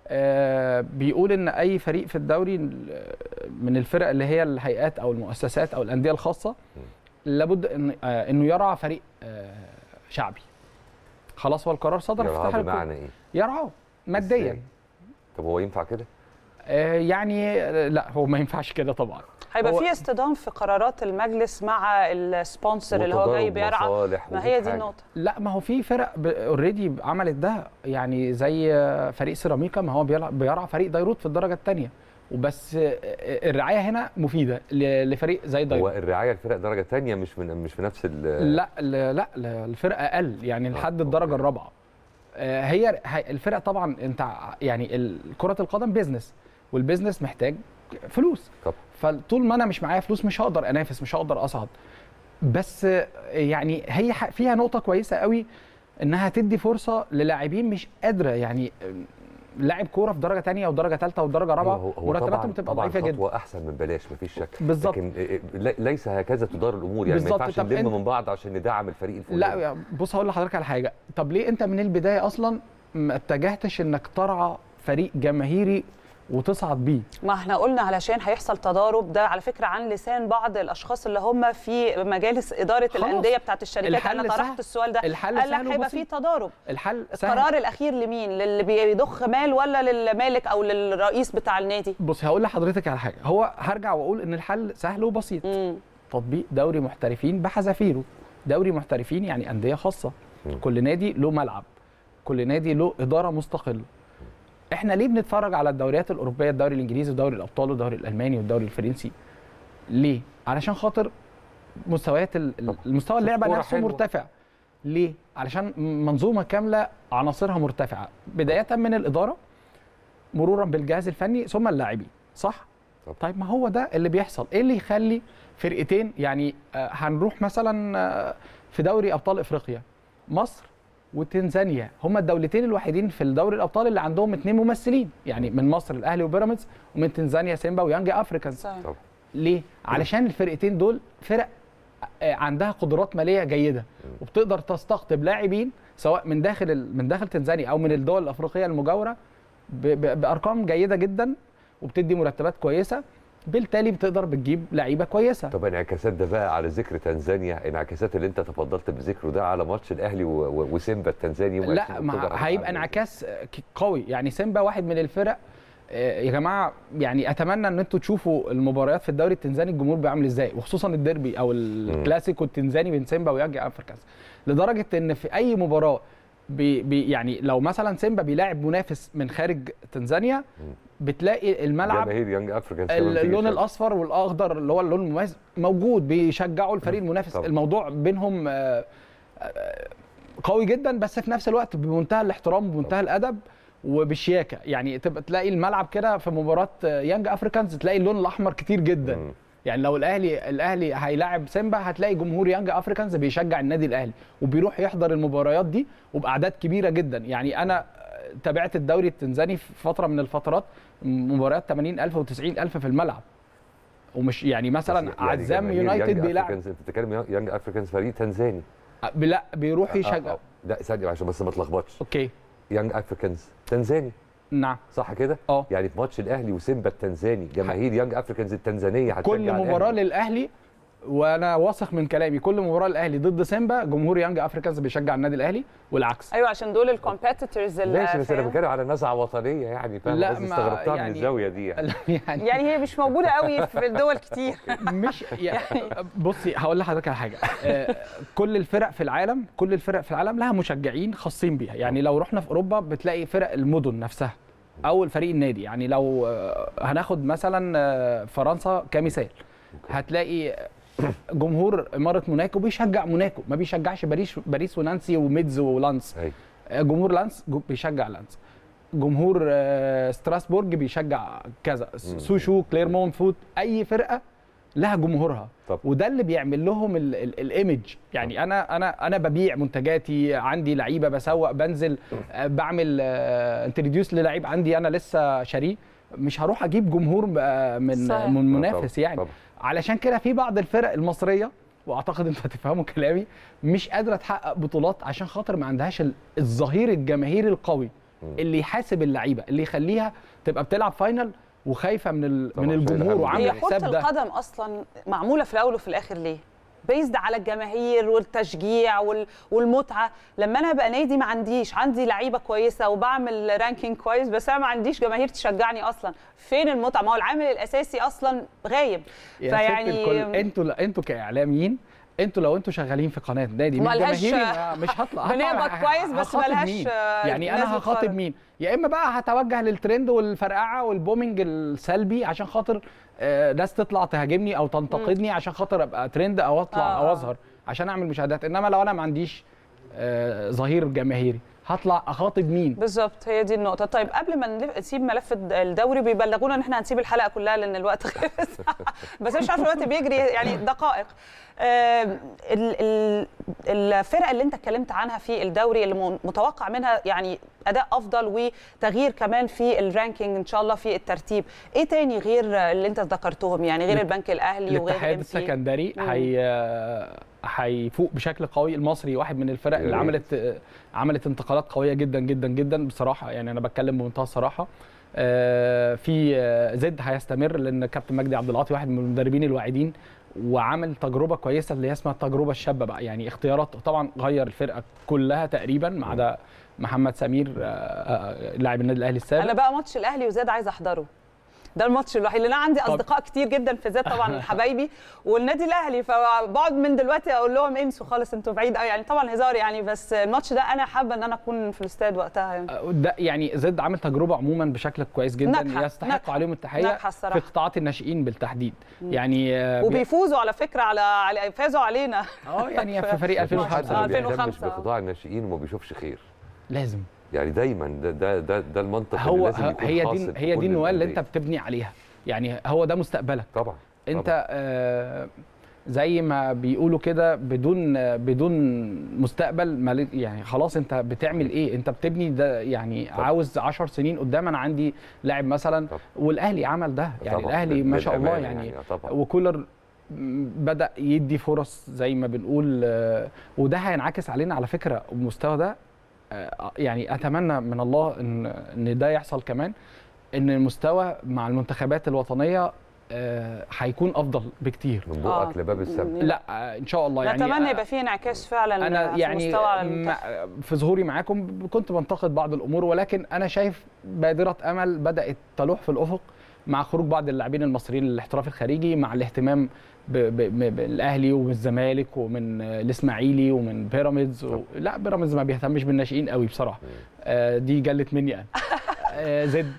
آه، بيقول ان اي فريق في الدوري من الفرق اللي هي الهيئات او المؤسسات او الانديه الخاصه لابد ان آه، انه يرعى فريق آه، شعبي خلاص هو القرار صدر يرعاه افتتاح الكل. بمعنى ايه؟ يرعاه ماديا إزاي؟ طب هو ينفع كده؟ آه، يعني آه، لا هو ما ينفعش كده طبعا هيبقى هو- في اصطدام في قرارات المجلس مع السبونسر اللي هو جاي وتضارب بيرعى مصالح ما هي ومية دي حاجة. النقطه لا ما هو في فرق اوريدي عملت ده يعني زي فريق سيراميكا ما هو بيلعب- بيرعى فريق ديروت في الدرجه الثانيه وبس الرعايه هنا مفيده ل- لفريق زي هو ديروت الرعايه الفرق درجه ثانيه مش من مش في نفس ال لا لا لا الفرقه اقل يعني لحد الدرجه الرابعه آه، هي هي- الفرق طبعا انت ع- يعني ال- كره القدم بيزنس والبيزنس محتاج فلوس طب. فطول ما انا مش معايا فلوس مش هقدر انافس مش هقدر اصعد بس آه، يعني هي ح- فيها نقطه كويسه قوي انها تدي فرصه للاعبين مش قادره يعني آه، لاعب كوره في درجه تانية ودرجه ثالثه ودرجه رابعه هو هو مرتباتهم طبعا بتبقى طبعا ضعيفه جدا خطوه احسن من بلاش مفيش شك بالظبط. لكن إيه، لي- ليس هكذا تدار الامور يعني ما بالظبط. ينفعش طب نلم أنت- من بعض عشان ندعم الفريق الفلاني لا يا- بص هقول لحضرتك على حاجه طب ليه انت من البدايه اصلا ما اتجهتش انك ترعى فريق جماهيري وتصعد بيه ما احنا قلنا علشان هيحصل تضارب ده على فكره عن لسان بعض الاشخاص اللي هم في مجالس اداره خلاص. الانديه بتاعت الشركات الحل انا طرحت سهل. السؤال ده الحل قال لك سهل هيبقى في وبسيط. تضارب الحل سهل القرار الاخير لمين للي بيضخ مال ولا للمالك او للرئيس بتاع النادي بص هقول لحضرتك على حاجه هو هرجع واقول ان الحل سهل وبسيط مم. تطبيق دوري محترفين بحذافيره دوري محترفين يعني انديه خاصه كل نادي له ملعب كل نادي له اداره مستقله احنا ليه بنتفرج على الدوريات الاوروبيه الدوري الانجليزي ودوري الابطال والدوري الالماني والدوري الفرنسي ليه علشان خاطر مستويات ال- ال- المستوى اللعبه كورة نفسه حلوة. مرتفع ليه علشان منظومه كامله عناصرها مرتفعه بدايه من الاداره مرورا بالجهاز الفني ثم اللاعبين صح طب. طيب ما هو ده اللي بيحصل ايه اللي يخلي فرقتين يعني آه، هنروح مثلا آه، في دوري ابطال افريقيا مصر وتنزانيا هما الدولتين الوحيدين في الدوري الابطال اللي عندهم اثنين ممثلين يعني من مصر الاهلي وبيراميدز ومن تنزانيا سيمبا ويانج افريكانز صحيح. طب. ليه علشان الفرقتين دول فرق آه، عندها قدرات ماليه جيده وبتقدر تستقطب لاعبين سواء من داخل ال- من داخل تنزانيا او من الدول الافريقيه المجاوره ب- ب- بارقام جيده جدا وبتدي مرتبات كويسه بالتالي بتقدر بتجيب لعيبه كويسه طب انعكاسات ده بقى على ذكر تنزانيا انعكاسات اللي انت تفضلت بذكره ده على ماتش الاهلي و- و- وسيمبا التنزاني يوم 20 لا أكتوبر ما هتبقى هيبقى عامل إيه؟ انعكاس ك- قوي يعني سيمبا واحد من الفرق آه، يا جماعه يعني اتمنى ان انتوا تشوفوا المباريات في الدوري التنزاني الجمهور بيعمل ازاي وخصوصا الديربي او الكلاسيكو التنزاني بين سيمبا ويانج افريكانز لدرجه ان في اي مباراه بي بي يعني لو مثلا سيمبا بيلاعب منافس من خارج تنزانيا بتلاقي الملعب جماهير يانج افريكانز كمان بتيجي اللون تشجع. الاصفر والاخضر اللي هو اللون المميز موجود بيشجعوا الفريق المنافس طبعا. الموضوع بينهم آه، آه، قوي جدا بس في نفس الوقت بمنتهى الاحترام وبمنتهى الادب وبالشياكه يعني تبقى تلاقي الملعب كده في مباراه آه، يانج افريكانز تلاقي اللون الاحمر كتير جدا مم. يعني لو الاهلي الاهلي هيلاعب سيمبا هتلاقي جمهور يانج افريكانز بيشجع النادي الاهلي وبيروح يحضر المباريات دي وباعداد كبيره جدا يعني انا تابعت الدوري التنزاني في فتره من الفترات مباريات 80000 و90000 في الملعب ومش يعني مثلا بس يعني عزام جماهير يونايتد يانج بيلعب أفريكانز، انت بتتكلم يانج افريكانز فريق تنزاني لا بيروح آه، يشجع آه، لا ثانيه عشان بس ما تلخبطش اوكي يانج افريكانز تنزاني نعم صح كده؟ اه يعني في ماتش الاهلي وسيمبا التنزاني جماهير يانج افريكانز التنزانيه هتشجع كل مباراه الأهلي. للاهلي وانا واثق من كلامي كل مباراه الاهلي ضد سيمبا جمهور يانج افريكانز بيشجع النادي الاهلي والعكس ايوه عشان دول الكومبيتيتورز ماشي بس انا اللي بتكلم على نزعه وطنيه يعني فاهم لا، بس ما استغربتها من يعني- الزاويه دي يعني يعني يعني هي مش موجوده قوي في الدول كتير مش يعني بصي هقول لحضرتك على حاجه آه، كل الفرق في العالم كل الفرق في العالم لها مشجعين خاصين بيها يعني لو رحنا في اوروبا بتلاقي فرق المدن نفسها او الفريق النادي يعني لو آه، هناخد مثلا آه، فرنسا كمثال هتلاقي جمهور اماره موناكو بيشجع موناكو ما بيشجعش باريس باريس ونانسي وميدز ولانس أيوة. آه، جمهور لانس جو- بيشجع لانس جمهور آه، ستراسبورج بيشجع كذا سوشو كليرمون فوت اي فرقه لها جمهورها طب. وده اللي بيعمل لهم ال- ال- الايمج يعني انا انا انا ببيع منتجاتي عندي لعيبه بسوق بنزل آه، بعمل انتروديوس للعيب عندي انا لسه شاريه مش هروح اجيب جمهور آه، من صحيح. من آه، منافس طبعاً، يعني طبعاً. علشان كده في بعض الفرق المصريه واعتقد انتوا هتفهموا كلامي مش قادره تحقق بطولات عشان خاطر ما عندهاش ال- الظهير الجماهيري القوي اللي يحاسب اللعيبه اللي يخليها تبقى بتلعب فاينل وخايفه من ال- طبعاً من شايل الجمهور هم. وعامله هي كرة حساب ده القدم اصلا معموله في الاول وفي الاخر ليه؟ بيزد على الجماهير والتشجيع وال- والمتعه لما انا ابقى نادي ما عنديش عندي لعيبه كويسه وبعمل رانكينج كويس بس انا ما عنديش جماهير تشجعني اصلا فين المتعه ما هو العامل الاساسي اصلا غايب يا ست الكل انتوا انتوا كاعلاميين انتوا لو انتوا شغالين في قناه نادي من ملهاش- جماهيري ما- مش هطلع هطلع- بنقبض ه- كويس بس هخاطب ملهاش، مين؟ آه، يعني ناس انا هخاطب بتتفرج. مين يا اما بقى هتوجه للترند والفرقعه والبومينج السلبي عشان خاطر آه، ناس تطلع تهاجمني او تنتقدني عشان خاطر ابقى ترند او اطلع آه، او آه. اظهر عشان اعمل مشاهدات انما لو انا ما عنديش آه، ظهير جماهيري هطلع اخاطب مين بالظبط هي دي النقطه طيب قبل ما نلف- نسيب ملف الد- الدوري بيبلغونا ان احنا هنسيب الحلقه كلها لان الوقت خلص بس مش عارفه الوقت بيجري يعني دقائق آم، ال- ال- الفرق اللي انت اتكلمت عنها في الدوري اللي م- متوقع منها يعني اداء افضل وتغيير كمان في الرانكينج ان شاء الله في الترتيب ايه تاني غير اللي انت ذكرتهم يعني غير البنك الاهلي وغير الاتحاد MC؟ السكندري مم. هي هيفوق بشكل قوي المصري واحد من الفرق يا اللي ريت. عملت عملت انتقالات قويه جدا جدا جدا بصراحه يعني انا بتكلم بمنتهى الصراحه آه، في آه، زد هيستمر لان كابتن مجدي عبد العاطي واحد من المدربين الواعدين وعمل تجربه كويسه اللي هي اسمها التجربه الشابه بقى يعني اختيارات طبعا غير الفرقه كلها تقريبا ما عدا محمد سمير آه، آه، لاعب النادي الاهلي السابق انا بقى ماتش الاهلي وزاد عايزه احضره ده الماتش الوحيد لان انا عندي طب. اصدقاء كتير جدا في زاد طبعا حبايبي والنادي الاهلي فبقعد من دلوقتي اقول لهم انسوا خالص انتوا بعيد قوي يعني طبعا هزار يعني بس الماتش ده انا حابه ان انا اكون في الاستاد وقتها يعني ده يعني زد عامل تجربه عموما بشكل كويس جدا ناجحة، يستحق ناجحة. عليهم التحيه ناجحة في الصراحة. قطاعات الناشئين بالتحديد مم. يعني آه، بي- وبيفوزوا على فكره على, على فازوا علينا اه يعني في فريق مفيش حد 2005 ما بيهتمش 2005. بقطاع الناشئين وما بيشوفش خير لازم يعني دايما ده ده ده, ده المنطق اللي هو لازم يكون هي حاصل دي في هي كل دي النواه اللي انت الأندية. بتبني عليها يعني هو ده مستقبلك طبعا انت آه زي ما بيقولوا كده بدون بدون مستقبل مال- يعني خلاص انت بتعمل ايه انت بتبني ده يعني طبعا. عاوز 10 سنين قدام انا عندي لاعب مثلا طبعا. والاهلي عمل ده يعني طبعا. الاهلي ما شاء الله بالأمانة يعني, يعني، آه طبعا. وكولر م- بدا يدي فرص زي ما بنقول آه، وده هينعكس علينا على فكره المستوى ده آه، يعني اتمنى من الله ان ان ده يحصل كمان ان المستوى مع المنتخبات الوطنيه آه، هيكون افضل بكتير من آه. بقك لباب السما لا آه، ان شاء الله يعني نتمنى آه، يبقى فيه انعكاس فعلا انا في يعني مستوى على المنتخب. مع- في ظهوري معاكم كنت بنتقد بعض الامور ولكن انا شايف بادره امل بدات تلوح في الافق مع خروج بعض اللاعبين المصريين للاحتراف الخارجي مع الاهتمام ب- ب- ب- بالاهلي ومن الزمالك ومن آه، الاسماعيلي ومن بيراميدز و... لا بيراميدز ما بيهتمش بالناشئين قوي بصراحه آه، دي جلت مني انا آه، زد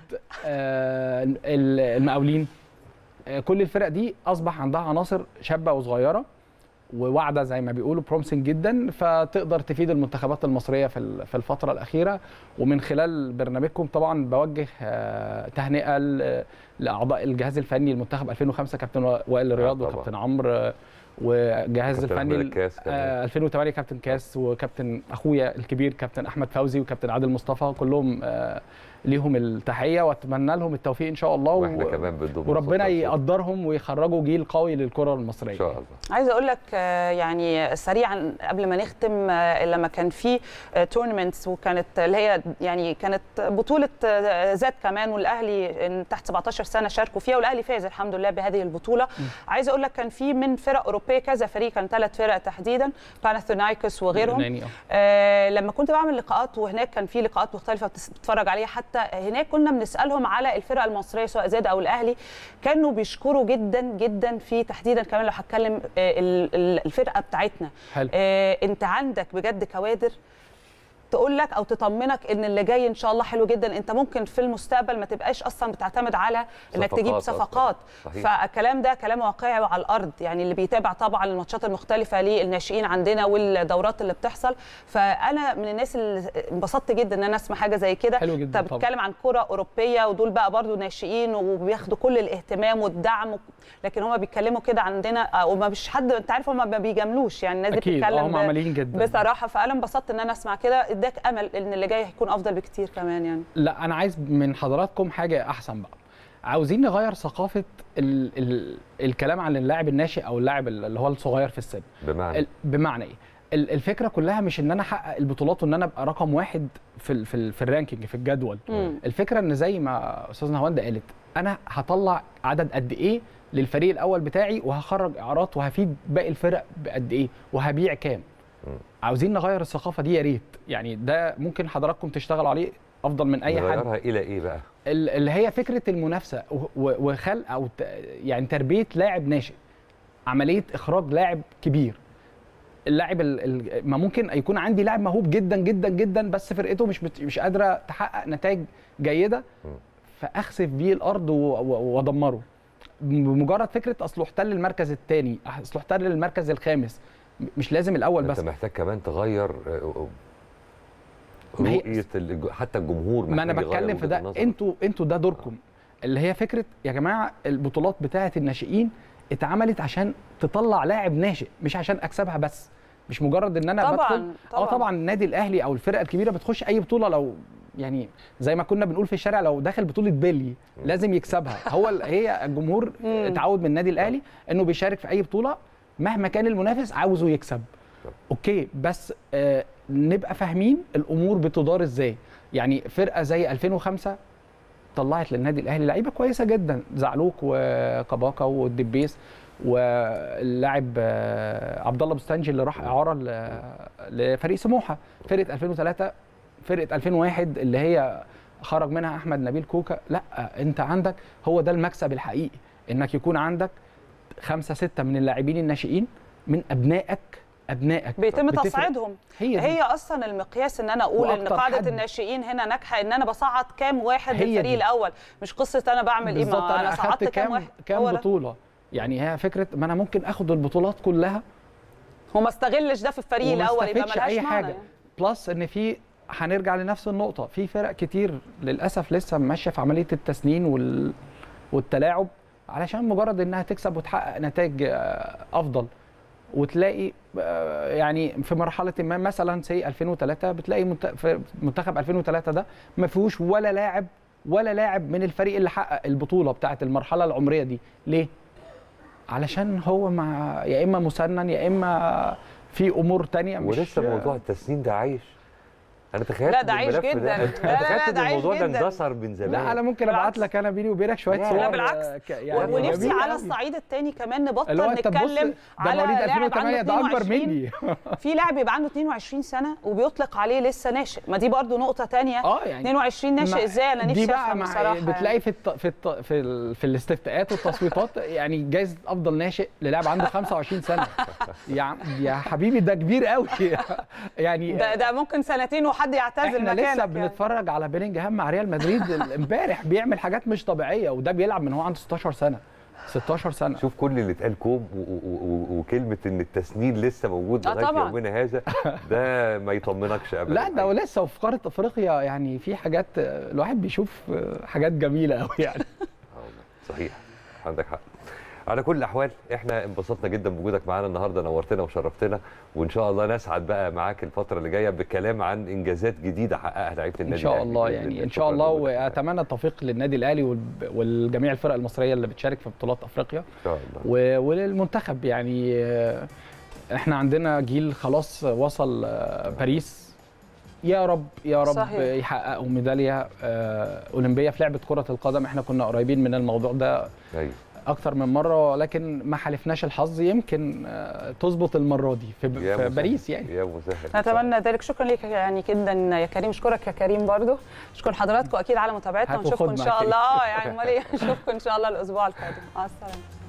آه، ال- المقاولين آه، كل الفرق دي اصبح عندها عناصر شابه وصغيره وواعده زي ما بيقولوا برومسنج جدا فتقدر تفيد المنتخبات المصريه في ال- في الفتره الاخيره ومن خلال برنامجكم طبعا بوجه آه، تهنئه ل- لاعضاء الجهاز الفني المنتخب 2005 كابتن وائل رياض طبعا. وكابتن عمرو آه، والجهاز كابتن الفني أحمد الكاس كمان. آه، 2008 كابتن كاس وكابتن اخويا الكبير كابتن احمد فوزي وكابتن عادل مصطفى كلهم آه، ليهم التحيه واتمنى لهم التوفيق ان شاء الله واحنا و- كمان بنضم وربنا صوتنا يقدرهم ويخرجوا جيل قوي للكره المصريه ان شاء الله عايزه اقول لك آه، يعني سريعا قبل ما نختم آه، لما كان في تورنمنتس وكانت اللي هي يعني كانت بطوله آه، ذات كمان والاهلي إن تحت 17 سنه شاركوا فيها والاهلي فاز الحمد لله بهذه البطوله عايزه اقول لك كان في من فرق اوروبيه كذا فريق كان ثلاث فرق تحديدا باناثينايكوس وغيرهم يوناني، آه. آه، لما كنت بعمل لقاءات وهناك كان في لقاءات مختلفه بتتفرج عليها حتى هناك كنا بنسالهم على الفرق المصريه سواء زاد او الاهلي كانوا بيشكروا جدا جدا في تحديدا كمان لو هتكلم آه، ال- ال- الفرقه بتاعتنا حلو. آه، انت عندك بجد كوادر تقول لك او تطمنك ان اللي جاي ان شاء الله حلو جدا انت ممكن في المستقبل ما تبقاش اصلا بتعتمد على انك صفقات تجيب أصلاً. صفقات صحيح. فالكلام ده كلام واقعي وعلى الارض يعني اللي بيتابع طبعا الماتشات المختلفه للناشئين عندنا والدورات اللي بتحصل فانا من الناس اللي انبسطت جدا ان انا اسمع حاجه زي كده حلو جداً انت طبعاً. بتتكلم عن كره اوروبيه ودول بقى برضو ناشئين وبياخدوا كل الاهتمام والدعم لكن هم بيتكلموا كده عندنا وما مش حد انت عارف هم ما بيجاملوش يعني الناس دي اكيد بتتكلم آه، هم ب- عمليين جدا بصراحه فانا انبسطت ان انا اسمع كده اداك امل ان اللي جاي هيكون افضل بكتير كمان يعني لا انا عايز من حضراتكم حاجه احسن بقى عاوزين نغير ثقافه ال ال الكلام عن اللاعب الناشئ او اللاعب اللي هو الصغير في السن بمعنى ال- بمعنى ايه ال- الفكره كلها مش ان انا احقق البطولات وان انا ابقى رقم واحد في ال في, ال في الرانكينج في الجدول مم. الفكره ان زي ما استاذنا هواندا قالت انا هطلع عدد قد ايه للفريق الاول بتاعي وهخرج اعارات وهفيد باقي الفرق بقد ايه وهبيع كام عاوزين نغير الثقافه دي يا ريت يعني ده ممكن حضراتكم تشتغلوا عليه افضل من اي حد نغيرها الى ايه بقى ال- اللي هي فكره المنافسه و- و- وخلق او ت- يعني تربيه لاعب ناشئ عمليه اخراج لاعب كبير اللاعب ال- ال- ما ممكن يكون عندي لاعب موهوب جدا جدا جدا بس فرقته مش بت- مش قادره تحقق نتائج جيده فاخسف بيه الارض و- و- وادمره بمجرد فكره اصله احتل المركز الثاني اصله احتل المركز الخامس م- مش لازم الاول انت بس محتاج كمان تغير آه، ما هي- رؤيه الج- حتى الجمهور ما انا محتاج يغير بتكلم في وجهة ده النظر. انتوا انتوا ده دوركم اللي هي فكره يا جماعه البطولات بتاعه الناشئين اتعملت عشان تطلع لاعب ناشئ مش عشان اكسبها بس مش مجرد ان انا طبعاً، بدخل طبعاً. اه طبعا النادي الاهلي او الفرقه الكبيره بتخش اي بطوله لو يعني زي ما كنا بنقول في الشارع لو داخل بطوله بيلي لازم يكسبها هو ال- هي الجمهور اتعود من النادي الاهلي انه بيشارك في اي بطوله مهما كان المنافس عاوزه يكسب اوكي بس آه نبقى فاهمين الامور بتدار ازاي يعني فرقه زي 2005 طلعت للنادي الاهلي لعيبه كويسه جدا زعلوك وكباكا والدبيس واللاعب آه، عبد الله بستانجي اللي راح اعاره ل- لفريق سموحه فرقه 2003 فرقه 2001 اللي هي خرج منها احمد نبيل كوكا لا انت عندك هو ده المكسب الحقيقي انك يكون عندك خمسه سته من اللاعبين الناشئين من ابنائك ابنائك بيتم بتفرق. تصعيدهم هي هي, دي. هي اصلا المقياس ان انا اقول ان وأكتر قاعده حد- الناشئين هنا ناجحه ان انا بصعد كام واحد هي للفريق دي. الاول مش قصه انا بعمل ايه بالظبط ما انا انا صعدت اخدت كام كام واحد هو كام ده. بطوله يعني هي فكره ما انا ممكن اخد البطولات كلها وما استغلش ده في الفريق وما الاول يبقى استفدش ملهاش اي معنى حاجه يعني. بلس ان في هنرجع لنفس النقطه في فرق كتير للاسف لسه ماشيه في عمليه التسنين وال... والتلاعب علشان مجرد انها تكسب وتحقق نتائج آه، افضل وتلاقي آه، يعني في مرحله ما مثلا سي 2003 بتلاقي منت- في منتخب 2003 ده ما فيهوش ولا لاعب ولا لاعب من الفريق اللي حقق البطوله بتاعه المرحله العمريه دي ليه علشان هو مع يا اما مسنن يا اما في امور تانية مش ولسه موضوع التسنين ده عايش انا تخيلت لا، إن ده عايش الملف جداً. ده لا، لا، لا، تخيلت ان ده عايش الموضوع ده جداً. اندثر من زمان لا انا ممكن ابعت لك انا بيني وبينك شويه لا، صور لا بالعكس آه، ك- يعني ونفسي جميلة على أوي. الصعيد الثاني كمان نبطل اللي هو انت تبص نتكلم ده على مواليد لاعب عنده 2008 ده اكبر 22 مني في لاعب يبقى عنده 22 سنه وبيطلق عليه لسه ناشئ ما دي برضو نقطه تانية اه يعني 22 ناشئ ما- ازاي انا دي نفسي بقى افهم مع بصراحه بتلاقي يعني. في الت... في الت... في, ال... في الاستفتاءات والتصويتات يعني جايزه افضل ناشئ للاعب عنده 25 سنه يا عم- يا حبيبي ده كبير قوي يعني ده ده ممكن سنتين وحد يعتزل احنا مكانك لسه يعني. بنتفرج على بيلينجهام مع ريال مدريد امبارح بيعمل حاجات مش طبيعيه وده بيلعب من هو عنده 16 سنه 16 سنه شوف كل اللي اتقال كوم و- و- و- وكلمه ان التسنين لسه موجود آه لغايه طبعاً. يومنا هذا ده ما يطمنكش ابدا لا ده ولسه في قاره افريقيا يعني في حاجات الواحد بيشوف حاجات جميله قوي يعني صحيح عندك حق على كل الاحوال احنا انبسطنا جدا بوجودك معانا النهارده نورتنا وشرفتنا وان شاء الله نسعد بقى معاك الفتره اللي جايه بالكلام عن انجازات جديده حققها لعيبه النادي ان شاء الأهلي الله بإذن يعني ان شكراً شاء الله لوجودك معانا. واتمنى التوفيق للنادي الاهلي والب- والجميع الفرق المصريه اللي بتشارك في بطولات افريقيا ان شاء الله و- وللمنتخب يعني آه، احنا عندنا جيل خلاص وصل آه، باريس يا رب يا رب صحيح. يحققوا ميداليه آه، اولمبيه في لعبه كره القدم احنا كنا قريبين من الموضوع ده ايوه اكتر من مره ولكن ما حالفناش الحظ يمكن آه، تظبط المره دي في, يا في مسهل. باريس يعني يا مسهل نتمنى ذلك شكرا ليك يعني جدا يا كريم اشكرك يا كريم برضو اشكر حضراتكم اكيد على متابعتنا هات ونشوفكم ان وخد شاء معاك. الله اه يعني امال ايه نشوفكم ان شاء الله الاسبوع القادم مع السلامه